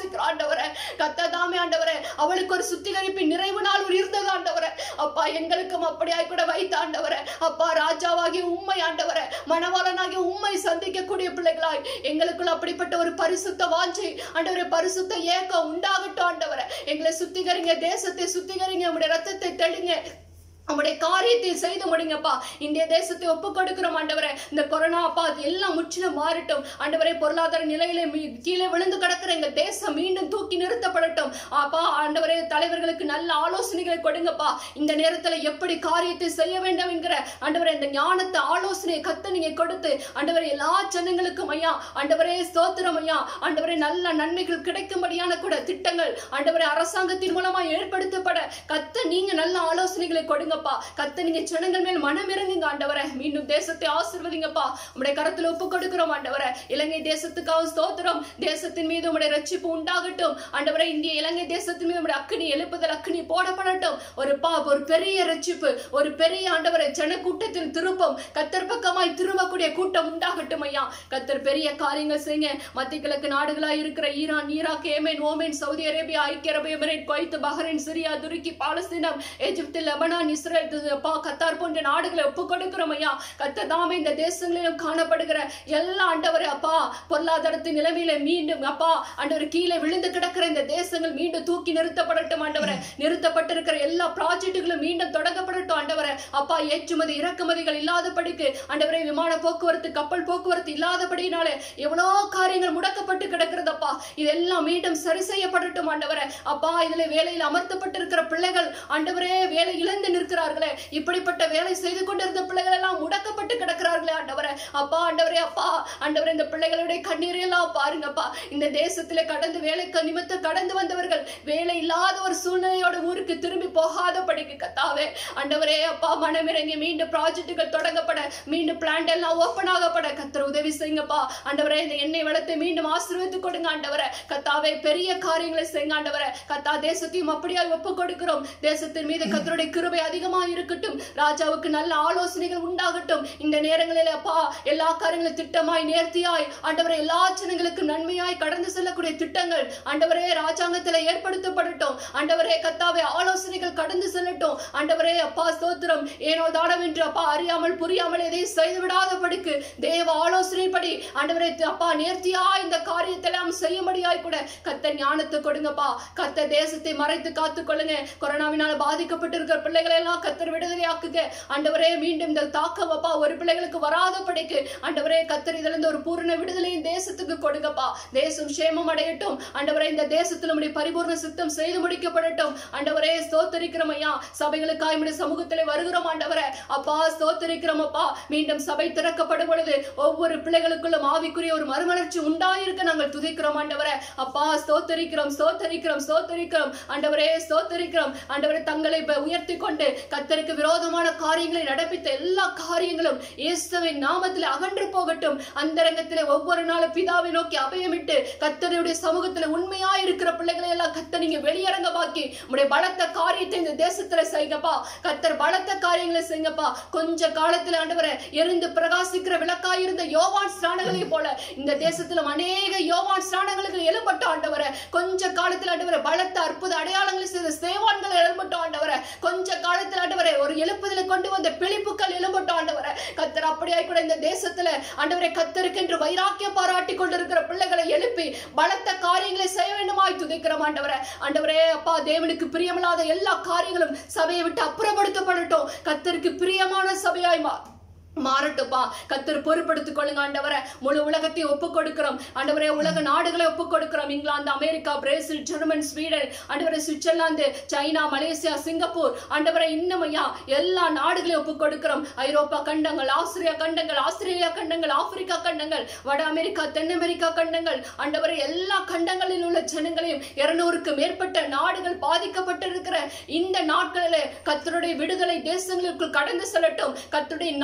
வாசிக்கிறோம் ஆண்டவரே கத்ததாமே ஆண்டவரே அவளுக்கு ஒரு சுத்திகரிப்பின் நிறைவு நாள் ஒரு இருந்தது ஆண்டவரே அப்பா எங்களுக்கும் அப்படியாய் கூட வைத்த ஆண்டவரே அப்பா ராஜாவாகிய உண்மை ஆண்டவரே மணவாளனாகிய உண்மை சந்திக்கக்கூடிய பிள்ளைகளாய் எங்களுக்குள்ள அப்படிப்பட்ட ஒரு பரிசுத்த வாஞ்சை ஆண்டவரே பரிசுத்த ஏக்கம் உண்டாகட்டும் ஆண்டவரே எங்களை சுத்திகரிங்க தேசத்தை சுத்திகரிங்க உங்களுடைய ரத்தத்தை தெளிங்க உங்களுடைய காரியத்தை செய்து முடிங்கப்பா இந்திய தேசத்தை ஒப்பு கொடுக்கிறோம் ஆண்டவரே இந்த கொரோனா அப்பா அது எல்லாம் முற்றிலும் மாறட்டும் ஆண்டவரே பொருளாதார நிலையில மீ- கீழே விழுந்து கிடக்கிற எங்க தேசம் மீண்டும் தூக்கி நிறுத்தப்படட்டும் அப்பா ஆண்டவரே தலைவர்களுக்கு நல்ல ஆலோசனைகளை கொடுங்கப்பா இந்த நேரத்துல எப்படி காரியத்தை செய்ய வேண்டும் என்கிற ஆண்டவரே இந்த ஞானத்தை ஆலோசனையை கத்து நீங்க கொடுத்து ஆண்டவரே எல்லா ஜனங்களுக்கும் ஐயா ஆண்டவரே ஸ்தோத்திரம் ஐயா ஆண்டவரே நல்ல நன்மைகள் கிடைக்கும்படியான கூட திட்டங்கள் ஆண்டவரே அரசாங்கத்தின் மூலமா ஏற்படுத்தப்பட கத்த நீங்க நல்ல ஆலோசனைகளை கொடுங்கப்பா கத்த நீங்க ஜனங்கள் மேல் மனம் இறங்குங்க ஆண்டவரே மீண்டும் தேசத்தை ஆசீர்வதிங்கப்பா உங்களுடைய கரத்துல ஒப்பு கொடுக்கிறோம் ஆண்டவரே இலங்கை தேசத்துக்காக ஸ்தோத்திரம் தேசத்தின் மீது உங்களுடைய ரட்சிப்பு உண்டாகட்டும் ஆண்டவரே இந்திய இலங்கை தேசத்தின் மீது உங்களுடைய அக்கினி எழுப்புதல் அக்கினி போடப்படட்டும் ஒரு பா ஒரு பெரிய ரட்சிப்பு ஒரு பெரிய ஆண்டவரை ஜன கூட்டத்தில் திருப்பம் கத்தர் பக்கமாய் திரும்பக்கூடிய கூட்டம் உண்டாகட்டும் ஐயா கத்தர் பெரிய காரியங்கள் செய்யுங்க மத்திய கிழக்கு நாடுகளா இருக்கிற ஈரான் ஈராக் ஏமேன் ஓமேன் சவுதி அரேபியா ஐக்கிய அரபு எமிரேட் குவைத் பஹ்ரைன் சிரியா துருக்கி பாலஸ்தீனம் எகிப்து லெபனான் இஸ்ரேல் து- பா- கத்தார் போன்ற நாடுகளை ஒப்பு கொடுக்கிறோம் ஐயா கத்தர் தாமே இந்த தேசங்களிலும் காணப்படுகிற எல்லா ஆண்டவரே அப்பா பொருளாதாரத்தின் நிலைமையில மீண்டும் அப்பா ஆண்டவர் கீழே விழுந்து கிடக்கிற இந்த தேசங்கள் மீண்டும் தூக்கி நிறுத்தப்படட்டும் ஆண்டவரே நிறுத்தப்பட்டிருக்கிற எல்லா ப்ராஜெக்டுகளும் மீண்டும் தொடங்கப்படட்டும் ஆண்டவரே அப்பா ஏற்றுமதி இறக்குமதிகள் இல்லாதபடிக்கு ஆண்டவரே விமான போக்குவரத்து கப்பல் போக்குவரத்து இல்லாதபடினாலே எவ்வளோ காரியங்கள் முடக்கப்பட்டு கிடக்கிறதப்பா இதெல்லாம் மீண்டும் சரி செய்யப்படட்டும் ஆண்டவரே அப்பா இதுல வேலையில் அமர்த்தப்பட்டிருக்கிற பிள்ளைகள் ஆண்டவரே வேலை இழந்து நிற்கிறார்களே இப்படிப்பட்ட வேலை செய்து கொண்டிருந்த பிள்ளைகள் எல்லாம் முடக்கப்பட்டு கிடக்கிறார்களே ஆண்டவரே அப்பா ஆண்டவரே அப்பா ஆண்டவரே இந்த பிள்ளைகளுடைய கண்ணீரை எல்லாம் பாருங்கப்பா இந்த தேசத்திலே கடந்து வேலைக்கு நிமித்தம் கடந்து வந்தவர்கள் வேலை இல்லாத ஒரு சூழ்நிலையோட ஊருக்கு திரும்பி போகாத படிக்கு கத்தாவே ஆண்டவரே அப்பா மனமிறங்கி மீண்டும் ப்ராஜெக்டுகள் தொடங்கப்பட மீண்டும் பிளான்ட் எல்லாம் ஓபன் ஆகப்பட கத்தர் உதவி செய்யுங்கப்பா ஆண்டவரே இந்த எண்ணெய் வளத்தை மீண்டும் ஆசீர்வதித்து கொடுங்க ஆண்டவரே கத்தாவே பெரிய காரியங்களை செய்யுங்க ஆண்டவரே கத்தா தேசத்தையும் அப்படியே ஒப்பு கொடுக்கிறோம் தேசத்தின் மீது கத்தருடைய கிருபை அதிகமா இருக்கட்டும் ராஜாவுக்கு நல்ல ஆலோசனைகள் உண்டாகட்டும் இந்த நேரங்களில் அப்பா எல்லா காரியங்களும் திட்டமாய் நேர்த்தியாய் ஆண்டவரே எல்லா ஜனங்களுக்கு நன்மையாய் கடந்து செல்லக்கூடிய திட்டங்கள் ஆண்டவரே ராஜாங்கத்தில் ஏற்படுத்தப்படட்டும் ஆண்டவரே கத்தாவே ஆலோசனைகள் கடந்து செல்லட்டும் ஆண்டவரே அப்பா ஸ்தோத்திரம் ஏனோ தானவென்று அப்பா அறியாமல் புரியாமல் எதையும் செய்து விடாதபடிக்கு தேவ ஆலோசனைப்படி ஆண்டவரே அப்பா நேர்த்தியா இந்த காரியத்தை எல்லாம் செய்யும்படியாய் கூட கத்த ஞானத்தை கொடுங்கப்பா கத்த தேசத்தை மறைத்து காத்துக் கொள்ளுங்க கொரோனாவினால பாதிக்கப்பட்டிருக்கிற பிள்ளைகளை எல்லாம் கத்தர் விடுதலையாக்குங்க ஆண்டவரே மீண்டும் இந்த தாக்கம் அப்பா ஒரு பிள்ளைகளுக்கு வராதபடிக்கு ஆண்டவரே கத்தர் இதுல இருந்து ஒரு பூரண விடுதலையும் தேசத்துக்கு கொடுங்கப்பா தேசம் சேமம் அடையட்டும் ஆண்டவரே இந்த தேசத்தில் நம்முடைய பரிபூர்ண சித்தம் செய்து முடிக்கப்படட்டும் ஆண்டவரே ஸ்தோத்தரிக்கிறோம் ஐயா சபைகளுக்காய் நம்முடைய சமூகத்திலே வருகிறோம் ஆண்டவரே அப்பா ஸ்தோத்தரிக்கிறோம் அப்பா மீண்டும் சபை திறக்கப்படும் பொழுது ஒவ்வொரு பிள்ளைகளுக்குள்ளும் ஆவிக்குரிய ஒரு மறுமலர்ச்சி உண்டாயிருக்க நாங்கள் துதிக்கிறோம் ஆண்டவரே அப்பா ஸ்தோத்தரிக்கிறோம் ஸ்தோத்தரிக்கிறோம் ஸ்தோத்தரிக்கிறோம் ஆண்டவரே ஸ்தோத்தரிக்கிறோம் ஆண்டவரே தங்களை இப்ப உயர்த்தி கொண்டு கத்தருக்கு விரோதமான காரியங்களை நடப்பித்த எல்லா காரியங்களும் இயேசுவின் நாமத்தில் அகன்று போகட்டும் அந்தரங்கத்திலே ஒவ்வொரு நாளும் பிதாவை நோக்கி அபயமிட்டு கத்தருடைய சமூகத்துல உண்மையா இருக்கிற பிள்ளைகளை எல்லாம் கத்த நீங்க வெளியரங்கமாக்கி உடைய பலத்த காரியத்தை இந்த தேசத்துல செய்யுங்கப்பா கத்தர் பலத்த காரியங்களை செய்யுங்கப்பா கொஞ்ச காலத்துல ஆண்டவரை எரிந்து பிரகாசிக்கிற விளக்காய் இருந்த யோவான் ஸ்நானங்களை போல இந்த தேசத்துல அநேக யோவான் ஸ்நானங்களுக்கு எழும்பட்ட ஆண்டவரை கொஞ்ச காலத்துல ஆண்டவரை பலத்த அற்புத அடையாளங்களை செய்த சேவான்கள் எழும்பட்டும் ஆண்டவரை கொஞ்ச காலத்துல ஆண்டவரை ஒரு எழுப்புதலை கொண்டு வந்த பிழிப்புக்கள் எழும்பட்டும் ஆண்டவரை கத்தர் அப்படியாய் கூட இந்த தேசத்துல ஆண்டவரை கத்தருக்கென்று வைராக்கிய பாராட்டி கொண்டிருக்கிற பிள்ளைகளை எழுப்பி பலத்த காரியங்களை செய்ய வேண்டுமாய் துதிக்கிறோம் ஆண்டவரே ஆண்டவரே அப்பா தேவனுக்கு பிரியமில்லாத எல்லா காரியங்களும் சபையை விட்டு அப்புறப்படுத்தப்படட்டும் கத்தருக்கு பிரியமான சபையாய் மா மாறட்டும்பா கத்தர் பொறுப்படுத்திக் கொள்ளுங்க ஆண்டவரை முழு உலகத்தையும் ஒப்பு கொடுக்கிறோம் ஆண்டவரே உலக நாடுகளை ஒப்பு கொடுக்கிறோம் இங்கிலாந்து அமெரிக்கா பிரேசில் ஜெர்மன் ஸ்வீடன் ஆண்டவரே சுவிட்சர்லாந்து சைனா மலேசியா சிங்கப்பூர் ஆண்டவரை இன்னும் ஐயா எல்லா நாடுகளையும் ஒப்பு கொடுக்கிறோம் ஐரோப்பா கண்டங்கள் ஆஸ்திரியா கண்டங்கள் ஆஸ்திரேலியா கண்டங்கள் ஆப்பிரிக்கா கண்டங்கள் வட அமெரிக்கா தென் அமெரிக்கா கண்டங்கள் ஆண்டவரை எல்லா கண்டங்களில் உள்ள ஜனங்களையும் இருநூறுக்கு மேற்பட்ட நாடுகள் பாதிக்கப்பட்டிருக்கிற இந்த நாட்களிலே கத்தருடைய விடுதலை தேசங்களுக்குள் கடந்து செல்லட்டும் கத்தருடைய நாமம்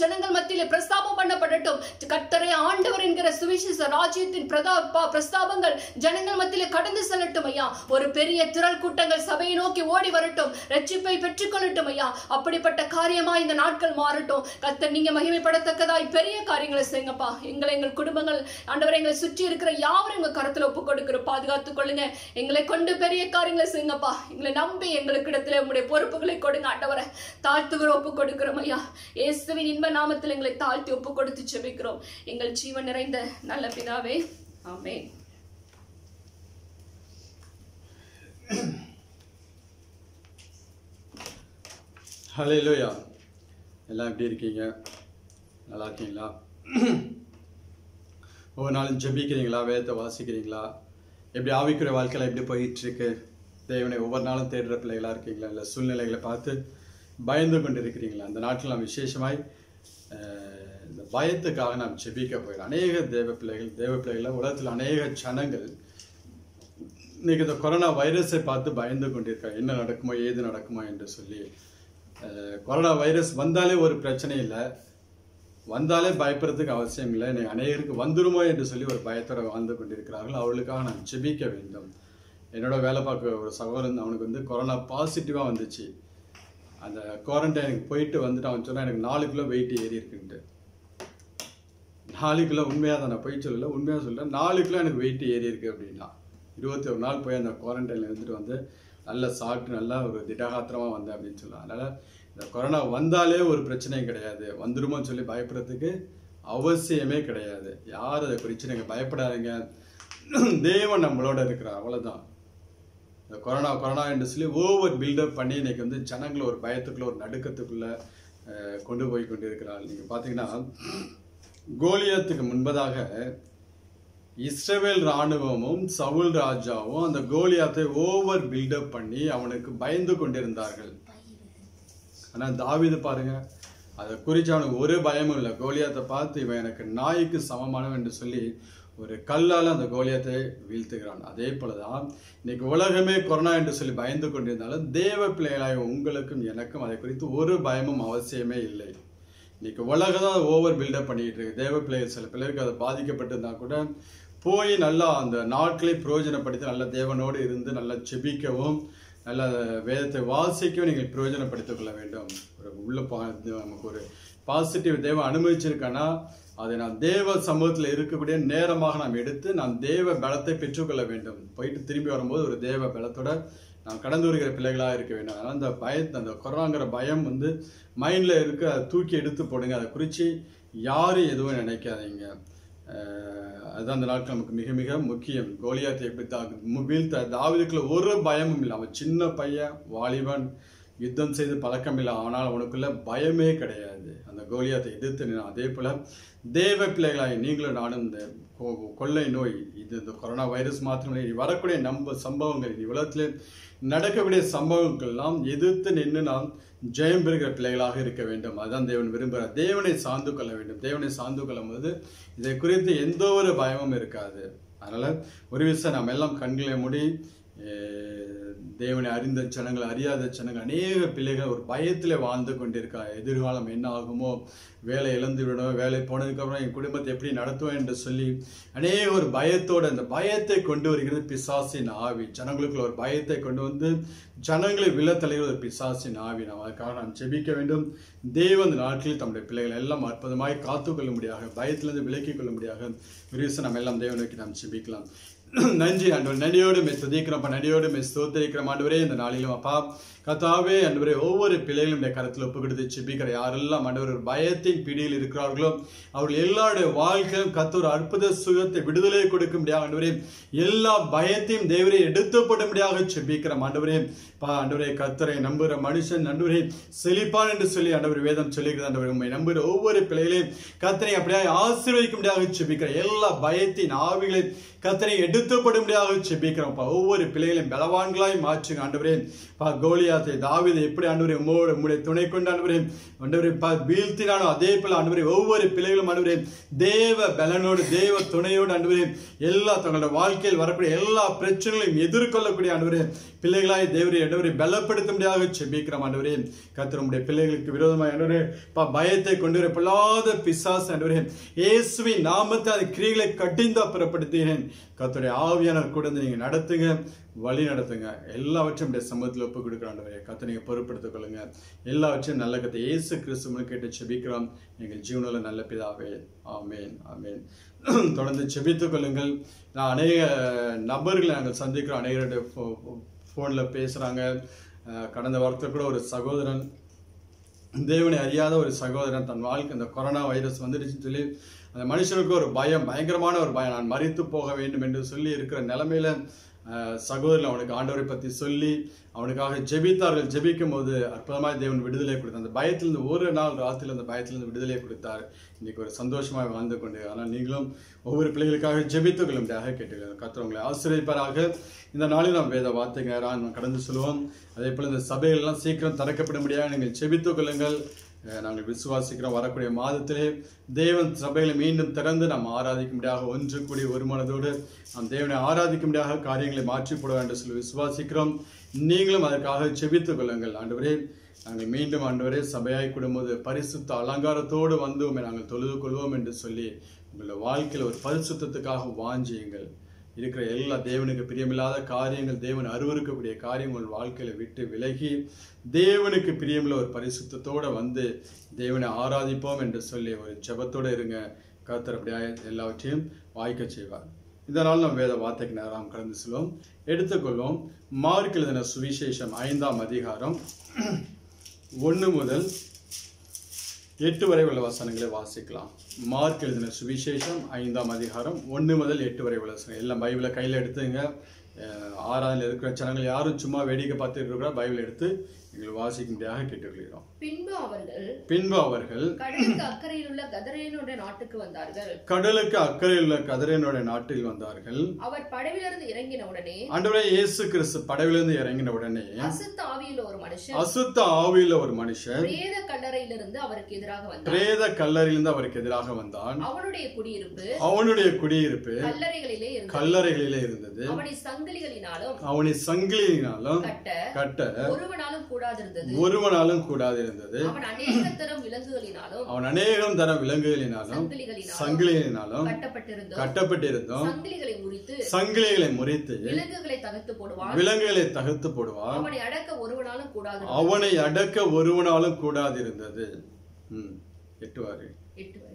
ஜனங்கள் மத்தியிலே பிரஸ்தாபம் பண்ணப்படட்டும் கர்த்தரை ஆண்டவர் என்கிற சுவிசேஷ ராஜ்யத்தின் பிரதா ப- பிரஸ்தாபங்கள் ஜனங்கள் மத்தியிலே கடந்து செல்லட்டும் ஐயா ஒரு பெரிய திரள் கூட்டங்கள் சபையை நோக்கி ஓடி வரட்டும் ரட்சிப்பை பெற்றுக்கொள்ளட்டும் ஐயா அப்படிப்பட்ட காரியமா இந்த நாட்கள் மாறட்டும் கர்த்தர் நீங்க மகிமைப்படத்தக்கதாய் பெரிய காரியங்களை செய்யுங்கப்பா எங்களை எங்கள் குடும்பங்கள் ஆண்டவரை எங்களை சுற்றி இருக்கிற யாவரும் எங்க கருத்துல ஒப்பு கொடுக்கிற பாதுகாத்துக் கொள்ளுங்க எங்களை கொண்டு பெரிய காரியங்களை செய்யுங்கப்பா எங்களை நம்பி எங்களுக்கு இடத்துல உங்களுடைய பொறுப்புகளை கொடுங்க ஆண்டவரை தாழ்த்துகிற ஒப்பு கொடுக்கிறோம் ஐயா இயேசுவின் இன்ப நாமத்தில் எங்களை தாழ்த்தி ஒப்பு கொடுத்து செபிக்கிறோம் எங்கள் ஜீவன் நிறைந்த நல்ல பிதாவே ஆமென் ஹalleluya எல்லாம் எப்படி இருக்கீங்க நல்லா இருக்கீங்களா ஒவ்வொரு நாளும் ஜெபிக்கிறீங்களா வேதத்தை வாசிக்கிறீங்களா எப்படி ஆவிக்குரிய வாழ்க்கையில் எப்படி போயிட்டு இருக்கு தேவனை ஒவ்வொரு நாளும் தேடுற பிள்ளைகளா இருக்கீங்களா இல்லை சூழ்நிலைகளை பார்த்து பயந்து கொண்டு இருக்கிறீங்களா அந்த நாட்டில் நாம் விசேஷமாய் அஹ், இந்த பயத்துக்காக நாம் ஜெபிக்க போயிடும் அநேக தேவ பிள்ளைகள் தேவ பிள்ளைகள் உலகத்தில் அநேக ஜனங்கள் இன்னைக்கு இந்த கொரோனா வைரஸை பார்த்து பயந்து கொண்டிருக்காங்க என்ன நடக்குமோ ஏது நடக்குமோ என்று சொல்லி அஹ், கொரோனா வைரஸ் வந்தாலே ஒரு பிரச்சனை இல்லை வந்தாலே பயப்படுறதுக்கு அவசியம் இல்லை இன்னைக்கு அநேகருக்கு வந்துருமோ என்று சொல்லி ஒரு பயத்தோட வாழ்ந்து கொண்டிருக்கிறார்கள் அவர்களுக்காக நாம் ஜெபிக்க வேண்டும் என்னோட வேலை பார்க்குற ஒரு சகோதரன் அவனுக்கு வந்து கொரோனா பாசிட்டிவாக வந்துச்சு அந்த குவாரண்டைனுக்கு போயிட்டு வந்துட்டு அவன் சொன்னா எனக்கு நாலு கிலோ வெயிட் ஏறி இருக்குன்ட்டு நாலு கிலோ உண்மையாக தான் நான் போய் சொல்லல உண்மையாக சொல்கிறேன் நாலு கிலோ எனக்கு வெயிட் ஏறி இருக்கு அப்படின்னா இருபத்தி ஒரு நாள் போய் அந்த குவாரண்டைனில் இருந்துட்டு வந்து நல்லா சாப்பிட்டு நல்லா ஒரு திடகாத்திரமாக வந்தேன் அப்படின்னு சொல்லலாம் அதனால் இந்த கொரோனா வந்தாலே ஒரு பிரச்சனையும் கிடையாது வந்துருமோன்னு சொல்லி பயப்படுறதுக்கு அவசியமே கிடையாது யார் அதை குறித்து நீங்கள் பயப்படாதீங்க தேவன் நம்மளோட இருக்கிறார் அவ்வளவுதான் இந்த கொரோனா கொரோனா என்று சொல்லி ஓவர் பில்டப் பண்ணி இன்னைக்கு வந்து ஜனங்களை ஒரு பயத்துக்குள்ள ஒரு நடுக்கத்துக்குள்ள அஹ், கொண்டு போய் கொண்டிருக்கிறார் நீங்க பாத்தீங்கன்னா கோலியத்துக்கு முன்பதாக இஸ்ரவேல் ராணுவமும் சவுல் ராஜாவும் அந்த கோலியாத்தை ஓவர் பில்டப் பண்ணி அவனுக்கு பயந்து கொண்டிருந்தார்கள் ஆனா தாவீது பாருங்க அதை குறித்து அவனுக்கு ஒரு பயமும் இல்லை கோலியாத்தை பார்த்து இவன் எனக்கு நாய்க்கு சமமானவன் என்று சொல்லி ஒரு கல்லால் அந்த கோலியாத்தை வீழ்த்துகிறான் அதே போலதான் இன்னைக்கு உலகமே கொரோனா என்று சொல்லி பயந்து கொண்டிருந்தாலும் தேவ பிள்ளைகளாய உங்களுக்கும் எனக்கும் அதை குறித்து ஒரு பயமும் அவசியமே இல்லை இன்னைக்கு உலகம் தான் ஓவர் பில்டப் பண்ணிட்டு இருக்கு தேவ பிள்ளைகள் சில பிள்ளைகளுக்கு அது பாதிக்கப்பட்டிருந்தா கூட போய் நல்லா அந்த நாட்களை பிரயோஜனப்படுத்தி நல்ல தேவனோடு இருந்து நல்லா செபிக்கவும் நல்ல வேதத்தை வாசிக்கவும் நீங்கள் பிரயோஜனப்படுத்திக் கொள்ள வேண்டும் ஒரு உள்ள பா- இது நமக்கு ஒரு பாசிட்டிவ் தேவன் அனுமதிச்சிருக்கானா அதை நாம் தேவ சமூகத்தில் இருக்கக்கூடிய நேரமாக நாம் எடுத்து நாம் தேவ பலத்தை பெற்றுக்கொள்ள வேண்டும் போயிட்டு திரும்பி வரும்போது ஒரு தேவ பலத்தோட நாம் கடந்து வருகிற பிள்ளைகளாக இருக்க வேண்டும் அதனால் அந்த பயத்தை அந்த கொரோனாங்கிற பயம் வந்து மைண்டில் இருக்க அதை தூக்கி எடுத்து போடுங்க அதை குறித்து யாரும் எதுவும் நினைக்காதீங்க அஹ் அதுதான் அந்த நாட்கள் நமக்கு மிக மிக முக்கியம் கோலியாத்தை எப்படி தா மு- வீழ்த்த தாவீதுக்குள்ள ஒரு பயமும் இல்லை அவன் சின்ன பையன் வாலிபன் யுத்தம் செய்து பழக்கம் இல்லை ஆனால் அவனுக்குள்ள பயமே கிடையாது அந்த கோலியாத்தை எதிர்த்து நின்னான் அதே போல தேவ பிள்ளைகளாய் நீங்களும் நானும் இந்த கொ- கொள்ளை நோய் இது இந்த கொரோனா வைரஸ் மாத்திரமே இனி வரக்கூடிய நம்ப சம்பவங்கள் இனி உலகத்திலே நடக்கக்கூடிய சம்பவங்கள் எல்லாம் எதிர்த்து நின்று நாம் ஜெயம் பெறுகிற பிள்ளைகளாக இருக்க வேண்டும் அதுதான் தேவன் விரும்புகிறார் தேவனை சார்ந்து கொள்ள வேண்டும் தேவனை சார்ந்து கொள்ளும் போது இதை குறித்து எந்த ஒரு பயமும் இருக்காது அதனால ஒரு விஷயம் நாம் எல்லாம் கண்களை மூடி அஹ், தேவனை அறிந்த ஜனங்கள் அறியாத ஜனங்கள் அநேக பிள்ளைகள் ஒரு பயத்திலே வாழ்ந்து கொண்டிருக்கா எதிர்காலம் என்ன ஆகுமோ வேலை இழந்து விடும் வேலை போனதுக்கப்புறம் என் குடும்பத்தை எப்படி நடத்துவேன் என்று சொல்லி அநேக ஒரு பயத்தோட அந்த பயத்தை கொண்டு வருகிறது பிசாசின் ஆவி ஜனங்களுக்குள்ள ஒரு பயத்தை கொண்டு வந்து ஜனங்களை விழத்தலைகிற ஒரு பிசாசின் ஆவி நாம் அதுக்காக நாம் ஜெபிக்க வேண்டும் தேவன் இந்த நாட்களில் தம்முடைய பிள்ளைகளை எல்லாம் அற்புதமாய் காத்துக்கொள்ளும்படியாக பயத்திலிருந்து விலக்கிக் கொள்ளும்படியாக விரிசு நம்ம எல்லாம் தேவனை நோக்கி நாம் ஜெபிக்கலாம் நன்றி ஆண்டவர் நன்றியோடு மே துதிக்கிறோம் நன்றியோடு மே ஸ்தோத்தரிக்கிறோம் ஆண்டவரே இந்த நாளிலும் அப்பா கத்தாவே ஆண்டவரே ஒவ்வொரு பிள்ளைகளும் இந்த கருத்தில் ஒப்பு கொடுத்து ஜெபிக்கிற யாரெல்லாம் ஆண்டவர் ஒரு பயத்தின் பிடியில் இருக்கிறார்களோ அவர்கள் எல்லாருடைய வாழ்க்கையிலும் கத்த ஒரு அற்புத சுகத்தை விடுதலை கொடுக்கும்படியாக ஆண்டவரே எல்லா பயத்தையும் தேவரே எடுத்துப்படும்படியாக ஜெபிக்கிறோம் ஆண்டவரே பா ஆண்டவரே கத்தரை நம்புகிற மனுஷன் ஆண்டவரே செழிப்பான் என்று சொல்லி ஆண்டவர் வேதம் சொல்லுகிறது ஆண்டவர் உண்மை நம்புகிற ஒவ்வொரு பிள்ளைகளையும் கத்தரை அப்படியே ஆசீர்வதிக்கும்படியாக ஜெபிக்கிற எல்லா பயத்தின் ஆவிகளை கத்தனை எடுத்துப்படும்படியாக செபிக்கிறோம்ப்பா ஒவ்வொரு பிள்ளைகளையும் பலவான்களாய் மாற்றுங்க ஆண்டவரே பா கோலியாத்தை தாவீதை எப்படி ஆண்டவரே உம்மோடு உம்முடைய துணை கொண்டு ஆண்டவரே ஆண்டவரே பா வீழ்த்தினானோ அதே போல ஆண்டவரே ஒவ்வொரு பிள்ளைகளும் ஆண்டவரே தேவ பலனோடு தேவ துணையோடு ஆண்டவரே எல்லா தங்களோட வாழ்க்கையில் வரக்கூடிய எல்லா பிரச்சனைகளையும் எதிர்கொள்ளக்கூடிய ஆண்டவரே பிள்ளைகளாய் தேவரை ஆண்டவரை பலப்படுத்தும்படியாக செபிக்கிறோம் ஆண்டவரே கர்த்தர் உம்முடைய பிள்ளைகளுக்கு விரோதமாக ஆண்டவரே பா பயத்தை கொண்டு வர பொல்லாத பிசாசு ஆண்டவரே இயேசுவின் நாமத்தை அந்த கிரிகளை கட்டிந்தா புறப்படுத்துகிறேன் கர்த்தருடைய ஆவியானவர் கூட இருந்து நீங்க நடத்துங்க வழி நடத்துங்க எல்லாவற்றையும் உடைய சமூகத்தில் ஒப்பு கொடுக்குற ஆண்டவரே கத்தை நீங்க பொறுப்படுத்திக் கொள்ளுங்க எல்லாவற்றையும் நல்ல கத்தை இயேசு கிறிஸ்து கேட்டு செபிக்கிறோம் எங்கள் ஜீவனில் நல்ல பிதாவே ஆமேன் ஆமேன் தொடர்ந்து செபித்துக் கொள்ளுங்கள் நான் அநேக நபர்களை நாங்கள் சந்திக்கிறோம் அநேகருடைய ஃபோனில் பேசுகிறாங்க கடந்த வாரத்தில் கூட ஒரு சகோதரன் தேவனை அறியாத ஒரு சகோதரன் தன் வாழ்க்கை இந்த கொரோனா வைரஸ் வந்துடுச்சுன்னு சொல்லி அந்த மனுஷனுக்கு ஒரு பயம் பயங்கரமான ஒரு பயம் நான் மறித்து போக வேண்டும் என்று சொல்லி இருக்கிற நிலைமையில அஹ், சகோதரன் அவனுக்கு ஆண்டவரை பற்றி சொல்லி அவனுக்காக ஜெபித்தார்கள் ஜெபிக்கும் போது அற்புதமாய் தேவன் விடுதலை கொடுத்தார் அந்த பயத்திலிருந்து ஒரு நாள் ராத்திரில அந்த பயத்திலிருந்து விடுதலை கொடுத்தார் இன்னைக்கு ஒரு சந்தோஷமாக வாழ்ந்து கொண்டு ஆனால் நீங்களும் ஒவ்வொரு பிள்ளைகளுக்காக ஜெபித்துக் கொள்ளும்படியாக கேட்டுக்கிறேன் கர்த்தர் உங்களை ஆசிரியப்பராக இந்த நாளில் நாம் வேத வார்த்தைங்க நாம் கடந்து சொல்லுவோம் அதே போல இந்த சபைகள்லாம் சீக்கிரம் திறக்கப்படும்படியாக நீங்கள் ஜெபித்துக் கொள்ளுங்கள் அஹ் நாங்கள் விசுவாசிக்கிறோம் வரக்கூடிய மாதத்திலே தேவன் சபைகளை மீண்டும் திறந்து நாம் ஆராதிக்கும்படியாக ஒன்று கூடி ஒரு மனதோடு நாம் தேவனை ஆராதிக்கும்படியாக காரியங்களை மாற்றி போடுவோம் என்று சொல்லி விசுவாசிக்கிறோம் நீங்களும் அதற்காக செபித்துக் கொள்ளுங்கள் ஆண்டவரே நாங்கள் மீண்டும் ஆண்டவரே சபையாய் கூடும்போது பரிசுத்த அலங்காரத்தோடு வந்து உம்மை நாங்கள் தொழுது கொள்வோம் என்று சொல்லி உங்களுடைய வாழ்க்கையில் ஒரு பரிசுத்தத்துக்காக வாஞ்சியுங்கள் இருக்கிற எல்லா தேவனுக்கு பிரியமில்லாத காரியங்கள் தேவன் அருவருக்கக்கூடிய காரியங்கள் உங்கள் வாழ்க்கையில விட்டு விலகி தேவனுக்கு பிரியமுள்ள ஒரு பரிசுத்தத்தோட வந்து தேவனை ஆராதிப்போம் என்று சொல்லி ஒரு ஜெபத்தோட இருங்க கர்த்தர் அப்படியாக எல்லாவற்றையும் வாய்க்க செய்வார் இதனால் நாம் வேத வார்த்தைக்கு நேரம் கடந்து செல்வோம் எடுத்துக்கொள்வோம் மார்க் எழுதின சுவிசேஷம் ஐந்தாம் அதிகாரம் ஒன்று முதல் எட்டு வரை உள்ள வசனங்களை வாசிக்கலாம் மார்க் எழுதின சுவிசேஷம் ஐந்தாம் அதிகாரம் ஒன்று முதல் எட்டு வரை உள்ள வசனம் எல்லாம் பைபிளை கையில் எடுத்துங்க அஹ் ஆறாவதுல இருக்கிற ஜனங்கள் யாரும் சும்மா வேடிக்கை பார்த்துட்டு இருக்கிற பைபிள் எடுத்து எங்களை வாசிக்கும்படியாக கேட்டுக்கொள்கிறோம் பின்பு அவர்கள் பின்பு அவர்கள் கடலுக்கு அக்கறையில் உள்ள கதரேனுடைய நாட்டுக்கு வந்தார்கள் கடலுக்கு அக்கறையில் உள்ள கதிரனுடைய நாட்டில் வந்தார்கள் அவர் படவிலிருந்து இறங்கின உடனே ஆண்டவரே இயேசு கிறிஸ்து படவிலிருந்து இறங்கின உடனே அசுத்த ஆவியில் ஒரு மனுஷன் அசுத்த ஆவியில ஒரு மனுஷன் பிரேத கல்லறையிலிருந்து அவருக்கு எதிராக வந்தார் பிரேத கல்லறையிலிருந்து அவருக்கு எதிராக வந்தான் அவனுடைய குடியிருப்பு அவனுடைய குடியிருப்பு கல்லறைகளிலே இருந்தது கல்லறைகளிலே இருந்தது அவனை சங்கிலிகளினாலும் அவனை சங்கிலியினாலும் கட்ட கட்ட ஒருவனாலும் கூடாதிருந்தது ஒருவனாலும் கூடாது இருந்தது அவன் அநேக தரம் விலங்குகளினாலும் அவன் அநேகம் தர விலங்குகளினாலும் சங்கிலிகளினாலும் சங்கிலியினாலும் கட்டப்பட்டிருந்தும் கட்டப்பட்டிருந்தும் சங்கிலிகளை முறித்து சங்கிலிகளை முறித்து விலங்குகளை தகர்த்து போடுவான் விலங்குகளை தகர்த்து போடுவான் அவனை அடக்க ஒருவனாலும் கூடாது அவனை அடக்க ஒருவனாலும் கூடாது இருந்தது ம் எட்டுவாரு எட்டு வரைக்கும்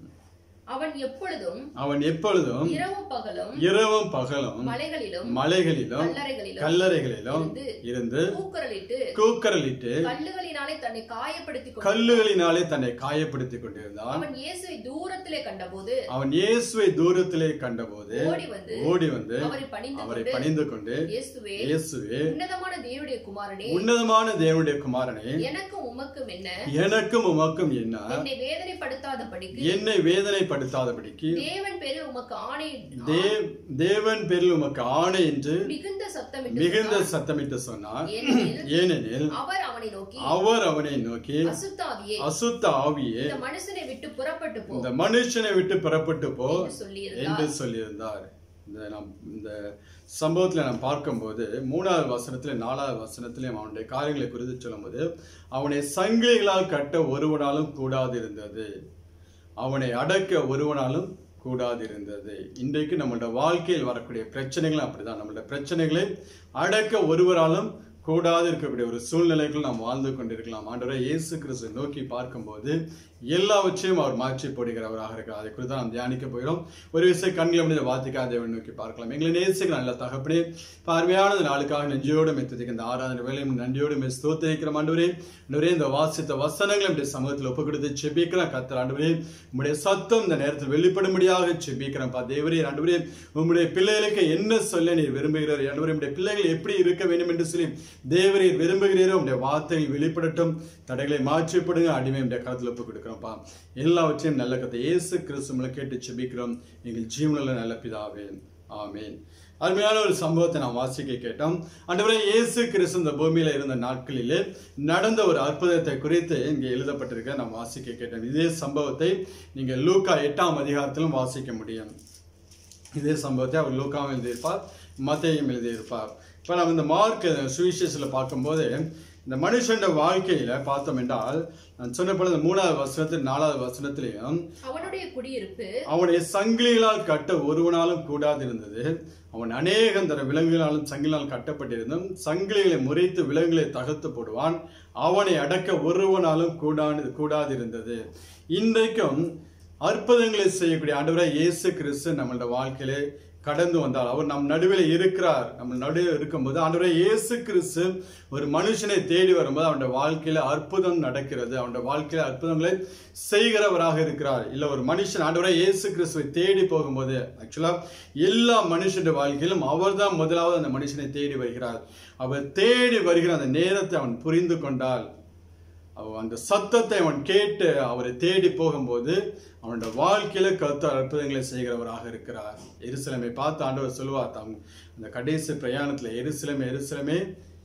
அவன் எப்பொழுதும் அவன் எப்பொழுதும் இரவும் பகலும் இரவும் பகலும் மலைகளிலும் மலைகளிலும் கல்லறைகளிலும் கல்லறைகளிலும் இருந்து கூக்குரலிட்டு கூக்கரலிட்டு கல்லுகளினாலே தன்னை காயப்படுத்திக் கொண்டு கல்லுகளினாலே தன்னை காயப்படுத்திக் கொண்டிருந்தான் அவன் இயேசுவை தூரத்திலே கண்டபோது அவன் இயேசுவை தூரத்திலே கண்டபோது ஓடி வந்து ஓடி வந்து அவரை பணிந்து அவரை கொண்டு பணிந்து கொண்டு இயேசுவே இயேசுவே உன்னதமான தேவனுடைய குமாரனே உன்னதமான தேவனுடைய குமாரனே எனக்கும் உமக்கும் என்ன எனக்கும் உமக்கும் என்ன என்னை வேதனைப்படுத்தாதபடிக்கு என்னை வேதனைப்படுத்தாதபடிக்கு தேவன் பேரில் உமக்கு ஆணை தேவ் தேவன் பேரில் உமக்கு ஆணை என்று மிகுந்த சத்தமிட்டு மிகுந்த சத்தமிட்டு சொன்னார் ஏனெனில் ஏனெனில் அவர் அவனை நோக்கி அவர் அவனை நோக்கி அசுத்தாவியே அசுத்த ஆவியே இந்த மனுஷனை விட்டு புறப்பட்டு போ இந்த மனுஷனை விட்டு புறப்பட்டு போ என்று சொல்லியிருந்தார் என்று சொல்லியிருந்தார் இந்த நாம் இந்த சம்பவத்துல நாம் பார்க்கும்போது மூணாவது வசனத்துல நாலாவது வசனத்திலையும் அவனுடைய காரியங்களை குறித்து சொல்லும்போது அவனை சங்கிலிகளால் கட்ட ஒருவனாலும் கூடாது இருந்தது அவனை அடக்க ஒருவனாலும் கூடாது இருந்தது இன்றைக்கு நம்மளோட வாழ்க்கையில் வரக்கூடிய பிரச்சனைகளும் அப்படிதான் நம்மளோட பிரச்சனைகளை அடக்க ஒருவராலும் கூடாது இருக்கக்கூடிய ஒரு சூழ்நிலைகள் நாம் வாழ்ந்து கொண்டிருக்கலாம் ஆண்டவரை இயேசு கிறிஸ்து நோக்கி பார்க்கும்போது எல்லாவற்றையும் அவர் மாற்றி போடுகிறவராக இருக்கிறார் அதை குறித்து நாம் தியானிக்க போகிறோம் ஒரு விஷயம் கண்களை முடிந்த வார்த்தைக்காக தேவன் நோக்கி பார்க்கலாம் எங்களை நேசிக்கிற நல்ல தகப்பனே பார்வையானது நாளுக்காக நெஞ்சோடு மெத்ததுக்கு இந்த ஆராதனை வேலையும் நன்றியோடு மெய் ஸ்தோத்திரிக்கிற ஆண்டவரே ஆண்டவரே இந்த வாசித்த வசனங்களை நம்முடைய சமூகத்தில் ஒப்பு கொடுத்து செபிக்கிறேன் கத்தர் ஆண்டவரே உம்முடைய சத்தம் இந்த நேரத்தில் வெளிப்படும்படியாக செபிக்கிறேன் பா தேவரே ஆண்டவரே உம்முடைய பிள்ளைகளுக்கு என்ன சொல்ல நீர் விரும்புகிறார் ஆண்டவரே உம்முடைய பிள்ளைகள் எப்படி இருக்க வேண்டும் என்று சொல்லி தேவரீர் விரும்புகிறீரோ உம்முடைய வார்த்தைகள் வெளிப்படட்டும் தடைகளை மாற்றிப்படுங்க அடிமை உடைய கருத்தில் ஒப்பு கொடுக்கிறோம்ப்பா எல்லாவற்றையும் நல்ல கதை இயேசு கிறிஸ்துமலை கேட்டு செபிக்கிறோம் எங்கள் ஜீவனில் நல்ல பிதாவே ஆமீன் அருமையான ஒரு சம்பவத்தை நாம் வாசிக்க கேட்டோம் ஆண்டவரே இயேசு கிறிஸ்து இந்த பூமியில இருந்த நாட்களிலே நடந்த ஒரு அற்புதத்தை குறித்து இங்கே எழுதப்பட்டிருக்க நாம் வாசிக்க கேட்டோம் இதே சம்பவத்தை நீங்க லூக்கா எட்டாம் அதிகாரத்திலும் வாசிக்க முடியும் இதே சம்பவத்தை அவர் லூக்காவும் எழுதியிருப்பார் மத்தையும் எழுதியிருப்பார் இப்போ நம்ம இந்த மார்க் சுவிசேஷத்தில் பார்க்கும்போது இந்த மனுஷன் வாழ்க்கையில பார்த்தோம் என்றால் நான் சொன்ன போல இந்த மூணாவது வசனத்தில் நாலாவது வசனத்திலையும் அவனுடைய குடியிருப்பு அவனுடைய சங்கிலிகளால் கட்ட ஒருவனாலும் கூடாதிருந்தது அவன் அநேகம் தர விலங்குகளாலும் சங்கிலால் கட்டப்பட்டிருந்தும் சங்கிலிகளை முறைத்து விலங்குகளை தகர்த்து போடுவான் அவனை அடக்க ஒருவனாலும் கூடாது கூடாதிருந்தது இன்றைக்கும் அற்புதங்களை செய்யக்கூடிய ஆண்டவராய் இயேசு கிறிஸ்து நம்மளோட வாழ்க்கையிலே கடந்து வந்தார் அவர் நம் நடுவில் இருக்கிறார் நம்ம நடுவில் இருக்கும்போது ஆண்டவரே இயேசு கிறிஸ்து ஒரு மனுஷனை தேடி வரும்போது அவனுடைய வாழ்க்கையில அற்புதம் நடக்கிறது அவனுடைய வாழ்க்கையில அற்புதங்களை செய்கிறவராக இருக்கிறார் இல்ல ஒரு மனுஷன் ஆண்டவரே இயேசு கிறிஸ்துவை தேடி போகும்போது ஆக்சுவலா எல்லா மனுஷனுடைய வாழ்க்கையிலும் அவர்தான் முதலாவது அந்த மனுஷனை தேடி வருகிறார் அவர் தேடி வருகிற அந்த நேரத்தை அவன் புரிந்து கொண்டால் அவன் அந்த சத்தத்தை அவன் கேட்டு அவரை தேடி போகும்போது அவனோட வாழ்க்கையில கருத்து அற்புதங்களை செய்கிறவராக இருக்கிறார் எருசலமை பார்த்து ஆண்டவர் சொல்லுவார் தம் அந்த கடைசி பிரயாணத்துல எருசலமே எருசலமே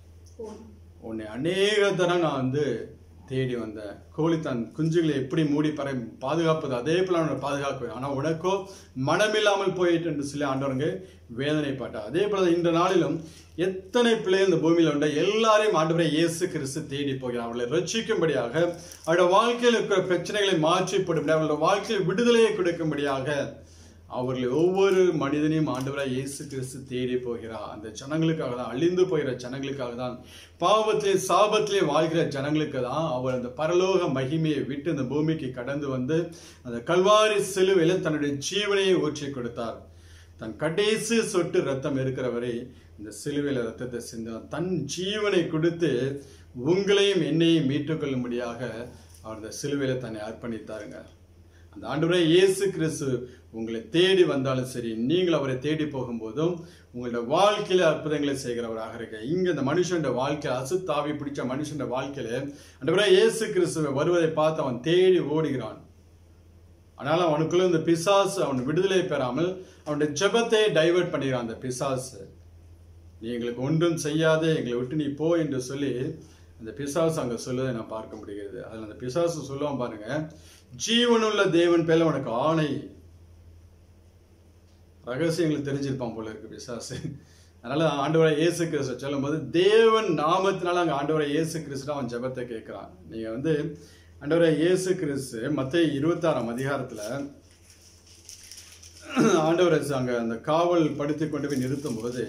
உன்னை அநேக தரம் நான் வந்து தேடி வந்தேன் கோழி தன் குஞ்சுகளை எப்படி மூடி பறை பாதுகாப்பது அதே போல அவனை பாதுகாக்குவேன் ஆனா உனக்கோ மனமில்லாமல் போயிட்டு என்று சொல்லி ஆண்டவருங்க வேதனைப்பட்டார் அதே போல இந்த நாளிலும் எத்தனை பிள்ளை இந்த பூமியில உண்ட எல்லாரையும் ஆண்டவரை இயேசு கிறிஸ்து தேடி போகிறார் அவர்களை ரட்சிக்கும்படியாக அவருடைய வாழ்க்கையில் இருக்கிற பிரச்சனைகளை மாற்றிப்படும்படியாக அவருடைய வாழ்க்கையில் விடுதலையை கொடுக்கும்படியாக அவர்களை ஒவ்வொரு மனிதனையும் ஆண்டவராய் இயேசு கிறிஸ்து தேடி போகிறார் அந்த ஜனங்களுக்காக தான் அழிந்து போகிற ஜனங்களுக்காக தான் பாவத்திலே சாபத்திலே வாழ்கிற ஜனங்களுக்கு தான் அவர் அந்த பரலோக மகிமையை விட்டு இந்த பூமிக்கு கடந்து வந்து அந்த கல்வாரி சிலுவையில் தன்னுடைய ஜீவனையை ஊற்றி கொடுத்தார் தன் கடைசி சொட்டு ரத்தம் இருக்கிறவரை இந்த சிலுவையில் ரத்தத்தை சிந்தினார் தன் ஜீவனை கொடுத்து உங்களையும் என்னையும் மீட்டுக்கொள்ளும்படியாக அவர் இந்த சிலுவையில் தன்னை அர்ப்பணித்தாருங்க அந்த ஆண்டவரே இயேசு கிறிஸ்து உங்களை தேடி வந்தாலும் சரி நீங்கள் அவரை தேடி போகும்போதும் உங்களோட வாழ்க்கையில அற்புதங்களை செய்கிறவராக இருக்க இங்க இந்த மனுஷன் வாழ்க்கை அசுத்தாவி பிடிச்ச மனுஷன் வாழ்க்கையில ஆண்டவரே இயேசு கிறிஸ்துவை வருவதை பார்த்து அவன் தேடி ஓடுகிறான் ஆனால் அவனுக்குள்ள இந்த பிசாசு அவன் விடுதலை பெறாமல் அவனுடைய ஜெபத்தை டைவர்ட் பண்ணிடுறான் அந்த பிசாசு நீ எங்களுக்கு ஒன்றும் செய்யாதே எங்களை விட்டு நீ போ என்று சொல்லி அந்த பிசாசு அங்க சொல்லுவதை நான் பார்க்க முடிகிறது அதில் அந்த பிசாசு சொல்லுவான் பாருங்க ஜீவனுள்ள தேவன் பேர்ல உனக்கு ஆணை ரகசியங்களை தெரிஞ்சிருப்பான் போல இருக்கு பிசாசு அதனால ஆண்டவரை இயேசு கிறிஸ்து சொல்லும்போது தேவன் நாமத்தினால அங்க ஆண்டவரை இயேசு கிறிஸ்து அவன் ஜெபத்தை கேட்கிறான் நீங்க வந்து ஆண்டவரை இயேசு கிறிஸ்து மத்திய இருபத்தாறாம் அதிகாரத்துல ஆண்டவரை அங்க அந்த காவல் படுத்தி கொண்டு போய் நிறுத்தும் போது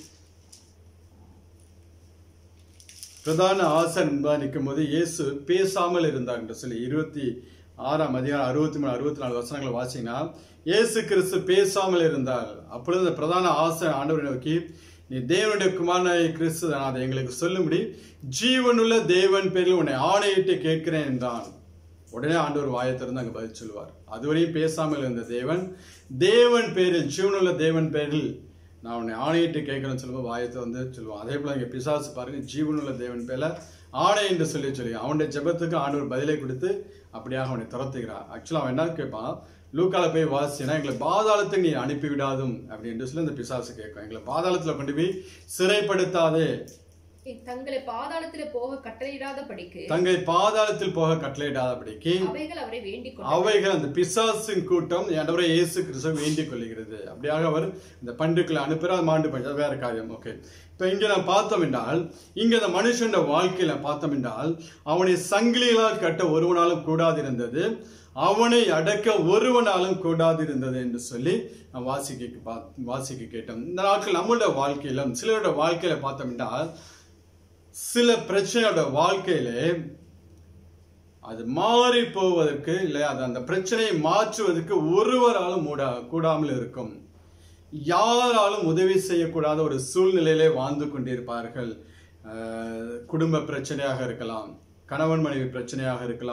பிரதான ஆசன் என்பதா நிற்கும் போது இயேசு பேசாமல் இருந்தார் என்று சொல்லி இருபத்தி ஆறாம் அதிகாரம் அறுபத்தி மூணு அறுபத்தி நாலு வசனங்களை வாசிங்கன்னா இயேசு கிறிஸ்து பேசாமல் இருந்தார் அப்பொழுது அந்த பிரதான ஆசன் ஆண்டவரை நோக்கி நீ தேவனுடைய குமாரனாய கிறிஸ்து தான் அதை எங்களுக்கு சொல்லும்படி ஜீவனுள்ள தேவன் பேரில் உன்னை ஆணையிட்டு கேட்கிறேன் என்றான் உடனே ஆண்டவர் வாயை திறந்து அங்க பதில் சொல்லுவார் அதுவரையும் பேசாமல் இருந்த தேவன் தேவன் பேரில் ஜீவனுள்ள தேவன் பேரில் நான் உன்னை ஆணையிட்டு கேட்கிறேன்னு சொல்லும்போது வாயத்தை வந்து சொல்லுவான் அதே போல இங்க பிசாசு பாருங்க ஜீவனுள்ள தேவன் பேர்ல ஆணை என்று சொல்லி சொல்லி அவனுடைய ஜெபத்துக்கு ஆண்டவர் பதிலை கொடுத்து அப்படியாக அவனை துரத்துகிறான் ஆக்சுவலா அவன் என்ன கேட்பான் லூக்கால போய் வாசினா எங்களை பாதாளத்துக்கு நீ அனுப்பி விடாதும் அப்படின்னு சொல்லி அந்த பிசாசு கேட்கும் எங்களை பாதாளத்துல கொண்டு போய் சிறைப்படுத்தாதே தங்களை பாதாளத்திலே போக கட்டளையிடாத படிக்கு தங்களை பாதாளத்தில் போக கட்டளையிடாதபடிக்கு அவைகள் அவரை வேண்டிக் கொண்டு அவைகள் அந்த பிசாசின் கூட்டம் ஆண்டவரை இயேசு கிறிஸ்துவை வேண்டிக் கொள்கிறது அப்படியாக அவர் இந்த பண்டுக்களை அனுப்புகிறார் மாண்டு போய் வேற காரியம் ஓகே இப்ப இங்க நான் பார்த்தோம் என்றால் இங்க இந்த மனுஷன் வாழ்க்கையில பார்த்தோம் என்றால் அவனை சங்கிலிகளால் கட்ட ஒருவனாலும் கூடாதிருந்தது அவனை அடக்க ஒருவனாலும் கூடாதிருந்தது என்று சொல்லி நான் வாசிக்க பா- வாசிக்க கேட்டோம் இந்த நாட்கள் நம்மளோட வாழ்க்கையிலும் சிலரோட வாழ்க்கையில பார்த்தோம் என்றால் சில பிரச்சனையோட வாழ்க்கையிலே அது மாறி போவதற்கு இல்லை அது அந்த பிரச்சனையை மாற்றுவதற்கு ஒருவராலும் மூடா கூடாமல் இருக்கும் யாராலும் உதவி செய்யக்கூடாத ஒரு சூழ்நிலையிலே வாழ்ந்து கொண்டிருப்பார்கள் அஹ், குடும்ப பிரச்சனையாக இருக்கலாம் கணவன் மனைவி பிரச்சனையாக இருக்கலாம்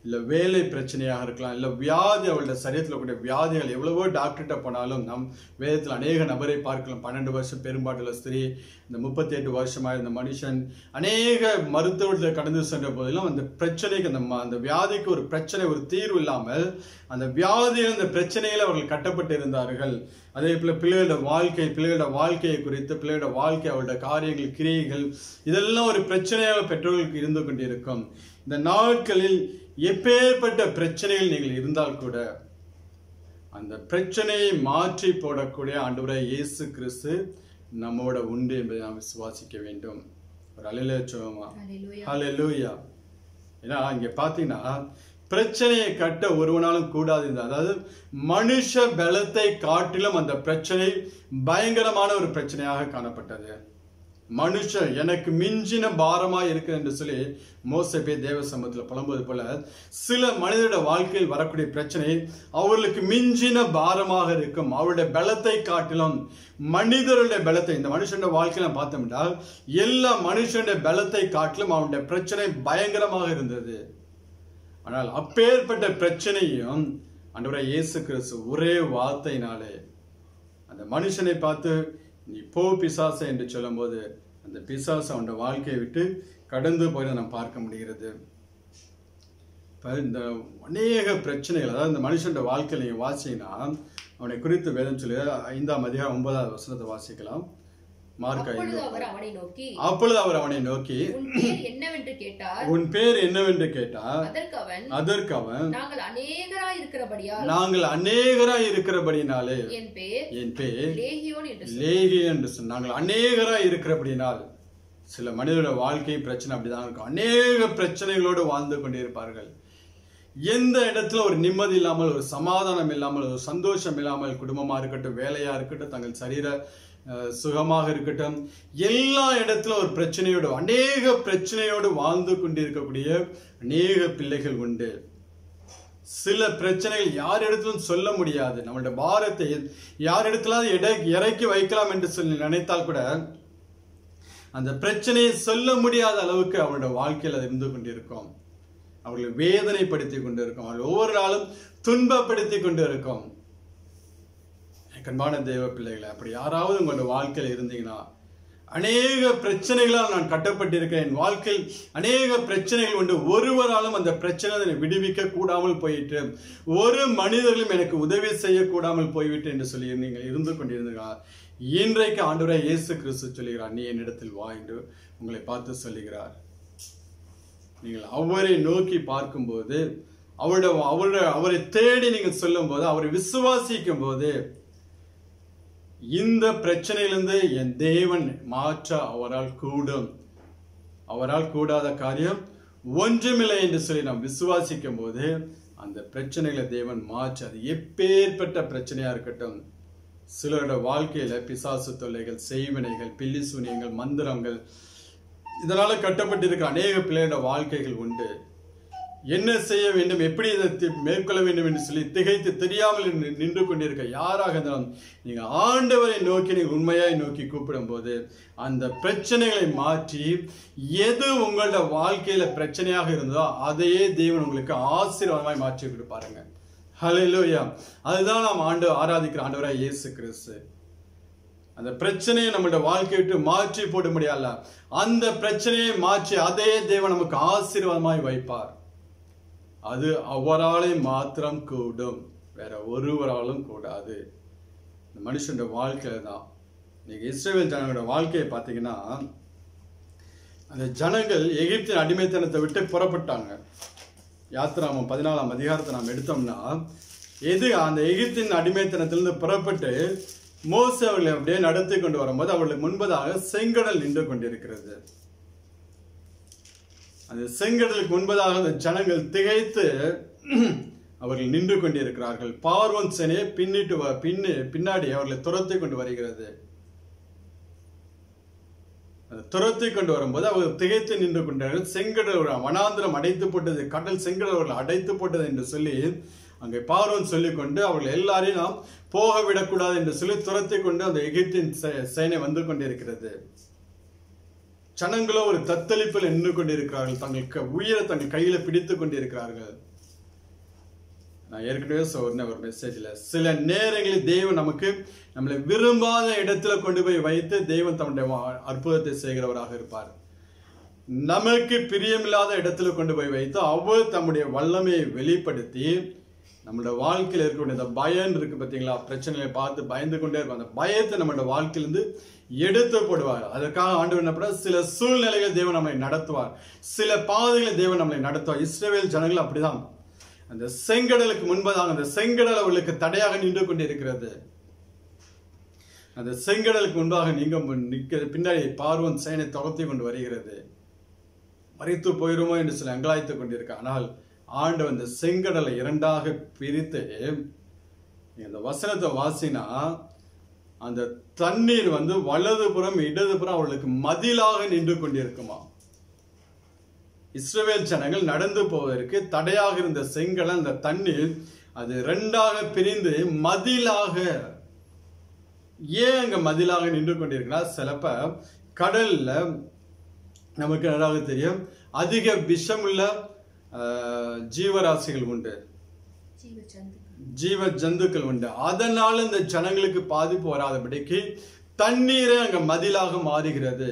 இல்ல வேலை பிரச்சனையாக இருக்கலாம் இல்ல வியாதி அவளுடைய சரீரத்தில் கூடிய வியாதிகள் எவ்வளவோ டாக்டர்கிட்ட போனாலும் நம் வேதத்தில் அநேக நபரை பார்க்கலாம் பன்னெண்டு வருஷம் பெரும்பாட்டுள்ள ஸ்திரீ இந்த முப்பத்தி எட்டு வருஷமா இருந்த மனுஷன் அநேக மருத்துவத்தில் கடந்து சென்ற போதிலும் அந்த பிரச்சனைக்கு அந்த ம- அந்த வியாதிக்கு ஒரு பிரச்சனை ஒரு தீர்வு இல்லாமல் அந்த வியாதியில் அந்த பிரச்சனையில் அவர்கள் கட்டப்பட்டு இருந்தார்கள் அதே போல பிள்ளைகளோட வாழ்க்கை பிள்ளைகளோட வாழ்க்கையை குறித்து பிள்ளைகளோட வாழ்க்கை அவருடைய காரியங்கள் கிரியைகள் இதெல்லாம் ஒரு பிரச்சனையாக பெற்றோர்களுக்கு இருந்து கொண்டிருக்கும் இந்த நாட்களில் எப்பேற்பட்ட பிரச்சனைகள் நீங்கள் இருந்தால் கூட அந்த பிரச்சனையை மாற்றி போடக்கூடிய ஆண்டவராய் இயேசு கிறிஸ்து நம்மோட உண்டு என்பதை நாம் விசுவாசிக்க வேண்டும் ஒரு அலையில சொல்லுமா Hallelujah. ஹalleluya ஏன்னா இங்க பாத்தீங்கன்னா பிரச்சனையை கட்ட ஒருவனாலும் கூடாது இந்த- அதாவது மனுஷ பலத்தை காட்டிலும் அந்த பிரச்சனை பயங்கரமான ஒரு பிரச்சனையாக காணப்பட்டது மனுஷன் எனக்கு மிஞ்சின பாரமா இருக்கு என்று சொல்லி மோசே போய் தேவ சமூகத்தில் புலம்புவது போல சில மனிதரோட வாழ்க்கையில் வரக்கூடிய பிரச்சனை அவர்களுக்கு மிஞ்சின பாரமாக இருக்கும் அவருடைய பலத்தை காட்டிலும் மனிதருடைய பலத்தை இந்த மனுஷனுடைய வாழ்க்கையில பார்த்தோம்னா எல்லா மனுஷனுடைய பலத்தை காட்டிலும் அவனுடைய பிரச்சனை பயங்கரமாக இருந்தது ஆனால் அப்பேற்பட்ட பிரச்சனையும் ஆண்டவராய் இயேசு கிறிஸ்து ஒரே வார்த்தையினாலே அந்த மனுஷனை பார்த்து நீ போ பிசாசு என்று சொல்லும்போது அந்த பிசாசு அவனோட வாழ்க்கையை விட்டு கடந்து போய் நாம் பார்க்க முடிகிறது இப்ப இந்த அநேக பிரச்சனைகள் அதாவது இந்த மனுஷனோட வாழ்க்கையில் நீங்க வாசிங்கன்னா அவனை குறித்து வேதம் சொல்லி ஐந்தாம் அதிகாரம் ஒன்பதாவது வசனத்தை வாசிக்கலாம் மார்க் அப்பொழுது ஐந்து அவர் அவனை நோக்கி அப்பொழுது அவர் அவனை நோக்கி உன் பேர் என்னவென்று கேட்டார் உன் பேர் என்னவென்று கேட்டார் அதற்கு அவன் அதற்கு அவன் நாங்கள் அநேகராய் இருக்கிறபடியால் நாங்கள் அநேகராய் இருக்கிறபடினாலே என் பேர் என் பேர் லேகியோன் என்று சொன்னார். லேகி என்று சொன்ன நாங்கள் அநேகராய் இருக்கிறபடினால் சில மனிதரோட வாழ்க்கை பிரச்சனை அப்படிதான் இருக்கும் அநேக பிரச்சனைகளோடு வாழ்ந்து கொண்டிருப்பார்கள் எந்த இடத்துல ஒரு நிம்மதி இல்லாமல் ஒரு சமாதானம் இல்லாமல் ஒரு சந்தோஷம் இல்லாமல் குடும்பமா இருக்கட்டும் வேலையா இருக்கட்டும் தங்கள் சரீர அஹ், சுகமாக இருக்கட்டும் எல்லா இடத்துல ஒரு பிரச்சனையோடு அநேக பிரச்சனையோடு வாழ்ந்து கொண்டிருக்கக்கூடிய அநேக பிள்ளைகள் உண்டு சில பிரச்சனைகள் யார் இடத்திலும் சொல்ல முடியாது நம்மளுடைய பாரத்தை யார் இடத்துல இறக்கி வைக்கலாம் என்று சொல்லி நினைத்தால் கூட அந்த பிரச்சனையை சொல்ல முடியாத அளவுக்கு அவனுடைய வாழ்க்கையில் அது இருந்து கொண்டிருக்கும் அவர்களை வேதனைப்படுத்தி கொண்டிருக்கும் அவர்கள் ஒவ்வொரு நாளும் துன்பப்படுத்தி கொண்டிருக்கும் கண்பான தெய்வ பிள்ளைகளை அப்படி யாராவது உங்களோட வாழ்க்கையில் இருந்தீங்கன்னா அநேக பிரச்சனைகளால் நான் கட்டப்பட்டிருக்கேன் என் வாழ்க்கையில் அநேக பிரச்சனைகள் உண்டு ஒருவராலும் அந்த பிரச்சனை என்னை விடுவிக்க கூடாமல் போயிட்டு ஒரு மனிதர்களும் எனக்கு உதவி செய்யக்கூடாமல் போய்விட்டு என்று சொல்லி நீங்கள் இருந்து கொண்டிருந்தீர்களா இன்றைக்கு ஆண்டவராய் இயேசு கிறிஸ்து சொல்லுகிறார் நீ என்னிடத்தில் வா என்று உங்களை பார்த்து சொல்லுகிறார் நீங்கள் அவரை நோக்கி பார்க்கும்போது அவருடைய அவருடைய அவரை தேடி நீங்கள் சொல்லும்போது அவரை விசுவாசிக்கும் போது இந்த பிரச்சனையிலிருந்து என் தேவன் மாற்ற அவரால் கூடும் அவரால் கூடாத காரியம் ஒன்றுமில்லை என்று சொல்லி நாம் விசுவாசிக்கும் போது அந்த பிரச்சனைகளை தேவன் மாற்ற அது எப்பேற்பட்ட பிரச்சனையா இருக்கட்டும் சிலரோட வாழ்க்கையில பிசாசு தொல்லைகள் செய்வினைகள் பில்லி சூனியங்கள் மந்திரங்கள் இதனால கட்டப்பட்டிருக்கிற அநேக பிள்ளைகளோட வாழ்க்கைகள் உண்டு என்ன செய்ய வேண்டும் எப்படி இதை தி- மேற்கொள்ள வேண்டும் என்று சொல்லி திகைத்து தெரியாமல் நின்று- நின்று கொண்டிருக்க யாராக இருந்தாலும் நீங்க ஆண்டவரை நோக்கி நீங்கள் உண்மையாய் நோக்கி கூப்பிடும் போது அந்த பிரச்சனைகளை மாற்றி எது உங்களோட வாழ்க்கையில பிரச்சனையாக இருந்ததோ அதையே தேவன் உங்களுக்கு ஆசீர்வாதமாய் மாற்றி கொடுப்பாருங்க ஹalleluya அதுதான் நாம் ஆண்டு ஆராதிக்கிற ஆண்டவராய் இயேசு கிறிஸ்து அந்த பிரச்சனையை நம்மளோட வாழ்க்கை விட்டு மாற்றி போட முடியல அந்த பிரச்சனையை மாற்றி அதே தேவன் நமக்கு ஆசீர்வாதமாய் வைப்பார் அது அவராலே மாத்திரம் கூடும் வேற ஒருவராலும் கூடாது இந்த மனுஷனோட வாழ்க்கையில தான் நீங்க இஸ்ரேல் ஜனங்களோட வாழ்க்கையை பார்த்தீங்கன்னா அந்த ஜனங்கள் எகிப்தின் அடிமைத்தனத்தை விட்டு புறப்பட்டாங்க யாத்திராமம் பதினாலாம் அதிகாரத்தை நாம் எடுத்தோம்னா எது அந்த எகிப்தின் அடிமைத்தனத்திலிருந்து புறப்பட்டு மோசே அவர்களை அப்படியே நடத்தி கொண்டு வரும்போது அவர்களுக்கு முன்பதாக செங்கடல் நின்று கொண்டிருக்கிறது அந்த செங்கடலுக்கு முன்பதாக அந்த ஜனங்கள் திகைத்து அவர்கள் நின்று கொண்டிருக்கிறார்கள் பார்வன் சேனையை பின்னிட்டு வ- பின்னு பின்னாடி அவர்களை துரத்தி கொண்டு வருகிறது அதை துரத்தி கொண்டு வரும்போது அவர்கள் திகைத்து நின்று கொண்டார்கள் செங்கடல் ஒரு வனாந்திரம் அடைத்து போட்டது கடல் செங்கடல் அவர்கள் அடைத்து போட்டது என்று சொல்லி அங்கே பார்வன் சொல்லிக்கொண்டு அவர்கள் எல்லாரையும் நாம் போக விடக்கூடாது என்று சொல்லி துரத்தி கொண்டு அந்த எகிப்தின் சே- சேனை வந்து கொண்டிருக்கிறது ஜனங்களோ ஒரு தத்தளிப்பில் நின்று கொண்டிருக்கிறார்கள் தங்கள் க- உயிரை தங்கள் கையில பிடித்துக் கொண்டிருக்கிறார்கள் நான் ஏற்கனவே சொன்ன ஒரு மெசேஜ்ல சில நேரங்களில் தெய்வம் நமக்கு நம்மளை விரும்பாத இடத்துல கொண்டு போய் வைத்து தெய்வம் தம்முடைய வா- அற்புதத்தை செய்கிறவராக இருப்பார் நமக்கு பிரியமில்லாத இடத்துல கொண்டு போய் வைத்து அவர் தம்முடைய வல்லமையை வெளிப்படுத்தி நம்மளோட வாழ்க்கையில் இருக்கக்கூடிய இந்த பயம் இருக்கு பார்த்தீங்களா பிரச்சனைகளை பார்த்து பயந்து கொண்டே இருக்கும் அந்த பயத்தை நம்மளோட வாழ்க்கையிலிருந்து எடுத்து போடுவார் அதற்காக ஆண்டவர் என்ன பண்ணார்? சில சூழ்நிலைகள் தேவன் நம்மை நடத்துவார் சில பாதைகளை தேவன் நம்மளை நடத்துவார் இஸ்ரவேல் ஜனங்கள் அப்படிதான் அந்த செங்கடலுக்கு முன்பதாக அந்த செங்கடல் அவர்களுக்கு தடையாக நின்று கொண்டிருக்கிறது அந்த செங்கடலுக்கு முன்பாக நீங்க முன் நிற்க பின்னாடி பார்வன் சேனை துரத்தி கொண்டு வருகிறது மறித்து போயிருமோ என்று சில அங்கலாய்த்து கொண்டிருக்க ஆனால் ஆண்டவர் இந்த செங்கடலை இரண்டாக பிரித்து இந்த வசனத்தை வாசினா அந்த தண்ணீர் வந்து வலதுபுறம் இடதுபுறம் அவளுக்கு மதிலாக நின்று கொண்டிருக்குமா இஸ்ரவேல் ஜனங்கள் நடந்து போவதற்கு தடையாக இருந்த செங்கடல் அந்த தண்ணீர் அது ரெண்டாக பிரிந்து மதிலாக ஏன் அங்க மதிலாக நின்று கொண்டிருக்கிறா சிலப்ப கடல்ல நமக்கு நன்றாக தெரியும் அதிக விஷமுள்ள ஆஹ், ஜீவராசிகள் உண்டு ஜீவஜந்து ஜீவ ஜந்துக்கள் உண்டு அதனால இந்த ஜனங்களுக்கு பாதிப்பு வராதபடிக்கு தண்ணீரே அங்க மதிலாக மாறுகிறது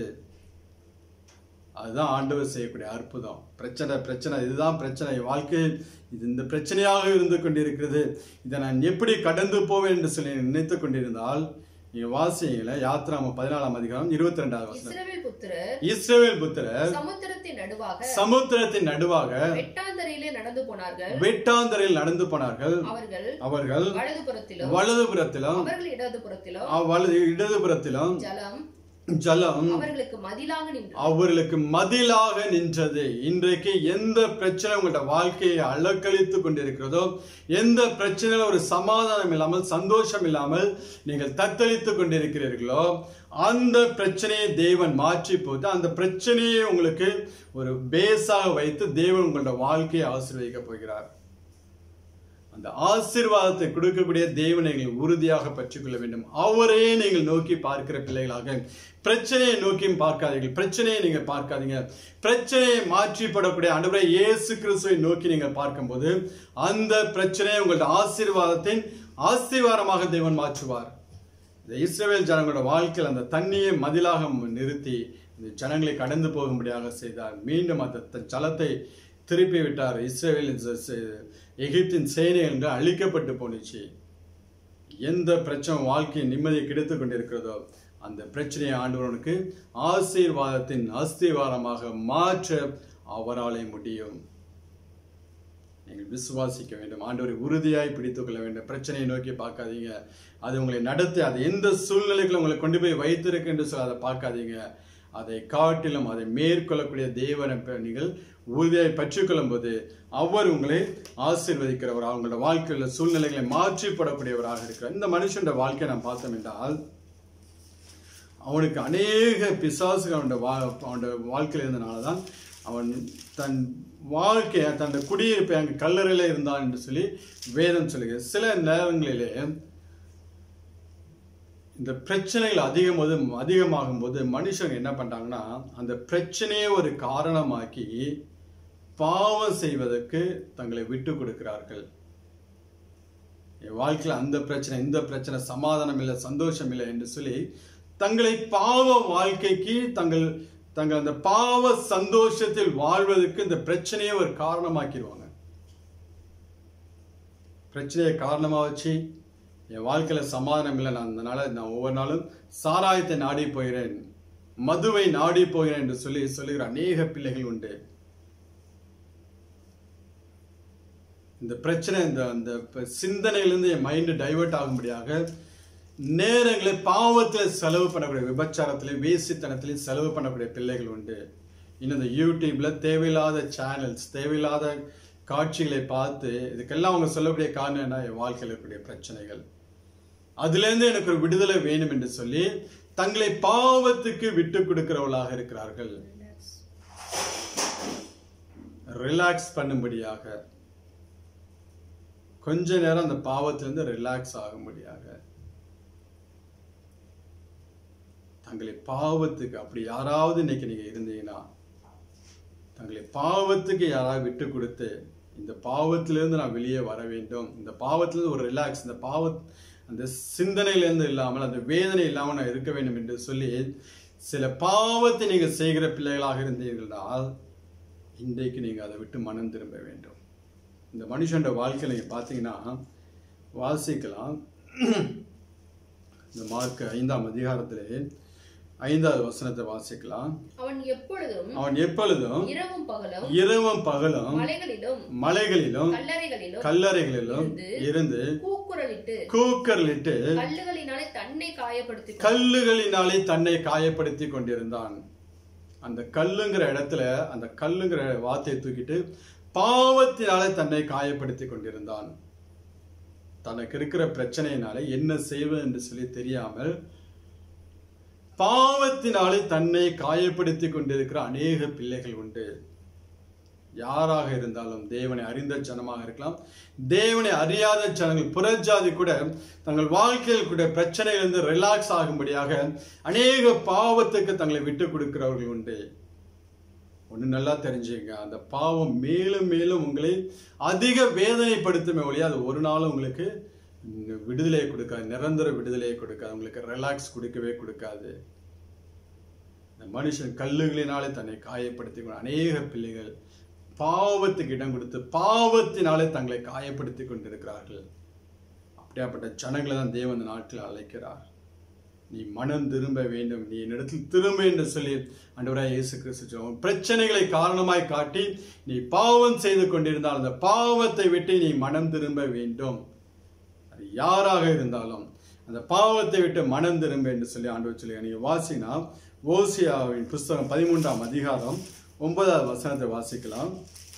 அதுதான் ஆண்டவர் செய்யக்கூடிய அற்புதம் பிரச்சனை பிரச்சனை இதுதான் பிரச்சனை என் வாழ்க்கையில் இது இந்த பிரச்சனையாக இருந்து கொண்டிருக்கிறது இதை நான் எப்படி கடந்து போவேன் என்று சொல்லி நினைத்து கொண்டிருந்தால் நீங்க வாசியங்கள யாத்ராம பதினாலாம் அதிகாரம் இருபத்தி ரெண்டாவது வசனம் இஸ்ரவேல் புத்திரர் இஸ்ரவேல் புத்திரர் சமுத்திரத்தின் நடுவாக சமுத்திரத்தின் நடுவாக வெட்டாந்தரையிலே நடந்து போனார்கள் வெட்டாந்தரையில் நடந்து போனார்கள் அவர்கள் அவர்கள் வலதுபுறத்திலும் வலதுபுறத்திலும் அவர்கள் இடதுபுறத்திலும் அஹ் வலது இடதுபுறத்திலும் ஜலம் ஜலம் அவர்களுக்கு மதிலாக நின்று அவர்களுக்கு மதிலாக நின்றது இன்றைக்கு எந்த பிரச்சனை உங்களோட வாழ்க்கையை அலக்கழித்து கொண்டிருக்கிறதோ எந்த பிரச்சனையில ஒரு சமாதானம் இல்லாமல் சந்தோஷம் இல்லாமல் நீங்கள் தத்தளித்து கொண்டிருக்கிறீர்களோ அந்த பிரச்சனையை தேவன் மாற்றி போட்டு அந்த பிரச்சனையை உங்களுக்கு ஒரு பேஸாக வைத்து தேவன் உங்களோட வாழ்க்கையை ஆசீர்வதிக்க போகிறார் அந்த ஆசீர்வாதத்தை கொடுக்கக்கூடிய தேவனை நீங்கள் உறுதியாக பற்றிக்கொள்ள வேண்டும் அவரையே நீங்கள் நோக்கி பார்க்கிற பிள்ளைகளாக பிரச்சனையை நோக்கியும் பார்க்காதீர்கள் பிரச்சனையை நீங்க பார்க்காதீங்க பிரச்சனையை மாற்றிப்படக்கூடிய ஆண்டவரை இயேசு கிறிஸ்துவை நோக்கி நீங்கள் பார்க்கும்போது அந்த பிரச்சனையை உங்களோட ஆசீர்வாதத்தின் ஆசீர்வாதமாக தேவன் மாற்றுவார் இந்த இஸ்ரவேல் ஜனங்களோட வாழ்க்கையில் அந்த தண்ணியை மதிலாக நிறுத்தி இந்த ஜனங்களை கடந்து போகும்படியாக செய்தார் மீண்டும் அந்த த- ஜலத்தை திருப்பி விட்டார் இஸ்ரவேலின் ச- ச- எகிப்தின் சேனை என்று அழிக்கப்பட்டு போனுச்சு எந்த பிரச்சனை வாழ்க்கையின் நிம்மதியை கிடைத்துக் கொண்டிருக்கிறதோ அந்த பிரச்சனையை ஆண்டவனுக்கு ஆசீர்வாதத்தின் அஸ்திவாரமாக மாற்ற அவராலே முடியும் நீங்கள் விசுவாசிக்க வேண்டும் ஆண்டவரை உறுதியாய் பிடித்துக் கொள்ள வேண்டும் பிரச்சனையை நோக்கி பார்க்காதீங்க அது உங்களை நடத்தி அது எந்த சூழ்நிலைகளை உங்களை கொண்டு போய் வைத்திருக்கு என்று சொல்லி அதை பார்க்காதீங்க அதை காட்டிலும் அதை மேற்கொள்ளக்கூடிய தேவனை பெ- நீங்கள் உறுதியாய் பற்றிக்கொள்ளும் போது அவர் உங்களை ஆசீர்வதிக்கிறவராக உங்களோட வாழ்க்கையில் சூழ்நிலைகளை மாற்றிப்படக்கூடியவராக இருக்கிறார் இந்த மனுஷனோட வாழ்க்கையை நாம் பார்த்தோம் என்றால் அவனுக்கு அநேக பிசாசுகள் அவனோட வா அவனோட வாழ்க்கையில் இருந்தனால தான் அவன் தன் வாழ்க்கையை தன் குடியிருப்பை அங்கே கல்லறையில் இருந்தான் என்று சொல்லி வேதம் சொல்லுகிறது சில நேரங்களிலே இந்த பிரச்சனைகள் அதிகம் போது அதிகமாகும் போது மனுஷங்க என்ன பண்றாங்கன்னா அந்த பிரச்சனையை ஒரு காரணமாக்கி பாவம் செய்வதற்கு தங்களை விட்டு கொடுக்கிறார்கள் என் வாழ்க்கையில் அந்த பிரச்சனை இந்த பிரச்சனை சமாதானம் இல்லை சந்தோஷம் இல்லை என்று சொல்லி தங்களை பாவ வாழ்க்கைக்கு தங்கள் தங்கள் அந்த பாவ சந்தோஷத்தில் வாழ்வதற்கு இந்த பிரச்சனையை ஒரு காரணமாக்கிடுவாங்க பிரச்சனையை காரணமா வச்சு என் வாழ்க்கையில சமாதானம் இல்லை நான் அதனால நான் ஒவ்வொரு நாளும் சாராயத்தை நாடி போகிறேன் மதுவை நாடி போகிறேன் என்று சொல்லி சொல்லுகிற அநேக பிள்ளைகள் உண்டு இந்த பிரச்சனை இந்த அந்த ப- சிந்தனையிலிருந்து என் மைண்டு டைவர்ட் ஆகும்படியாக நேரங்களை பாவத்தில் செலவு பண்ணக்கூடிய விபச்சாரத்திலையும் வேசித்தனத்திலையும் செலவு பண்ணக்கூடிய பிள்ளைகள் உண்டு இன்னும் இந்த யூடியூப்ல தேவையில்லாத சேனல்ஸ் தேவையில்லாத காட்சிகளை பார்த்து இதுக்கெல்லாம் அவங்க சொல்லக்கூடிய காரணம் என்ன என் வாழ்க்கையில் இருக்கக்கூடிய பிரச்சனைகள் அதிலிருந்து எனக்கு ஒரு விடுதலை வேணும் என்று சொல்லி தங்களை பாவத்துக்கு விட்டு கொடுக்கிறவர்களாக இருக்கிறார்கள் ரிலாக்ஸ் பண்ணும்படியாக கொஞ்ச நேரம் அந்த பாவத்திலிருந்து ரிலாக்ஸ் ஆகும்படியாக தங்களை பாவத்துக்கு அப்படி யாராவது இன்னைக்கு நீங்க இருந்தீங்கன்னா தங்களை பாவத்துக்கு யாராவது விட்டு கொடுத்து இந்த பாவத்திலிருந்து நான் வெளியே வர வேண்டும் இந்த பாவத்திலிருந்து ஒரு ரிலாக்ஸ் இந்த பாவ அந்த சிந்தனையிலிருந்து இல்லாமல் அந்த வேதனை இல்லாமல் நான் இருக்க வேண்டும் என்று சொல்லி சில பாவத்தை நீங்கள் செய்கிற பிள்ளைகளாக இருந்தீர்கள்னால் இன்றைக்கு நீங்கள் அதை விட்டு மனம் திரும்ப வேண்டும் இந்த மனுஷனோட வாழ்க்கையில் நீங்கள் பார்த்தீங்கன்னா வாசிக்கலாம் இந்த மார்க் ஐந்தாம் அதிகாரத்திலே ஐந்தாவது வசனத்தை வாசிக்கலாம் அவன் எப்பொழுதும் அவன் எப்பொழுதும் இரவும் பகலும் இரவும் பகலும் மலைகளிலும் மலைகளிலும் கல்லறைகளிலும் கல்லறைகளிலும் இருந்து கூக்குரலிட்டு கூக்கர்லிட்டு கல்லுகளினாலே தன்னை காயப்படுத்தி கல்லுகளினாலே தன்னை காயப்படுத்தி கொண்டிருந்தான் அந்த கல்லுங்கிற இடத்துல அந்த கல்லுங்கிற வார்த்தையை தூக்கிட்டு பாவத்தினாலே தன்னை காயப்படுத்தி கொண்டிருந்தான் தனக்கு இருக்கிற பிரச்சனையினாலே என்ன செய்வது என்று சொல்லி தெரியாமல் பாவத்தினாலே தன்னை காயப்படுத்தி கொண்டிருக்கிற அநேக பிள்ளைகள் உண்டு யாராக இருந்தாலும் தேவனை அறிந்த ஜனமாக இருக்கலாம் தேவனை அறியாத ஜனங்கள் புறஜாதி கூட தங்கள் வாழ்க்கையில் கூட பிரச்சனையிலிருந்து ரிலாக்ஸ் ஆகும்படியாக அநேக பாவத்துக்கு தங்களை விட்டு கொடுக்கிறவர்கள் உண்டு ஒன்று நல்லா தெரிஞ்சுங்க அந்த பாவம் மேலும் மேலும் உங்களை அதிக வேதனைப்படுத்துமே ஒழிய அது ஒரு நாளும் உங்களுக்கு விடுதலையை கொடுக்காது நிரந்தர விடுதலையை கொடுக்காது உங்களுக்கு ரிலாக்ஸ் கொடுக்கவே கொடுக்காது இந்த மனுஷன் கல்லுகளினாலே தன்னை காயப்படுத்தி கொண்டு அநேக பிள்ளைகள் பாவத்துக்கு இடம் கொடுத்து பாவத்தினாலே தங்களை காயப்படுத்தி கொண்டிருக்கிறார்கள் அப்படியாப்பட்ட ஜனங்களை தான் தேவன் இந்த நாட்டில் அழைக்கிறார் நீ மனம் திரும்ப வேண்டும் நீ என்னிடத்தில் திரும்ப என்று சொல்லி ஆண்டவராய் இயேசு கிறிஸ்து சொல்லுவோம் பிரச்சனைகளை காரணமாய் காட்டி நீ பாவம் செய்து கொண்டிருந்தால் அந்த பாவத்தை விட்டு நீ மனம் திரும்ப வேண்டும் அது யாராக இருந்தாலும் அந்த பாவத்தை விட்டு மனம் திரும்ப என்று சொல்லி ஆண்டவர் சொல்லி நீங்க வாசினா ஓசியாவின் புஸ்தகம் பதிமூன்றாம் அதிகாரம் ஒன்பதாவது வசனத்தை வாசிக்கலாம்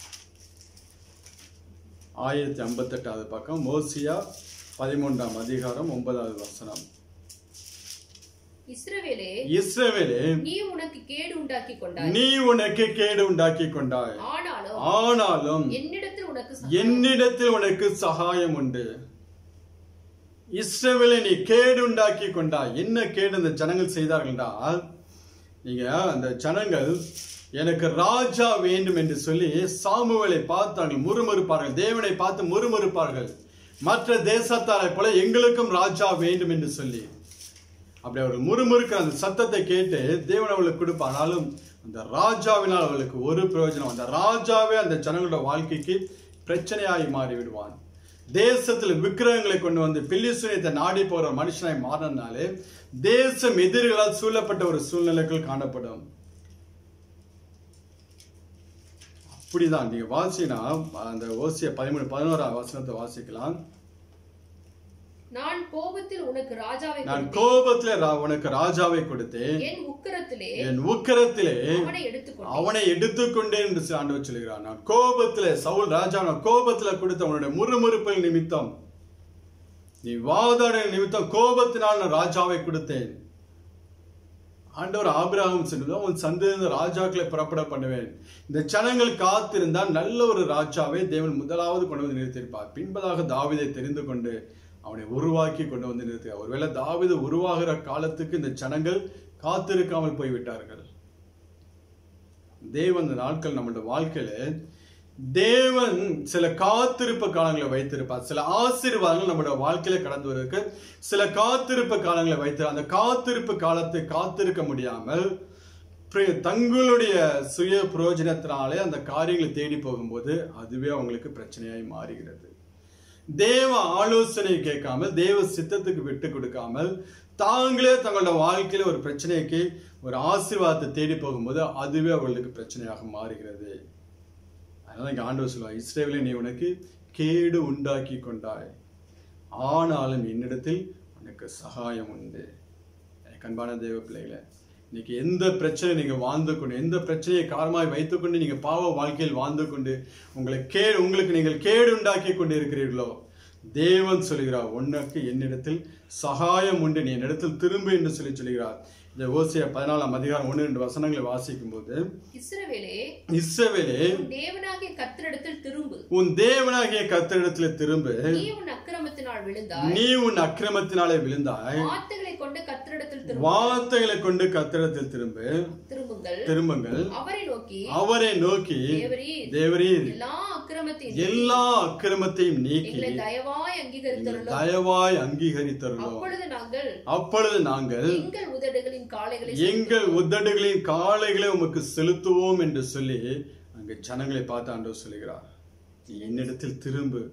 ஆயிரத்தி ஐம்பத்தெட்டாவது பக்கம் ஓசியா பதிமூன்றாம் அதிகாரம் ஒன்பதாவது வசனம் இஸ்ரவேலே இஸ்ரவேலே நீ உனக்கு கேடு உண்டாக்கி கொண்டாய் நீ உனக்கு கேடு உண்டாக்கி கொண்டாய் ஆனாலும் ஆனாலும் என்னிடத்தில் உனக்கு ச- என்னிடத்தில் உனக்கு சகாயம் உண்டு இஸ்ரவேலை நீ கேடு உண்டாக்கி கொண்டாய் என்ன கேடு இந்த ஜனங்கள் செய்தார்கள் என்றால் நீங்க அந்த ஜனங்கள் எனக்கு ராஜா வேண்டும் என்று சொல்லி சாமுவேலை பார்த்தார்கள் முறுமுறுப்பார்கள் தேவனை பார்த்து முறுமுறுப்பார்கள் மற்ற தேசத்தாரை போல எங்களுக்கும் ராஜா வேண்டும் என்று சொல்லி அப்படி அவர்கள் முறுமுறுக்கிற அந்த சத்தத்தை கேட்டு தேவன் அவர்களுக்கு கொடுப்பார் ஆனாலும் அந்த ராஜாவினால் அவர்களுக்கு ஒரு பிரயோஜனம் அந்த ராஜாவே அந்த ஜனங்களோட வாழ்க்கைக்கு பிரச்சனையாகி மாறி விடுவான் தேசத்தில் விக்கிரகங்களை கொண்டு வந்து பில்லிசுனியத்தை நாடி போற மனுஷனாய் மாறினாலே தேசம் எதிரிகளால் சூழப்பட்ட ஒரு சூழ்நிலைகள் காணப்படும் அப்படிதான் நீங்க வாசினா அந்த ஓசிய பதிமூணு பதினோராம் வசனத்தை வாசிக்கலாம் நான் கோபத்தில் உனக்கு ராஜாவை நான் கொடுத்தேன். கோபத்திலே ரா- உனக்கு ராஜாவை கொடுத்தேன் என் உக்கிரத்திலே என் உக்கிரத்திலே அவனை எடுத்துக்கொண்டேன் அவனை எடுத்துக்கொண்டேன் என்று சொல்லி ஆண்டவர் சொல்கிறார் நான் கோபத்திலே சவுல் ராஜா நான் கோபத்திலே கொடுத்த உன்னுடைய முறுமுறுப்பில் நிமித்தம் நீ வாதாட நிமித்தம் கோபத்தினால் நான் ராஜாவை கொடுத்தேன் ஆண்டவர் ஆபிரகாம் சொன்னது உன் சந்தேக ராஜாக்களை புறப்பட பண்ணுவேன் இந்த ஜனங்கள் காத்திருந்தால் நல்ல ஒரு ராஜாவை தேவன் முதலாவது கொண்டு வந்து நிறுத்தியிருப்பார் பின்பதாக தாவீதை தெரிந்து கொண்டு அவனை உருவாக்கி கொண்டு வந்து நிறுத்தினார் ஒருவேளை தாவீது உருவாகிற காலத்துக்கு இந்த ஜனங்கள் காத்திருக்காமல் போய்விட்டார்கள் தேவன் இந்த நாட்கள் நம்மளோட வாழ்க்கையில தேவன் சில காத்திருப்பு காலங்களை வைத்திருப்பார் சில ஆசீர்வாதங்கள் நம்மளோட வாழ்க்கையில கடந்து வருவதற்கு சில காத்திருப்பு காலங்களை வைத்து அந்த காத்திருப்பு காலத்தை காத்திருக்க முடியாமல் பிர- தங்களுடைய சுய பிரயோஜனத்தினாலே அந்த காரியங்களை தேடி போகும்போது அதுவே அவங்களுக்கு பிரச்சனையாய் மாறுகிறது தேவ ஆலோசனை கேட்காமல் தேவ சித்தத்துக்கு விட்டு கொடுக்காமல் தாங்களே தங்களோட வாழ்க்கையில ஒரு பிரச்சனைக்கு ஒரு ஆசீர்வாதத்தை தேடி போகும்போது அதுவே அவர்களுக்கு பிரச்சனையாக மாறுகிறது அதனால இங்க ஆண்டவர் சொல்லுவார் இஸ்ரேவேலே நீ உனக்கு கேடு உண்டாக்கி கொண்டாய் ஆனாலும் என்னிடத்தில் உனக்கு சகாயம் உண்டு எனக்கு அன்பான தேவ பிள்ளைகளே இன்னைக்கு எந்த பிரச்சனை நீங்க வாழ்ந்து கொண்டு எந்த பிரச்சனையை காரணமாய் வைத்துக்கொண்டு நீங்க பாவ வாழ்க்கையில் வாழ்ந்து கொண்டு உங்களை கே உங்களுக்கு நீங்கள் கேடு உண்டாக்கி கொண்டு இருக்கிறீர்களோ தேவன் சொல்கிறார் உனக்கு என்னிடத்தில் சகாயம் உண்டு நீ என்னிடத்தில் திரும்பு என்று சொல்லி சொல்கிறார் இந்த ஓசியா பதினாலாம் அதிகாரம் ஒன்று ரெண்டு வசனங்களை வாசிக்கும் போது இஸ்ரவேலே இஸ்ரவேலே உன் தேவனாகிய கர்த்தரிடத்தில் திரும்பு உன் தேவனாகிய கர்த்தரிடத்தில் திரும்பு நீ உன் அக்கிரமத்தினால் விழுந்தாய் நீ உன் அக்கிரமத்தினாலே விழுந்தாய் வார்த்தைகளை கொண்டு கர்த்தரிடத்தில் திரும்ப வார்த்தைகளை கொண்டு கத்திரத்தில் திரும்ப திரும்புங்கள் திரும்புங்கள் அவரை நோக்கி அவரை நோக்கி தேவரீர் தேவரீர் எல்லா அக்கிரமத்தையும் எல்லா அக்கிரமத்தையும் நீக்கி எங்களை தயவாய் அங்கீகரித்தருளும் தயவாய் அங்கீகரித்தருளோம் அப்பொழுது நாங்கள் அப்பொழுது நாங்கள் எங்கள் உதடுகளின் காளைகளை எங்கள் உதடுகளின் காளைகளை உமக்கு செலுத்துவோம் என்று சொல்லி அங்கே ஜனங்களை பார்த்து ஆண்டவர் சொல்லுகிறார் நீ என்னிடத்தில் திரும்பு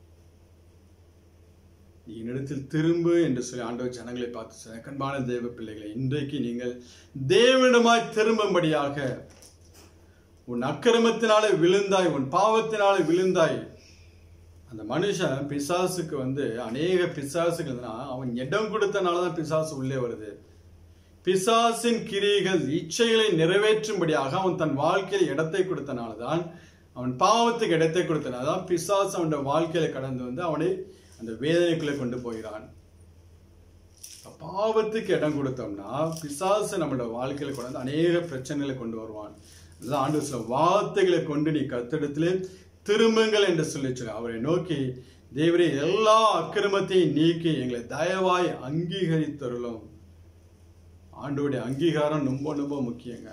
நீ என்னிடத்தில் திரும்பு என்று சொல்லி ஆண்டவர் ஜனங்களை பார்த்து சொல்ல கண்பான தேவ பிள்ளைகளை இன்றைக்கு நீங்கள் தேவனிடமாய் திரும்பும்படியாக உன் அக்கிரமத்தினாலே விழுந்தாய் உன் பாவத்தினாலே விழுந்தாய் அந்த மனுஷன் பிசாசுக்கு வந்து அநேக பிசாசுகள் அவன் இடம் கொடுத்தனால தான் பிசாசு உள்ளே வருது பிசாசின் கிரியைகள் இச்சைகளை நிறைவேற்றும்படியாக அவன் தன் வாழ்க்கையில் இடத்தை கொடுத்தனால்தான் அவன் பாவத்துக்கு இடத்தை கொடுத்தனால தான் பிசாசு அவனுடைய வாழ்க்கையில கடந்து வந்து அவனை அந்த வேதனைக்குள்ளே கொண்டு போகிறான் இப்ப பாவத்துக்கு இடம் கொடுத்தோம்னா பிசாசு நம்மளோட வாழ்க்கையில கொண்டு வந்து அநேக பிரச்சனைகளை கொண்டு வருவான் அதுதான் ஆண்டு சில வார்த்தைகளை கொண்டு நீ கத்திடத்திலே திரும்புங்கள் என்று சொல்லி சொல்லி அவரை நோக்கி தேவரே எல்லா அக்கிரமத்தையும் நீக்கி எங்களை தயவாய் அங்கீகரித்தருளும் ஆண்டோடைய அங்கீகாரம் ரொம்ப ரொம்ப முக்கியங்க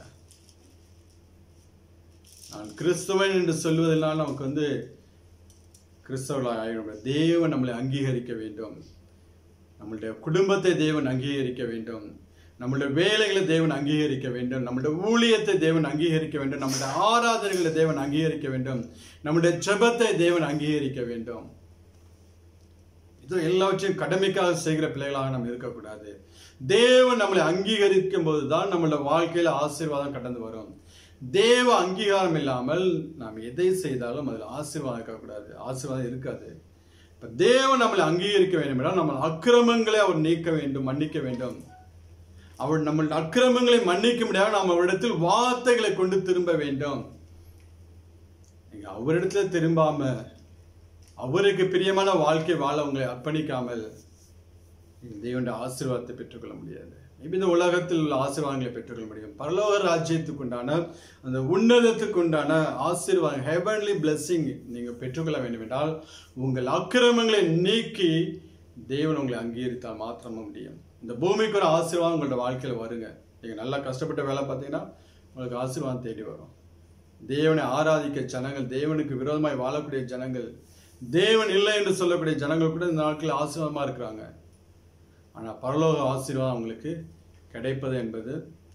நான் கிறிஸ்தவன் என்று சொல்வதனால் நமக்கு வந்து கிறிஸ்தவர்களாக ஆகிடும் தேவன் நம்மளை அங்கீகரிக்க வேண்டும் நம்மளுடைய குடும்பத்தை தேவன் அங்கீகரிக்க வேண்டும் நம்மளுடைய வேலைகளை தேவன் அங்கீகரிக்க வேண்டும் நம்மளுடைய ஊழியத்தை தேவன் அங்கீகரிக்க வேண்டும் நம்மளுடைய ஆராதனைகளை தேவன் அங்கீகரிக்க வேண்டும் நம்முடைய ஜெபத்தை தேவன் அங்கீகரிக்க வேண்டும் இது எல்லாவற்றையும் கடமைக்காக செய்கிற பிள்ளைகளாக நாம் இருக்கக்கூடாது தேவன் நம்மளை அங்கீகரிக்கும் போதுதான் நம்மளோட வாழ்க்கையில ஆசீர்வாதம் கடந்து வரும் தேவ அங்கீகாரம் இல்லாமல் நாம் எதை செய்தாலும் அதில் ஆசீர்வாதம் இருக்கக்கூடாது ஆசீர்வாதம் இருக்காது இப்ப தேவன் நம்மளை அங்கீகரிக்க வேண்டும் என்றால் நம்ம அக்கிரமங்களை அவர் நீக்க வேண்டும் மன்னிக்க வேண்டும் அவர் நம்ம அக்கிரமங்களை மன்னிக்க முடியாது நாம் அவரிடத்தில் வார்த்தைகளை கொண்டு திரும்ப வேண்டும் நீங்க அவரிடத்துல திரும்பாம அவருக்கு பிரியமான வாழ்க்கை வாழ உங்களை அர்ப்பணிக்காமல் நீங்கள் தேவனுடைய ஆசீர்வாதத்தை பெற்றுக்கொள்ள முடியாது மேபி இந்த உலகத்தில் உள்ள ஆசீர்வாதங்களை பெற்றுக்கொள்ள முடியும் பரலோக ராஜ்யத்துக்கு உண்டான அந்த உன்னதத்துக்கு உண்டான ஆசீர்வாதம் ஹெவன்லி பிளெஸ்ஸிங் நீங்கள் பெற்றுக்கொள்ள வேண்டும் என்றால் உங்கள் அக்கிரமங்களை நீக்கி தேவன் உங்களை அங்கீகரித்தால் மாத்திரமா முடியும் இந்த பூமிக்கு ஒரு ஆசீர்வாதம் உங்களோட வாழ்க்கையில வருங்க நீங்க நல்லா கஷ்டப்பட்ட வேலை பார்த்தீங்கன்னா உங்களுக்கு ஆசீர்வாதம் தேடி வரும் தேவனை ஆராதிக்க ஜனங்கள் தேவனுக்கு விரோதமாய் வாழக்கூடிய ஜனங்கள் தேவன் இல்லை என்று சொல்லக்கூடிய ஜனங்கள் கூட இந்த நாட்களில் ஆசீர்வாதமா இருக்கிறாங்க ஆனா பரலோக ஆசீர்வாதம் அவங்களுக்கு கிடைப்பது என்பது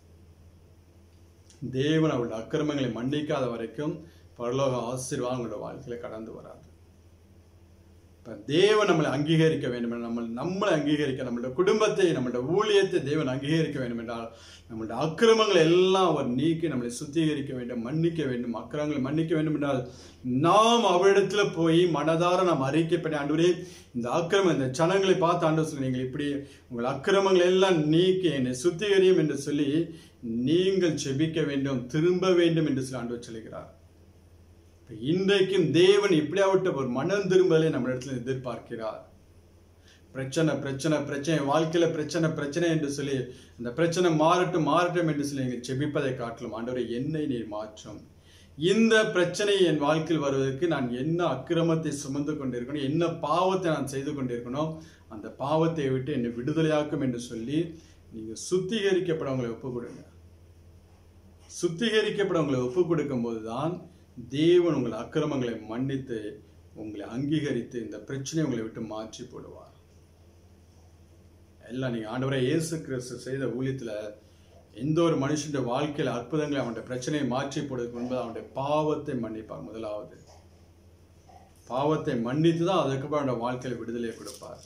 தேவன் அவருடைய அக்கிரமங்களை மன்னிக்காத வரைக்கும் பரலோக ஆசீர்வாதம் உங்களோட வாழ்க்கையில கடந்து வராது இப்ப தேவன் நம்மளை அங்கீகரிக்க வேண்டும் என்றால் நம்ம நம்மளை அங்கீகரிக்க நம்மளோட குடும்பத்தை நம்மளோட ஊழியத்தை தேவன் அங்கீகரிக்க வேண்டும் என்றால் நம்மளோட அக்கிரமங்களை எல்லாம் அவர் நீக்கி நம்மளை சுத்திகரிக்க வேண்டும் மன்னிக்க வேண்டும் அக்கிரமங்களை மன்னிக்க வேண்டும் என்றால் நாம் அவரிடத்துல போய் மனதார நாம் அறிக்கை பண்ணி ஆண்டவரே இந்த அக்கிரமம் இந்த ஜனங்களை பார்த்து ஆண்டு சொல்லி நீங்கள் இப்படி உங்கள் அக்கிரமங்களை எல்லாம் நீக்கி என்னை சுத்திகரியும் என்று சொல்லி நீங்கள் செபிக்க வேண்டும் திரும்ப வேண்டும் என்று சொல்லி ஆண்டு சொல்லுகிறார் இப்ப இன்றைக்கும் தேவன் இப்படியாவிட்ட ஒரு மனம் திரும்பலை நம்ம இடத்துல எதிர்பார்க்கிறார் பிரச்சனை பிரச்சனை பிரச்சனை வாழ்க்கையில பிரச்சனை பிரச்சனை என்று சொல்லி அந்த பிரச்சனை மாறட்டும் மாறட்டும் என்று சொல்லி நீங்கள் செபிப்பதை காட்டலும் ஆண்டவரை என்னை நீர் மாற்றும் இந்த பிரச்சனை என் வாழ்க்கையில் வருவதற்கு நான் என்ன அக்கிரமத்தை சுமந்து கொண்டிருக்கணும் என்ன பாவத்தை நான் செய்து கொண்டிருக்கணும் அந்த பாவத்தை விட்டு என்னை விடுதலையாக்கும் என்று சொல்லி நீங்க சுத்திகரிக்கப்படவங்களை ஒப்பு கொடுங்க சுத்திகரிக்கப்படவங்களை ஒப்பு கொடுக்கும் போதுதான் தேவன் உங்கள் அக்கிரமங்களை மன்னித்து உங்களை அங்கீகரித்து இந்த பிரச்சனையை உங்களை விட்டு மாற்றி போடுவார் எல்லாம் நீங்க ஆண்டவரை இயேசு கிறிஸ்து செய்த ஊழியத்துல எந்த ஒரு மனுஷனுடைய வாழ்க்கையில அற்புதங்களை அவனுடைய பிரச்சனையை மாற்றி போடுவதற்கு முன்பு அவனுடைய பாவத்தை மன்னிப்பார் முதலாவது பாவத்தை மன்னித்து தான் அதுக்கப்புறம் அவனுடைய வாழ்க்கையில விடுதலையை கொடுப்பார்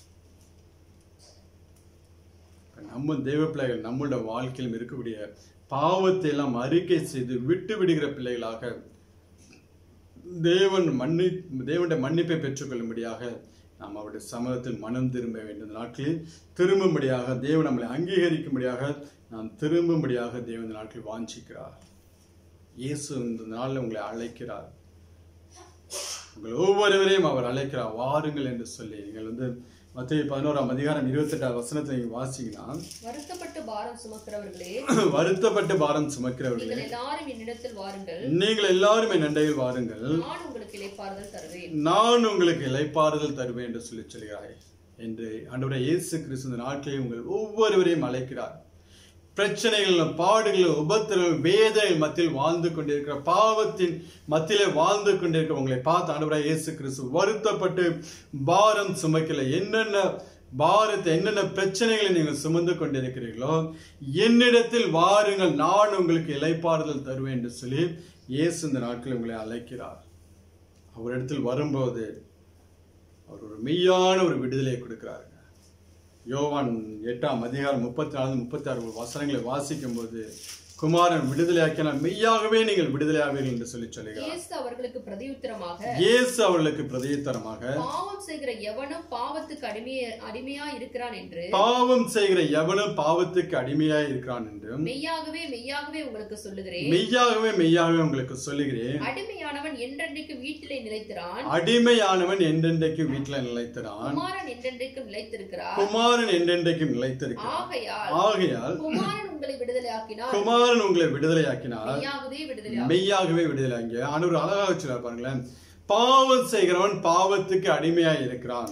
இப்ப நம்ம தெய்வ பிள்ளைகள் நம்மளோட வாழ்க்கையிலும் இருக்கக்கூடிய பாவத்தை எல்லாம் அறிக்கை செய்து விட்டு விடுகிற பிள்ளைகளாக தேவன் மன்னி தேவனுடைய மன்னிப்பை பெற்றுக்கொள்ளும்படியாக நாம் அவருடைய சமூகத்தில் மனம் திரும்ப வேண்டும் இந்த நாட்களில் திரும்பும்படியாக தேவன் நம்மளை அங்கீகரிக்கும்படியாக நாம் திரும்பும்படியாக தேவன் இந்த நாட்களில் வாஞ்சிக்கிறார் இயேசு இந்த நாளில் உங்களை அழைக்கிறார் உங்கள் ஒவ்வொருவரையும் அவர் அழைக்கிறார் வாருங்கள் என்று சொல்லி நீங்கள் வந்து மத்திய பதினோராம் அதிகாரம் இருபத்தெட்டாம் வசனத்தை நீங்க வாசிங்கன்னா வருத்தப்பட்டு பாரம் சுமக்கிறவர்களே வருத்தப்பட்டு பாரம் சுமக்கிறவர்களே நீங்கள் எல்லாரும் என்னிடத்தில் வாருங்கள் நீங்கள் எல்லாரும் என் அண்டையில் வாருங்கள் நான் உங்களுக்கு இளைப்பாறுதல் தருவேன் நான் உங்களுக்கு இளைப்பாறுதல் தருவேன் என்று சொல்லி சொல்கிறாய் என்று ஆண்டவரை இயேசு கிறிஸ்து இந்த நாட்களில் உங்கள் ஒவ்வொருவரையும் அழைக்கிறார் பிரச்சனைகளும் பாடுகளும் உபத்திரங்களும் வேதனைகள் மத்தியில் வாழ்ந்து கொண்டிருக்கிற பாவத்தின் மத்தியிலே வாழ்ந்து கொண்டிருக்கிற உங்களை பார்த்து ஆண்டவராய் இயேசு கிறிஸ்து வருத்தப்பட்டு பாரம் சுமக்கல என்னென்ன பாரத்தை என்னென்ன பிரச்சனைகளை நீங்கள் சுமந்து கொண்டிருக்கிறீர்களோ என்னிடத்தில் வாருங்கள் நான் உங்களுக்கு இலைப்பாறுதல் தருவேன் என்று சொல்லி இயேசு இந்த நாட்களில் உங்களை அழைக்கிறார் அவரிடத்தில் வரும்போது அவர் ஒரு மெய்யான ஒரு விடுதலையை கொடுக்கிறாருங்க யோவான் எட்டாம் அதிகாரம் முப்பத்தி நாலு முப்பத்தி ஆறு வசனங்களை வாசிக்கும் போது குமாரன் விடுதலையாக்கினால் மெய்யாகவே நீங்கள் விடுதலையாவீர்கள் என்று சொல்லி சொல்லுகிறார் இயேசு அவர்களுக்கு பிரதியுத்தரமாக இயேசு அவர்களுக்கு பிரதியுத்தரமாக பாவம் செய்கிற எவனும் பாவத்துக்கு அடிமைய அடிமையா இருக்கிறான் என்று பாவம் செய்கிற எவனும் பாவத்துக்கு அடிமையாய் இருக்கிறான் என்றும் மெய்யாகவே மெய்யாகவே உங்களுக்கு சொல்லுகிறேன் மெய்யாகவே மெய்யாகவே உங்களுக்கு சொல்லுகிறேன் அடிமையானவன் என்றென்றைக்கு வீட்டிலே நிலைத்திரான் அடிமையானவன் என்றென்றைக்கு வீட்டில் நிலைத்திறான் குமாரன் என்றென்றைக்கும் நிலைத்திருக்கிறார் குமாரன் என்றென்றைக்கும் நிலைத்திருக்கிறான் ஆகையால் ஆகையால் குமாரன் உங்களை விடுதலையாக்கினார் குமாரன் உங்களை விடுதலையாக்கினார் மெய்யாகவே விடுதலையாக்கினார் மெய்யாகவே விடுதலை அங்கே ஆண்டவர் அழகாக வச்சுருவார் பாருங்களேன் பாவம் செய்கிறவன் பாவத்துக்கு அடிமையாய் இருக்கிறான்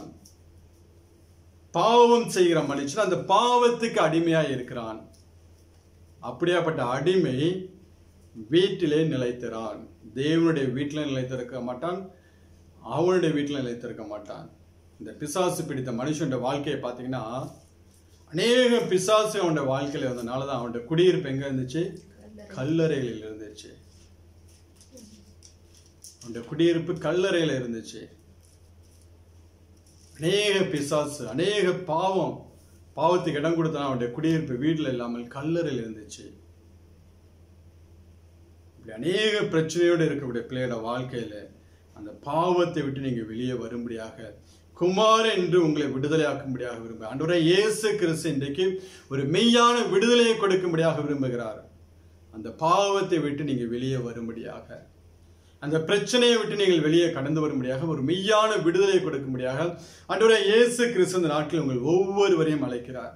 பாவம் செய்கிற மனுஷன் அந்த பாவத்துக்கு அடிமையாய் இருக்கிறான் அப்படியாப்பட்ட அடிமை வீட்டிலே நிலைத்திறான் தேவனுடைய வீட்டில் நிலைத்திருக்க மாட்டான் அவனுடைய வீட்டில் நிலைத்திருக்க மாட்டான் இந்த பிசாசு பிடித்த மனுஷனுடைய வாழ்க்கையை பார்த்தீங்கன்னா அநேக பிசாசு அவனுடைய வாழ்க்கையில இருந்தனால தான் அவனுடைய குடியிருப்பு எங்க இருந்துச்சு கல்லறைகளில் இருந்துச்சு அவனுடைய குடியிருப்பு கல்லறையில இருந்துச்சு அநேக பிசாசு அநேக பாவம் பாவத்துக்கு இடம் கொடுத்தான் அவனுடைய குடியிருப்பு வீட்டில் இல்லாமல் கல்லறையில் இருந்துச்சு இப்படி அநேக பிரச்சனையோடு இருக்கக்கூடிய பிள்ளையோட வாழ்க்கையில அந்த பாவத்தை விட்டு நீங்க வெளியே வரும்படியாக குமார என்று உங்களை விடுதலையாக்கும்படியாக விரும்ப ஆண்டவரே இயேசு கிறிஸ்து இன்றைக்கு ஒரு மெய்யான விடுதலையை கொடுக்கும்படியாக விரும்புகிறார் அந்த பாவத்தை விட்டு நீங்க வெளியே வரும்படியாக அந்த பிரச்சனையை விட்டு நீங்கள் வெளியே கடந்து வரும்படியாக ஒரு மெய்யான விடுதலை கொடுக்கும்படியாக ஆண்டவரே இயேசு கிறிஸ்து இந்த நாட்டில் உங்கள் ஒவ்வொருவரையும் அழைக்கிறார்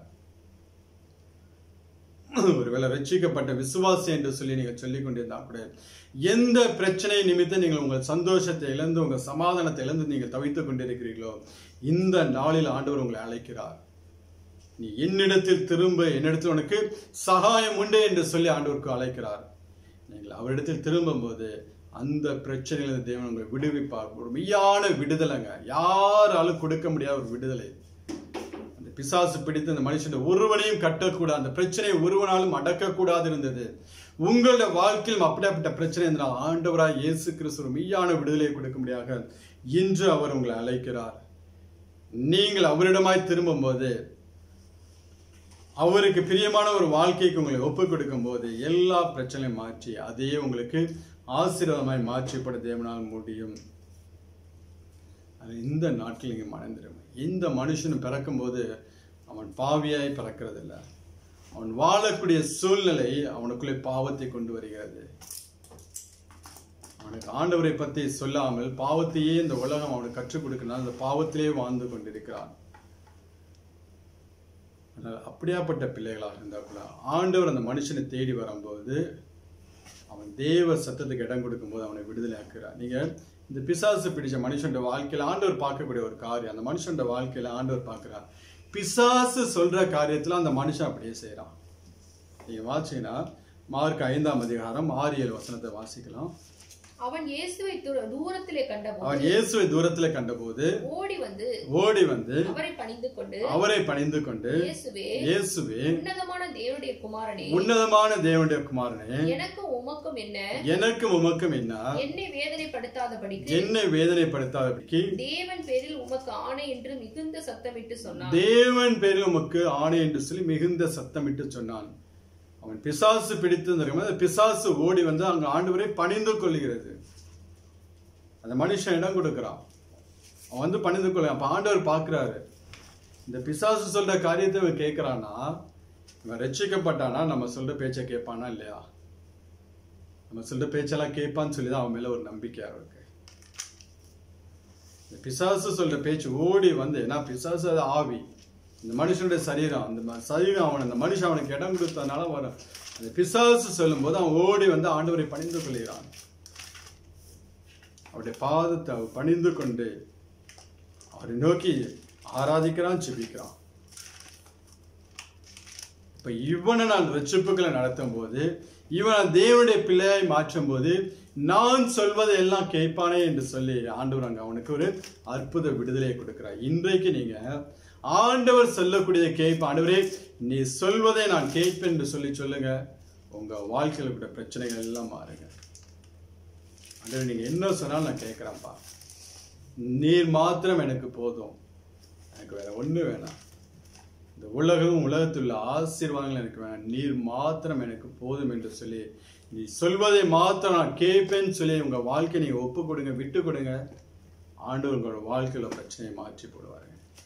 ஒருவேளை ரட்சிக்கப்பட்ட விசுவாசி என்று சொல்லி நீங்க சொல்லிக் கொண்டிருந்தா கூட எந்த பிரச்சனை நிமித்தம் நீங்கள் உங்கள் சந்தோஷத்தை இழந்து உங்கள் சமாதானத்தை இழந்து நீங்கள் தவித்துக் கொண்டிருக்கிறீர்களோ இந்த நாளில் ஆண்டவர் உங்களை அழைக்கிறார் நீ என்னிடத்தில் திரும்ப என்னிடத்தில் உனக்கு சகாயம் உண்டு என்று சொல்லி ஆண்டவருக்கு அழைக்கிறார் நீங்கள் அவரிடத்தில் திரும்பும்போது அந்த பிரச்சனையில தேவன் உங்களை விடுவிப்பார் ஒரு மெய்யான விடுதலைங்க யாராலும் கொடுக்க முடியாத ஒரு விடுதலை அந்த பிசாசு பிடித்து அந்த மனுஷன் ஒருவனையும் கட்டக்கூடாது அந்த பிரச்சனையை ஒருவனாலும் அடக்கக்கூடாது இருந்தது உங்களுடைய வாழ்க்கையிலும் அப்படியாப்பட்ட பிரச்சனை இருந்தால் ஆண்டவராய் இயேசு கிறிஸ்து ஒரு மெய்யான விடுதலையை கொடுக்க முடியாக இன்று அவர் உங்களை அழைக்கிறார் நீங்கள் அவரிடமாய் திரும்பும்போது அவருக்கு பிரியமான ஒரு வாழ்க்கைக்கு உங்களை ஒப்பு கொடுக்கும் போது எல்லா பிரச்சனையும் மாற்றி அதையே உங்களுக்கு ஆசீர்வாதமாய் மாற்றிப்பட தேவனால் முடியும் அது இந்த நாட்டில் நீங்க மறந்துடும் இந்த மனுஷன் பிறக்கும்போது அவன் பாவியாய் பிறக்கிறதில்ல அவன் வாழக்கூடிய சூழ்நிலை அவனுக்குள்ளே பாவத்தை கொண்டு வருகிறது அவனுக்கு ஆண்டவரை பற்றி சொல்லாமல் பாவத்தையே இந்த உலகம் அவனுக்கு கற்றுக் கொடுக்கணும் அந்த பாவத்திலே வாழ்ந்து கொண்டிருக்கிறான் அதனால் அப்படியாப்பட்ட பிள்ளைகளாக இருந்தால் கூட ஆண்டவர் அந்த மனுஷனை தேடி வரும்போது அவன் தேவ சத்தத்துக்கு இடம் கொடுக்கும்போது அவனை விடுதலை ஆக்குறார் நீங்க இந்த பிசாசு பிடிச்ச மனுஷனோட வாழ்க்கையில ஆண்டவர் பார்க்கக்கூடிய ஒரு காரியம் அந்த மனுஷனோட வாழ்க்கையில ஆண்டவர் பார்க்கிறார் பிசாசு சொல்ற காரியத்துல அந்த மனுஷன் அப்படியே செய்றான் நீங்க வாசிங்கன்னா மார்க் ஐந்தாம் அதிகாரம் ஆறு ஏழு வசனத்தை வாசிக்கலாம் அவன் இயேசுவை தூர- தூரத்திலே கண்டபோது அவன் இயேசுவை தூரத்துல கண்டபோது ஓடி வந்து ஓடி வந்து அவரை பணிந்து கொண்டு அவரை பணிந்து கொண்டு இயேசுவே இயேசுவே உன்னதமான தேவனுடைய குமாரனே உன்னதமான தேவனுடைய குமாரனே எனக்கும் உமக்கும் என்ன எனக்கும் உமக்கும் என்ன என்னை வேதனைப்படுத்தாதபடிக்கு என்னை வேதனைப்படுத்தாதபடிக்கு தேவன் பேரில் உமக்கு ஆணை என்று மிகுந்த சத்தமிட்டு சொன்னான் தேவன் பேரில் உமக்கு ஆணை என்று சொல்லி மிகுந்த சத்தமிட்டு சொன்னான் அவன் பிசாசு பிடித்து இருந்திருக்கும் அந்த பிசாசு ஓடி வந்து அங்க ஆண்டவரை பணிந்து கொள்ளுகிறது அந்த மனுஷன் இடம் கொடுக்கிறான் அவன் வந்து பணிந்து கொள்ள அப்ப ஆண்டவர் பார்க்கிறாரு இந்த பிசாசு சொல்ற காரியத்தை இவன் கேட்கிறான்னா இவன் ரட்சிக்கப்பட்டானா நம்ம சொல்ற பேச்சை கேட்பானா இல்லையா நம்ம சொல்ற பேச்செல்லாம் கேட்பான்னு சொல்லி தான் அவன் மேல ஒரு நம்பிக்கை அவருக்கு இந்த பிசாசு சொல்ற பேச்சு ஓடி வந்து ஏன்னா பிசாசு அது ஆவி இந்த மனுஷனுடைய சரீரம் அந்த ம- சரீரம் அவன் அந்த மனுஷன் அவனுக்கு இடம் கொடுத்ததுனால வரும் அந்த பிசாசு சொல்லும்போது அவன் ஓடி வந்து ஆண்டவரை பணிந்து கொள்கிறான் அவருடைய பாதத்தை அவன் பணிந்து கொண்டு அவரை நோக்கி ஆராதிக்கிறான் ஜெபிக்கிறான் இப்ப இவனை நான் ரட்சிப்புகளை நடத்தும் போது இவனை தேவனுடைய பிள்ளையாய் மாற்றும் போது நான் சொல்வதை எல்லாம் கேட்பானே என்று சொல்லி ஆண்டவர் அங்க அவனுக்கு ஒரு அற்புத விடுதலையை கொடுக்கிறார் இன்றைக்கு நீங்க ஆண்டவர் சொல்லக்கூடிய கேட்ப ஆண்டவரே நீ சொல்வதை நான் கேட்பேன் என்று சொல்லி சொல்லுங்க உங்க வாழ்க்கையில கூட பிரச்சனைகள் எல்லாம் மாறுங்க ஆண்டவர் நீங்க என்ன சொன்னாலும் நான் கேட்கிறேன்ப்பா நீர் மாத்திரம் எனக்கு போதும் எனக்கு வேற ஒண்ணு வேணாம் இந்த உலகம் உலகத்தில் உள்ள ஆசீர்வாதங்கள் எனக்கு வேணாம் நீர் மாத்திரம் எனக்கு போதும் என்று சொல்லி நீ சொல்வதை மாத்திரம் நான் கேட்பேன்னு சொல்லி உங்க வாழ்க்கையை நீங்க ஒப்பு கொடுங்க விட்டு கொடுங்க ஆண்டவர் உங்களோட வாழ்க்கையில பிரச்சனையை மாற்றி போடுவாருங்க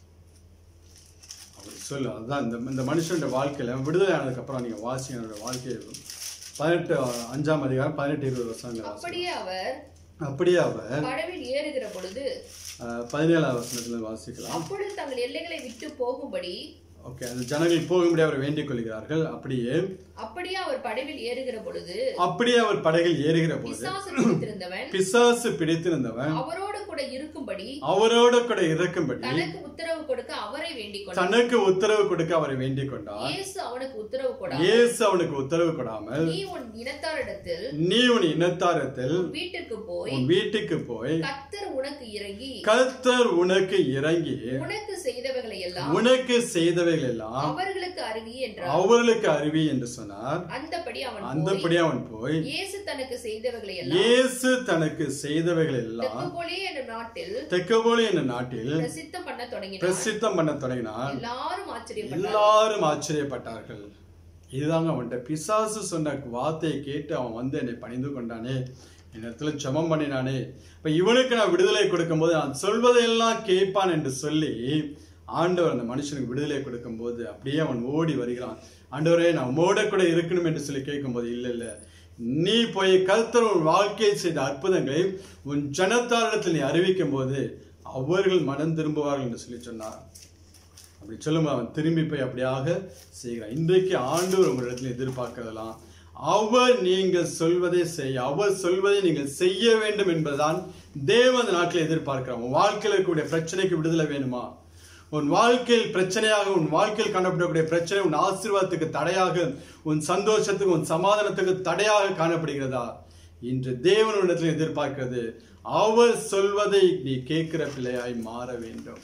அவர் சொல்லு அதுதான் இந்த இந்த மனுஷனோட வாழ்க்கையில விடுதலை ஆனதுக்கு அப்புறம் நீங்க வாசிங்க அவரோட வாழ்க்கையை பதினெட்டு அஞ்சாம் அதிகாரம் பதினெட்டு இருபது வருஷங்கள் வாசிங்க அப்படியே அவர் அப்படியே அவர் படவில் ஏறுகிற பொழுது அஹ், பதினேழாம் வசனத்துல வாசிக்கலாம் அப்பொழுது தங்கள் எல்லைகளை விட்டு போகும்படி ஓகே அந்த ஜனங்கள் போகும்படி அவர் வேண்டிக் கொள்கிறார்கள் அப்படியே அப்படியே அவர் படவில் ஏறுகிற பொழுது அப்படியே அவர் படகில் ஏறுகிற போது பிசாசு பிடித்திருந்தவன் பிசாசு பிடித்திருந்தவன் அவரோடு கூட இருக்கும்படி அவரோட கூட இருக்கும்படி தனக்கு உத்தரவு கொடுக்க அவரை வேண்டிக் கொண்டான் தனக்கு உத்தரவு கொடுக்க அவரை வேண்டிக் கொண்டார் இயேசு அவனுக்கு உத்தரவு கொடா இயேசு அவனுக்கு உத்தரவு கொடாமல் நீ உன் இனத்தாரிடத்தில் நீ உன் இனத்தாரத்தில் உன் வீட்டிற்கு போய் உன் வீட்டுக்கு போய் கத்தர் உனக்கு இறங்கி கர்த்தர் உனக்கு இறங்கி உனக்கு செய்தவைகளை எல்லாம் உனக்கு செய்தவைகள் எல்லாம் அவர்களுக்கு அறிவி என்றார் அவர்களுக்கு அறிவி என்று சொன்னார் அந்தபடி அவன் போய் அந்தபடி அவன் போய் இயேசு தனக்கு செய்தவைகளை எல்லாம் இயேசு தனக்கு செய்தவைகள் எல்லாம் தெக்கப்போலே என்ற நாட்டில் தெக்கபோலி என்ற நாட்டில் பிரசித்தம் பண்ண தொடங்கினார் பிரசித்தம் பண்ண தொடங்கினான் எல்லாரும் ஆச்சரியப்பட்டார் எல்லாரும் ஆச்சரியப்பட்டார்கள் இதுதாங்க அவன்கிட்ட பிசாசு சொன்ன வார்த்தையை கேட்டு அவன் வந்து என்னை பணிந்து கொண்டானே என்னிடத்துல ஜெபம் பண்ணினானே இப்ப இவனுக்கு நான் விடுதலை கொடுக்கும்போது நான் சொல்வதையெல்லாம் கேட்பான் என்று சொல்லி ஆண்டவர் அந்த மனுஷனுக்கு விடுதலை கொடுக்கும்போது அப்படியே அவன் ஓடி வருகிறான் ஆண்டவரே நான் உம்மோட கூட இருக்கணும் என்று சொல்லி கேட்கும்போது இல்ல இல்ல நீ போய் கர்த்தர் உன் வாழ்க்கையை செய்த அற்புதங்களை உன் ஜனத்தாரிடத்தில் நீ அறிவிக்கும் போது அவர்கள் மனம் திரும்புவார்கள் என்று சொல்லி சொன்னார் அப்படி சொல்லும்போது அவன் திரும்பி போய் அப்படியாக செய்கிறான் இன்றைக்கு ஆண்டவர் உங்களிடத்தில் எதிர்பார்க்கிறதெல்லாம் அவர் நீங்கள் சொல்வதை செய்ய அவர் சொல்வதை நீங்கள் செய்ய வேண்டும் என்பதுதான் தேவன் அந்த நாட்டில் எதிர்பார்க்கிறான் உன் வாழ்க்கையில் இருக்கக்கூடிய பிரச்சனைக்கு விடுதலை வேணுமா உன் வாழ்க்கையில் பிரச்சனையாக உன் வாழ்க்கையில் காணப்படக்கூடிய பிரச்சனை உன் ஆசீர்வாதத்துக்கு தடையாக உன் சந்தோஷத்துக்கு உன் சமாதானத்துக்கு தடையாக காணப்படுகிறதா இன்று தேவனிடத்தில் எதிர்பார்க்கிறது அவர் சொல்வதை நீ கேட்கிற பிள்ளையாய் மாற வேண்டும்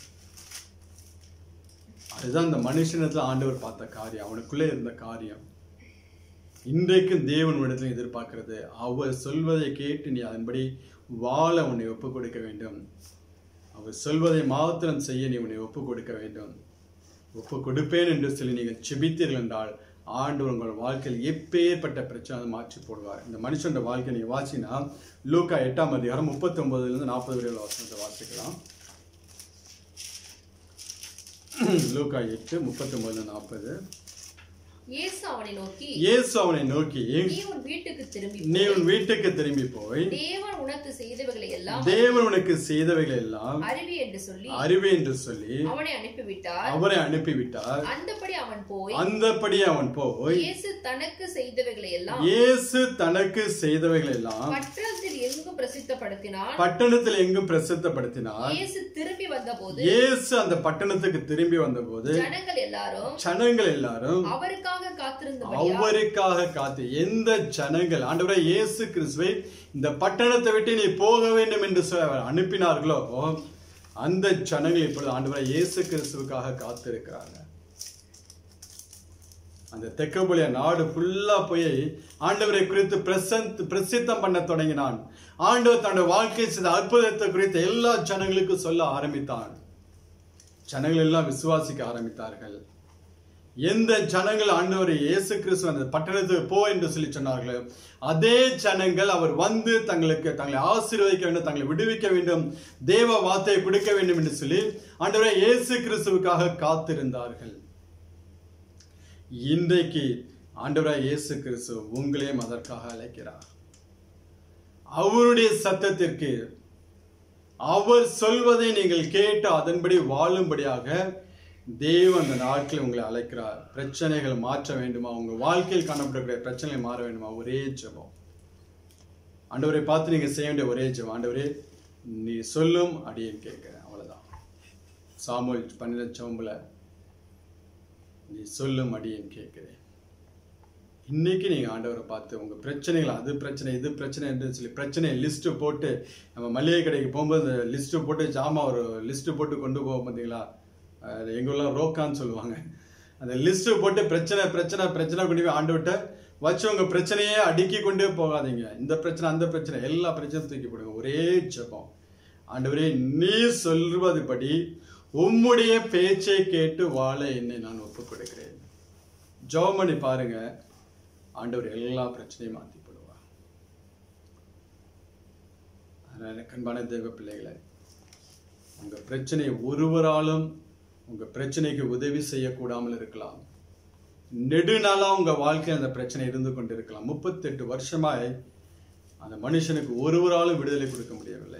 அதுதான் அந்த மனுஷனத்துல ஆண்டவர் பார்த்த காரியம் அவனுக்குள்ளே இருந்த காரியம் இன்றைக்கும் தேவன் இடத்துல எதிர்பார்க்கிறது அவர் சொல்வதை கேட்டு நீ அதன்படி வாழ உன்னை ஒப்பு கொடுக்க வேண்டும் அவர் சொல்வதை மாத்திரம் செய்ய நீ உன்னை ஒப்பு கொடுக்க வேண்டும் ஒப்பு கொடுப்பேன் என்று சொல்லி நீங்கள் செபித்தீர்கள் என்றால் ஆண்டவர் உங்கள் வாழ்க்கையில் எப்பேற்பட்ட பிரச்சனை அதை மாற்றி போடுவார் இந்த மனுஷனோட வாழ்க்கை நீங்க வாசினா லூக்கா எட்டாம் அதிகாரம் முப்பத்தி இருந்து நாற்பது வரையுள்ள வசனத்தை வாசிக்கலாம் லூக்கா எட்டு முப்பத்தி ஒன்பதுல நாற்பது இயேசு அவனை நோக்கி இயேசு அவனை நோக்கி நீ உன் வீட்டுக்கு திரும்பி நீ உன் வீட்டுக்கு திரும்பி போய் தேவன் உனக்கு செய்தவைகளை எல்லாம் தேவன் உனக்கு செய்தவைகள் எல்லாம் அறிவி என்று சொல்லி அறிவே என்று சொல்லி அவனை அனுப்பிவிட்டார் அவரை அனுப்பிவிட்டார் அந்தபடி அவன் போய் அந்தபடி அவன் போய் இயேசு தனக்கு செய்தவைகளை எல்லாம் இயேசு தனக்கு செய்தவைகள் எல்லாம் பட்டணத்தில் எங்கும் பிரசித்தப்படுத்தினான் பட்டணத்தில் எங்கும் பிரசித்தப்படுத்தினார் இயேசு திரும்பி வந்தபோது இயேசு அந்த பட்டணத்துக்கு திரும்பி வந்தபோது ஜனங்கள் எல்லாரும் ஜனங்கள் எல்லாரும் அவருக்காக காத்திருந்தபடியா அவருக்காக காத்து எந்த ஜனங்கள் ஆண்டவரே இயேசு கிறிஸ்துவை இந்த பட்டணத்தை விட்டு நீ போக வேண்டும் என்று சொல்லி அவர் அனுப்பினார்களோ அந்த ஜனங்கள் இப்பொழுது ஆண்டவரே இயேசு கிறிஸ்துவுக்காக காத்திருக்கிறாங்க அந்த தெக்கபுலிய நாடு ஃபுல்லா போய் ஆண்டவரை குறித்து பிரசந்த் பிரசித்தம் பண்ண தொடங்கினான் ஆண்டவர் தன்னுடைய வாழ்க்கை செய்த அற்புதத்தை குறித்து எல்லா ஜனங்களுக்கும் சொல்ல ஆரம்பித்தான் ஜனங்கள் எல்லாம் விசுவாசிக்க ஆரம்பித்தார்கள் எந்த ஜனங்கள் ஆண்டவர் இயேசு கிறிஸ்து அந்த பட்டணத்துக்கு போ என்று சொல்லி சொன்னார்களோ அதே ஜனங்கள் அவர் வந்து தங்களுக்கு தங்களை ஆசீர்வதிக்க வேண்டும் தங்களை விடுவிக்க வேண்டும் தேவ வார்த்தையை கொடுக்க வேண்டும் என்று சொல்லி ஆண்டவரே இயேசு கிறிஸ்துவுக்காக காத்திருந்தார்கள் இன்றைக்கு ஆண்டவராய் இயேசு கிறிஸ்து உங்களையும் அதற்காக அழைக்கிறார் அவருடைய சத்தத்திற்கு அவர் சொல்வதை நீங்கள் கேட்டு அதன்படி வாழும்படியாக தேவன் அந்த நாட்களில் உங்களை அழைக்கிறார் பிரச்சனைகள் மாற்ற வேண்டுமா உங்க வாழ்க்கையில் காணப்படக்கூடிய பிரச்சனைகள் மாற வேண்டுமா ஒரே ஜெபம் ஆண்டவரை பார்த்து நீங்க செய்ய வேண்டிய ஒரே ஜெபம் ஆண்டவரே நீ சொல்லும் அடியேன் கேட்கிறேன் அவ்வளவுதான் சாமுவேல் பன்னிரண்டு சோம்புல நீ சொல்லும் அடியேன் கேட்கிறேன் இன்னைக்கு நீங்க ஆண்டவரை பார்த்து உங்க பிரச்சனைகள் அது பிரச்சனை இது பிரச்சனை என்று சொல்லி பிரச்சனை லிஸ்ட் போட்டு நம்ம மளிகை கடைக்கு போகும்போது லிஸ்ட் போட்டு ஜாமா ஒரு லிஸ்ட் போட்டு கொண்டு போவோம் பார்த்தீங்களா அது எங்க ஊர்ல ரோக்கான்னு சொல்லுவாங்க அந்த லிஸ்ட் போட்டு பிரச்சனை பிரச்சனை பிரச்சனை கொண்டு போய் ஆண்டவர்கிட்ட வச்சு உங்க பிரச்சனையே அடுக்கி கொண்டே போகாதீங்க இந்த பிரச்சனை அந்த பிரச்சனை எல்லா பிரச்சனையும் தூக்கி போடுங்க ஒரே ஜெபம் ஆண்டவரே நீ சொல்வதுபடி உம்முடைய பேச்சை கேட்டு வாழ என்னை நான் ஒப்புக் கொடுக்கிறேன் ஜெபம் பண்ணி பாருங்க ஆண்டவர் எல்லா பிரச்சனையும் மாத்தி போடுவார் அதனால கண்பான தேவ பிள்ளைகளை உங்க பிரச்சனையை ஒருவராலும் உங்க பிரச்சனைக்கு உதவி செய்யக்கூடாமல் இருக்கலாம் நெடுநாளா உங்க வாழ்க்கையில் அந்த பிரச்சனை இருந்து கொண்டிருக்கலாம் முப்பத்தெட்டு வருஷமாய் அந்த மனுஷனுக்கு ஒருவராலும் விடுதலை கொடுக்க முடியவில்லை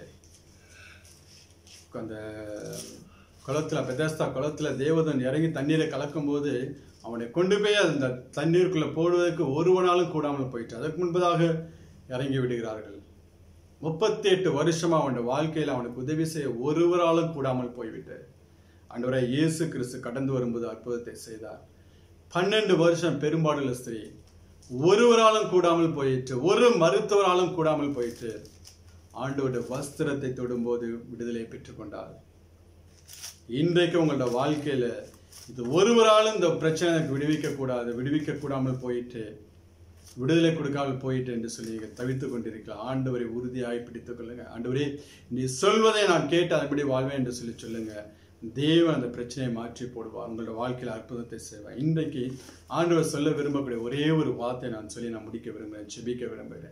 அந்த குளத்துல பெதஸ்தா குளத்துல தேவதன் இறங்கி தண்ணீரை கலக்கும் போது அவனை கொண்டு போய் அந்த தண்ணீருக்குள்ள போடுவதற்கு ஒருவனாலும் கூடாமல் போயிட்டு அதற்கு முன்பதாக இறங்கி விடுகிறார்கள் முப்பத்தி எட்டு வருஷமா அவனுடைய வாழ்க்கையில அவனுக்கு உதவி செய்ய ஒருவராலும் கூடாமல் போய்விட்டு ஆண்டவரை இயேசு கிறிஸ்து கடந்து வரும்போது அற்புதத்தை செய்தார் பன்னெண்டு வருஷம் பெரும்பாடுள்ள ஸ்திரீ ஒருவராலும் கூடாமல் போயிற்று ஒரு மருத்துவராலும் கூடாமல் போயிற்று ஆண்டோட வஸ்திரத்தை தொடும்போது விடுதலை பெற்றுக்கொண்டார் இன்றைக்கு உங்களோட வாழ்க்கையில இது ஒருவராலும் இந்த பிரச்சனை எனக்கு விடுவிக்க கூடாது விடுவிக்க கூடாமல் போயிட்டு விடுதலை கொடுக்காமல் போயிட்டு என்று சொல்லி நீங்கள் தவித்துக் கொண்டிருக்கலாம் ஆண்டவரை உறுதியாய் பிடித்துக் கொள்ளுங்க ஆண்டவரே நீ சொல்வதை நான் கேட்டு அதன்படி வாழ்வேன் என்று சொல்லி சொல்லுங்க தேவன் அந்த பிரச்சனையை மாற்றி போடுவார் உங்களோட வாழ்க்கையில் அற்புதத்தை செய்வார் இன்றைக்கு ஆண்டவர் சொல்ல விரும்பக்கூடிய ஒரே ஒரு வார்த்தை நான் சொல்லி நான் முடிக்க விரும்புகிறேன் செபிக்க விரும்புகிறேன்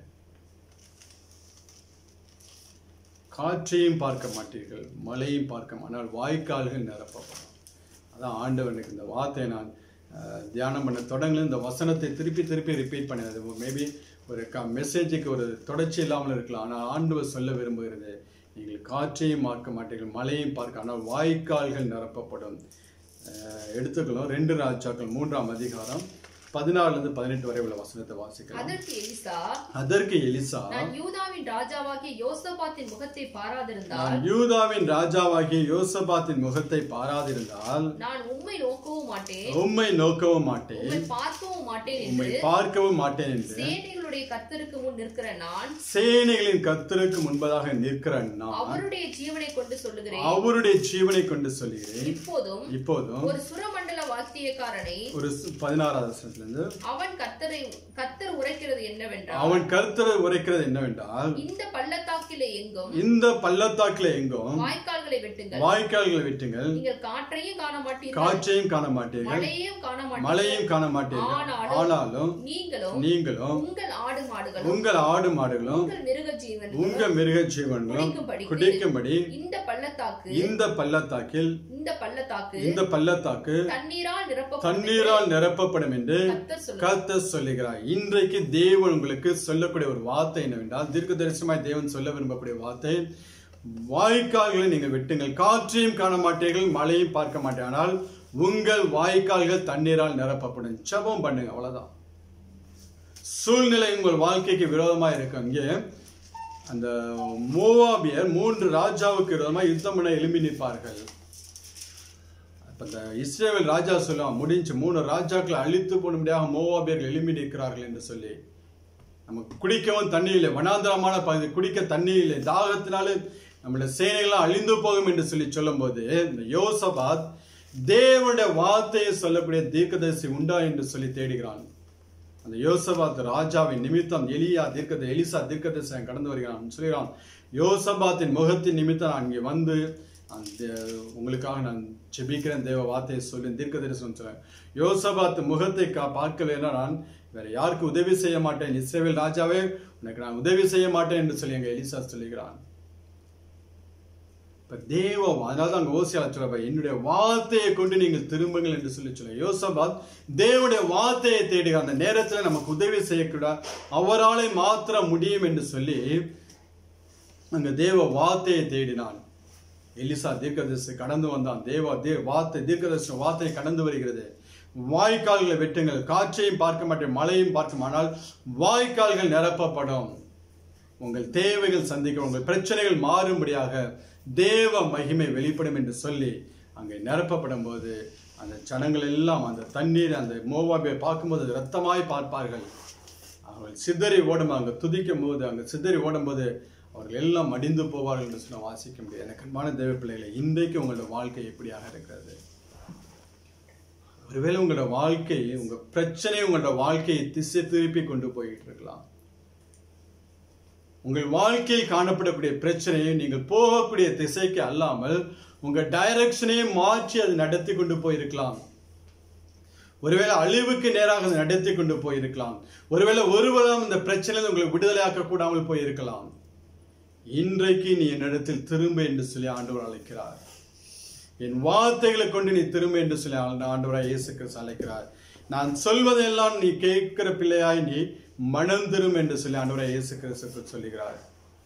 காற்றையும் பார்க்க மாட்டீர்கள் மழையும் பார்க்க ஆனால் வாய்க்கால்கள் நிரப்பப்படும் அதான் ஆண்டவனுக்கு இந்த வார்த்தையை நான் அஹ், தியானம் பண்ண தொடங்கல இந்த வசனத்தை திருப்பி திருப்பி ரிப்பீட் பண்ணது மேபி ஒரு க மெசேஜுக்கு ஒரு தொடர்ச்சி இல்லாமல் இருக்கலாம் ஆனால் ஆண்டவர் சொல்ல விரும்புகிறது நீங்கள் காற்றையும் பார்க்க மாட்டீர்கள் மழையும் பார்க்க ஆனால் வாய்க்கால்கள் நிரப்பப்படும் அஹ், எடுத்துக்கலாம் ரெண்டு ராஜாக்கள் மூன்றாம் அதிகாரம் பதினாறுல இருந்து பதினெட்டு வரை உள்ள வசனத்தை வாசிக்கலாம் அதற்கு எலிசா அதற்கு எலிசா நான் யூதாவின் ராஜாவாகிய யோசபாத்தின் முகத்தை பாராதிருந்தால் நான் யூதாவின் ராஜாவாகிய யோசபாத்தின் முகத்தை பாராதிருந்தால் நான் உம்மை நோக்கவும் மாட்டேன் உம்மை நோக்கவும் மாட்டேன் உம்மை பார்க்கவும் மாட்டேன் உம்மை என்று பார்க்கவும் மாட்டேன் என்று சேனைகளுடைய கர்த்தருக்கு முன் நிற்கிற நான் சேனைகளின் கர்த்தருக்கு முன்பதாக நிற்கிற நான் அவருடைய ஜீவனை கொண்டு சொல்லுகிறேன் அவருடைய ஜீவனை கொண்டு சொல்கிறேன் இப்போதும் இப்போதும் ஒரு சுரமண்டல வாத்தியக்காரனை ஒரு சு- பதினாறாவது வசனத்துல இருந்து அவன் கர்த்தரை கர்த்தர் உரைக்கிறது என்னவென்றால் அவன் கர்த்தரை உரைக்கிறது என்னவென்றால் இந்த பள்ளத்தாக்கிலே எங்கும் இந்த பள்ளத்தாக்கில எங்கும் வாய்க்கால்களை வெட்டுங்கள் வாய்க்கால்களை விட்டுங்கள் நீங்கள் காற்றையும் காண மாட்டீர்கள் காற்றையும் காண மாட்டீர்கள் மழையையும் காண மாட்டீர்கள் மழையும் காண மாட்டீர்கள் ஆனாலும் ஆனாலும் நீங்களும் நீங்களும் உங்கள் ஆடு மாடுகளும் உங்கள் ஆடு மாடுகளும் உங்கள் மிருக ஜீவன்களும் உங்க மிருக ஜீவன்களும் குடிக்கும்படிக்கு குடிக்கும்படி இந்த பள்ளத்தாக்கு இந்த பள்ளத்தாக்கில் இந்த பள்ளத்தாக்கு இந்த பள்ளத்தாக்கு தண்ணீரால் நிரப்ப தண்ணீரால் நிரப்பப்படும் என்று கர்த்தர் சொல்லுகிறார் கர்த்தர் சொல்லுகிறார் இன்றைக்கு தேவன் உங்களுக்கு சொல்லக்கூடிய ஒரு வார்த்தை என்னவென்றால் தீர்க்க தரிசனமாய் தேவன் சொல்ல விரும்பக்கூடிய வார்த்தை வாய்க்கால்களை நீங்கள் வெட்டுங்கள் காற்றையும் காண மாட்டீர்கள் மழையும் பார்க்க மாட்டீர்கள் ஆனால் உங்கள் வாய்க்கால்கள் தண்ணீரால் நிரப்பப்படும் ஜெபம் பண்ணுங்க அவ்வளவுதான் சூழ்நிலை உங்கள் வாழ்க்கைக்கு விரோதமா இருக்கு இங்கே அந்த மோவாபியர் மூன்று ராஜாவுக்கு விரோதமா யுத்தம் பண்ண எழும்பி நிற்பார்கள் அப்ப இந்த இஸ்ரேல் ராஜா சொல்லுவான் முடிஞ்சு மூணு ராஜாக்களை அழித்து போடும்படியாக மோவாபியர்கள் எழும்பி நிற்கிறார்கள் என்று சொல்லி நமக்கு குடிக்கவும் தண்ணி இல்லை வனாந்தரமான பகுதி குடிக்க தண்ணி இல்லை தாகத்தினாலே நம்மளுடைய சேனைகள்லாம் அழிந்து போகும் என்று சொல்லி சொல்லும்போது இந்த யோசபாத் தேவனுடைய வார்த்தையை சொல்லக்கூடிய தீர்க்கதரிசி உண்டா என்று சொல்லி தேடுகிறான் அந்த யோசபாத் ராஜாவின் நிமித்தம் எலியா தீர்க்கத எலிசா தீர்க்கதரிசனம் கடந்து வருகிறான் சொல்கிறான் யோசபாத்தின் முகத்தின் நிமித்தம் நான் இங்கே வந்து அந்த உங்களுக்காக நான் செபிக்கிறேன் தேவ வார்த்தையை சொல்லி தீர்க்க தரிசனம் சொல்றேன் யோசபாத் முகத்தை கா பார்க்கலைன்னா நான் வேற யாருக்கு உதவி செய்ய மாட்டேன் இஸ்ரேல் ராஜாவே உனக்கு நான் உதவி செய்ய மாட்டேன் என்று சொல்லி எங்க எலிசா சொல்லுகிறான் இப்ப தேவ அதனால தான் ஓசியால சொல்ல என்னுடைய வார்த்தையை கொண்டு நீங்கள் திரும்புங்கள் என்று சொல்லி சொல்ல யோசபாத் தேவனுடைய வார்த்தையை தேடுக அந்த நேரத்துல நமக்கு உதவி செய்யக்கூடாது அவராலே மாத்திர முடியும் என்று சொல்லி அங்க தேவ வார்த்தையை தேடினான் எலிசா தீர்க்கதரிசி கடந்து வந்தான் தேவா தே வார்த்தை தீர்க்கதரிசி வார்த்தை கடந்து வருகிறது வாய்க்கால்களை வெட்டுங்கள் காற்றையும் பார்க்க மாட்டேன் மழையும் பார்க்கும் ஆனால் வாய்க்கால்கள் நிரப்பப்படும் உங்கள் தேவைகள் சந்திக்க உங்கள் பிரச்சனைகள் மாறும்படியாக தேவ மகிமை வெளிப்படும் என்று சொல்லி அங்கே நிரப்பப்படும் போது அந்த ஜனங்கள் எல்லாம் அந்த தண்ணீர் அந்த மோவாபை பார்க்கும்போது அது ரத்தமாய் பார்ப்பார்கள் அவர்கள் சிதறி ஓடும் அங்கே துதிக்கும் போது அங்கே சிதறி ஓடும்போது அவர்கள் எல்லாம் மடிந்து போவார்கள் என்று சொன்ன வாசிக்க முடியாது எனக்கு அன்பான தேவ பிள்ளைகளை இன்றைக்கு உங்களோட வாழ்க்கை எப்படியாக இருக்கிறது ஒருவேளை உங்களோட வாழ்க்கை உங்க பிரச்சனை உங்களோட வாழ்க்கையை திசை திருப்பி கொண்டு போயிட்டு இருக்கலாம் உங்கள் வாழ்க்கையில் காணப்படக்கூடிய பிரச்சனையை நீங்கள் போகக்கூடிய திசைக்கு அல்லாமல் உங்க டைரக்ஷனையே மாற்றி அது நடத்தி கொண்டு போயிருக்கலாம் ஒருவேளை அழிவுக்கு நேராக அது நடத்தி கொண்டு போயிருக்கலாம் ஒருவேளை ஒருவரும் இந்த பிரச்சனையில் உங்களை விடுதலையாக்க கூடாமல் போயிருக்கலாம் இன்றைக்கு நீ என்னிடத்தில் திரும்ப என்று சொல்லி ஆண்டவர் அழைக்கிறார் என் வார்த்தைகளை கொண்டு நீ திரும்ப என்று சொல்லி ஆண்ட- ஆண்டவராய் இயேசு கிறிஸ்து அழைக்கிறார் நான் சொல்வதெல்லாம் நீ கேட்கிற பிள்ளையாய் நீ மனம் திரும் என்று சொல்லி ஆண்டவராய் இயேசு கிறிஸ்து சொல்லுகிறார்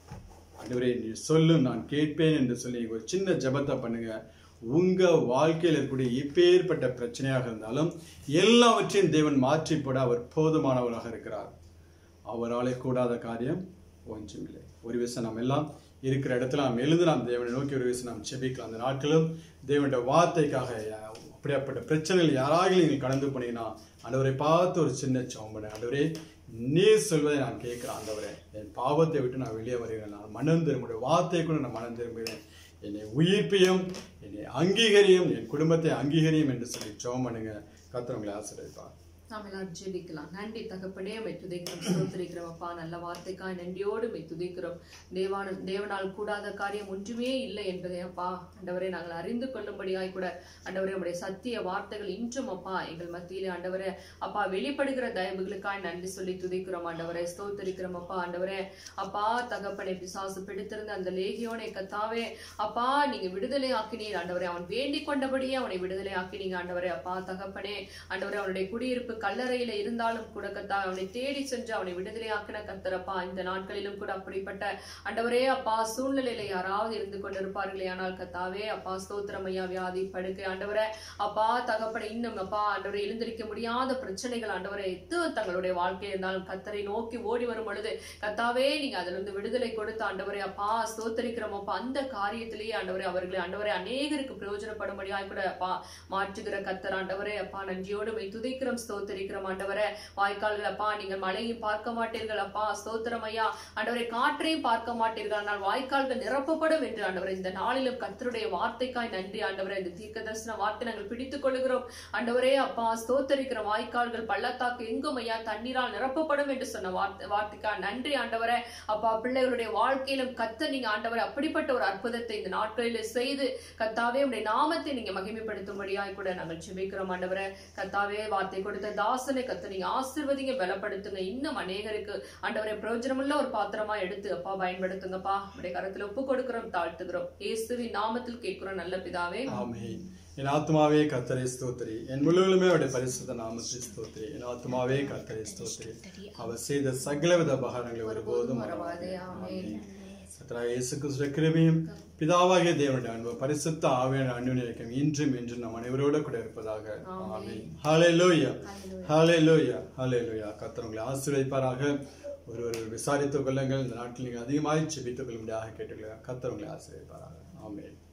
ஆண்டவரே நீ சொல்லும் நான் கேட்பேன் என்று சொல்லி ஒரு சின்ன ஜெபத்தை பண்ணுங்க உங்க வாழ்க்கையில் இருக்கக்கூடிய இப்பேற்பட்ட பிரச்சனையாக இருந்தாலும் எல்லாவற்றையும் தேவன் மாற்றி போட அவர் போதுமானவராக இருக்கிறார் அவராலே கூடாத காரியம் ஒன்றுமில்லை ஒரு விஷயம் நாம் எல்லாம் இருக்கிற இடத்துல நாம் எழுந்து நாம் தேவனை நோக்கி ஒரு விஷயம் நாம் செபிக்கலாம் அந்த நாட்களும் தேவனுடைய வார்த்தைக்காக யா- அப்படியாப்பட்ட பிரச்சனைகள் யாராக நீங்கள் கடந்து போனீங்கன்னா ஆண்டவரை பார்த்து ஒரு சின்ன சோம்பனை ஆண்டவரே நீர் சொல்வதை நான் கேட்கிறேன் ஆண்டவரே என் பாவத்தை விட்டு நான் வெளியே வருகிறேன் நான் மனம் திரும்புகிறேன் வார்த்தை கூட நான் மனம் திரும்புகிறேன் என்னை உயிர்ப்பியும் என்னை அங்கீகரியும் என் குடும்பத்தை அங்கீகரியும் என்று சொல்லி ஜெபம் பண்ணுங்க கர்த்தர் உங்களை ஆசீர்வதிப்பார் நாம் எல்லாரும் ஜெபிக்கலாம் நன்றி தகப்பனே மை துதிக்கிறோம் ஸ்தோத்திரிக்கிறோம் அப்பா நல்ல வார்த்தைக்காய் நன்றியோடு மை துதிக்கிறோம் தேவான தேவனால் கூடாத காரியம் ஒன்றுமே இல்லை என்பதை அப்பா ஆண்டவரே நாங்கள் அறிந்து கொள்ளும்படியாய் கூட ஆண்டவரே உடைய சத்திய வார்த்தைகள் இன்றும் அப்பா எங்கள் மத்தியிலே ஆண்டவரே அப்பா வெளிப்படுகிற தயவுகளுக்காய் நன்றி சொல்லி துதிக்கிறோம் ஆண்டவரே ஸ்தோத்திரிக்கிறோம் அப்பா ஆண்டவரே அப்பா தகப்பனை பிசாசு பிடித்திருந்த அந்த லேகியோனை கத்தாவே அப்பா நீங்க விடுதலை ஆக்கினீர் ஆண்டவரே அவன் வேண்டிக் கொண்டபடியே அவனை விடுதலை ஆக்கினீங்க ஆண்டவரே அப்பா தகப்பனே ஆண்டவரே அவனுடைய குடியிருப்பு கல்லறையில இருந்தாலும் கூட கத்தா அவனை தேடி சென்று அவனை விடுதலை ஆக்கின கத்தரப்பா இந்த நாட்களிலும் கூட அப்படிப்பட்ட ஆண்டவரே அப்பா சூழ்நிலையில யாராவது இருந்து கொண்டிருப்பார்களே ஆனால் கத்தாவே அப்பா ஸ்தோத்திரம் ஐயா வியாதி படுக்கை ஆண்டவரே அப்பா தகப்பனை இன்னும் அப்பா ஆண்டவரை எழுந்திருக்க முடியாத பிரச்சனைகள் ஆண்டவரை எத்து தங்களுடைய வாழ்க்கையில் இருந்தாலும் கத்தரை நோக்கி ஓடி வரும் பொழுது கத்தாவே நீங்க அதுல இருந்து விடுதலை கொடுத்து ஆண்டவரே அப்பா ஸ்தோத்தரிக்கிறோம் அப்பா அந்த காரியத்திலேயே ஆண்டவரே அவர்களை ஆண்டவரை அநேகருக்கு பிரயோஜனப்படும்படியாய் கூட அப்பா மாற்றுகிற கத்தர் ஆண்டவரே அப்பா நன்றியோடு மை துதிக்கிறோம் ஸ்தோத்தரிக்கிறோம் ஆண்டவரே வாய்க்கால்கள் அப்பா நீங்கள் மழையும் பார்க்க மாட்டீர்கள் அப்பா ஸ்தோத்திரம் ஐயா ஆண்டவரை காற்றையும் பார்க்க மாட்டீர்கள் ஆனால் வாய்க்கால்கள் நிரப்பப்படும் என்று ஆண்டவரே இந்த நாளிலும் கத்தருடைய வார்த்தைக்காய் நன்றி ஆண்டவரே இந்த தீர்க்க தரிசன வார்த்தை நாங்கள் பிடித்துக் கொள்கிறோம் ஆண்டவரே அப்பா ஸ்தோத்தரிக்கிற வாய்க்கால்கள் பள்ளத்தாக்கு எங்கும் ஐயா தண்ணீரால் நிரப்பப்படும் என்று சொன்ன வார்த்தை வார்த்தைக்காய் நன்றி ஆண்டவரே அப்பா பிள்ளைகளுடைய வாழ்க்கையிலும் கத்த நீங்க ஆண்டவரே அப்படிப்பட்ட ஒரு அற்புதத்தை இந்த நாட்களில் செய்து கத்தாவே உடைய நாமத்தை நீங்க மகிமைப்படுத்தும்படியாய் கூட நாங்கள் ஜெபிக்கிறோம் ஆண்டவரே கத்தாவே வார்த்தை கொடுத்த தாசனை கத்த நீங்க ஆசீர்வதிங்க பலப்படுத்துங்க இன்னும் அநேகருக்கு ஆண்டவரே பிரயோஜனமுள்ள ஒரு பாத்திரமா எடுத்து அப்பா பயன்படுத்துங்கப்பா உடைய கரத்துல ஒப்பு கொடுக்கிறோம் தாழ்த்துகிறோம் இயேசுவின் நாமத்தில் கேட்கிறோம் நல்ல பிதாவே ஆமென் என் ஆத்மாவே கர்த்தரை ஸ்தோத்திரி என் முழுவதுமே அவருடைய பரிசுத்த நாமத்தை ஸ்தோத்திரி என் ஆத்மாவே கர்த்தரை ஸ்தோத்திரி அவர் செய்த சகலவித உபகாரங்களை ஒருபோதும் மறவாதே ஆமென் கர்த்தராகிய இயேசு கிறிஸ்துவின் கிருபையும் பிதாவாகிய தேவனுடைய அன்பு பரிசுத்த ஆவியான அன்பு இன்றும் என்றும் நம் அனைவரோட கூட இருப்பதாக ஆமென் ஹalleluya ஹalleluya ஹalleluya கர்த்தர் உங்களை ஆசீர்வதிப்பாராக ஒருவர் விசாரித்துக் கொள்ளுங்கள் இந்த நாட்டில் நீங்கள் அதிகமாய் செபித்துக் கொள்ளும்படியாக கேட்டுக்கொள்ளுங்கள் கர்த்தர் உங்களை ஆசீர்வதிப்பாராக ஆமென்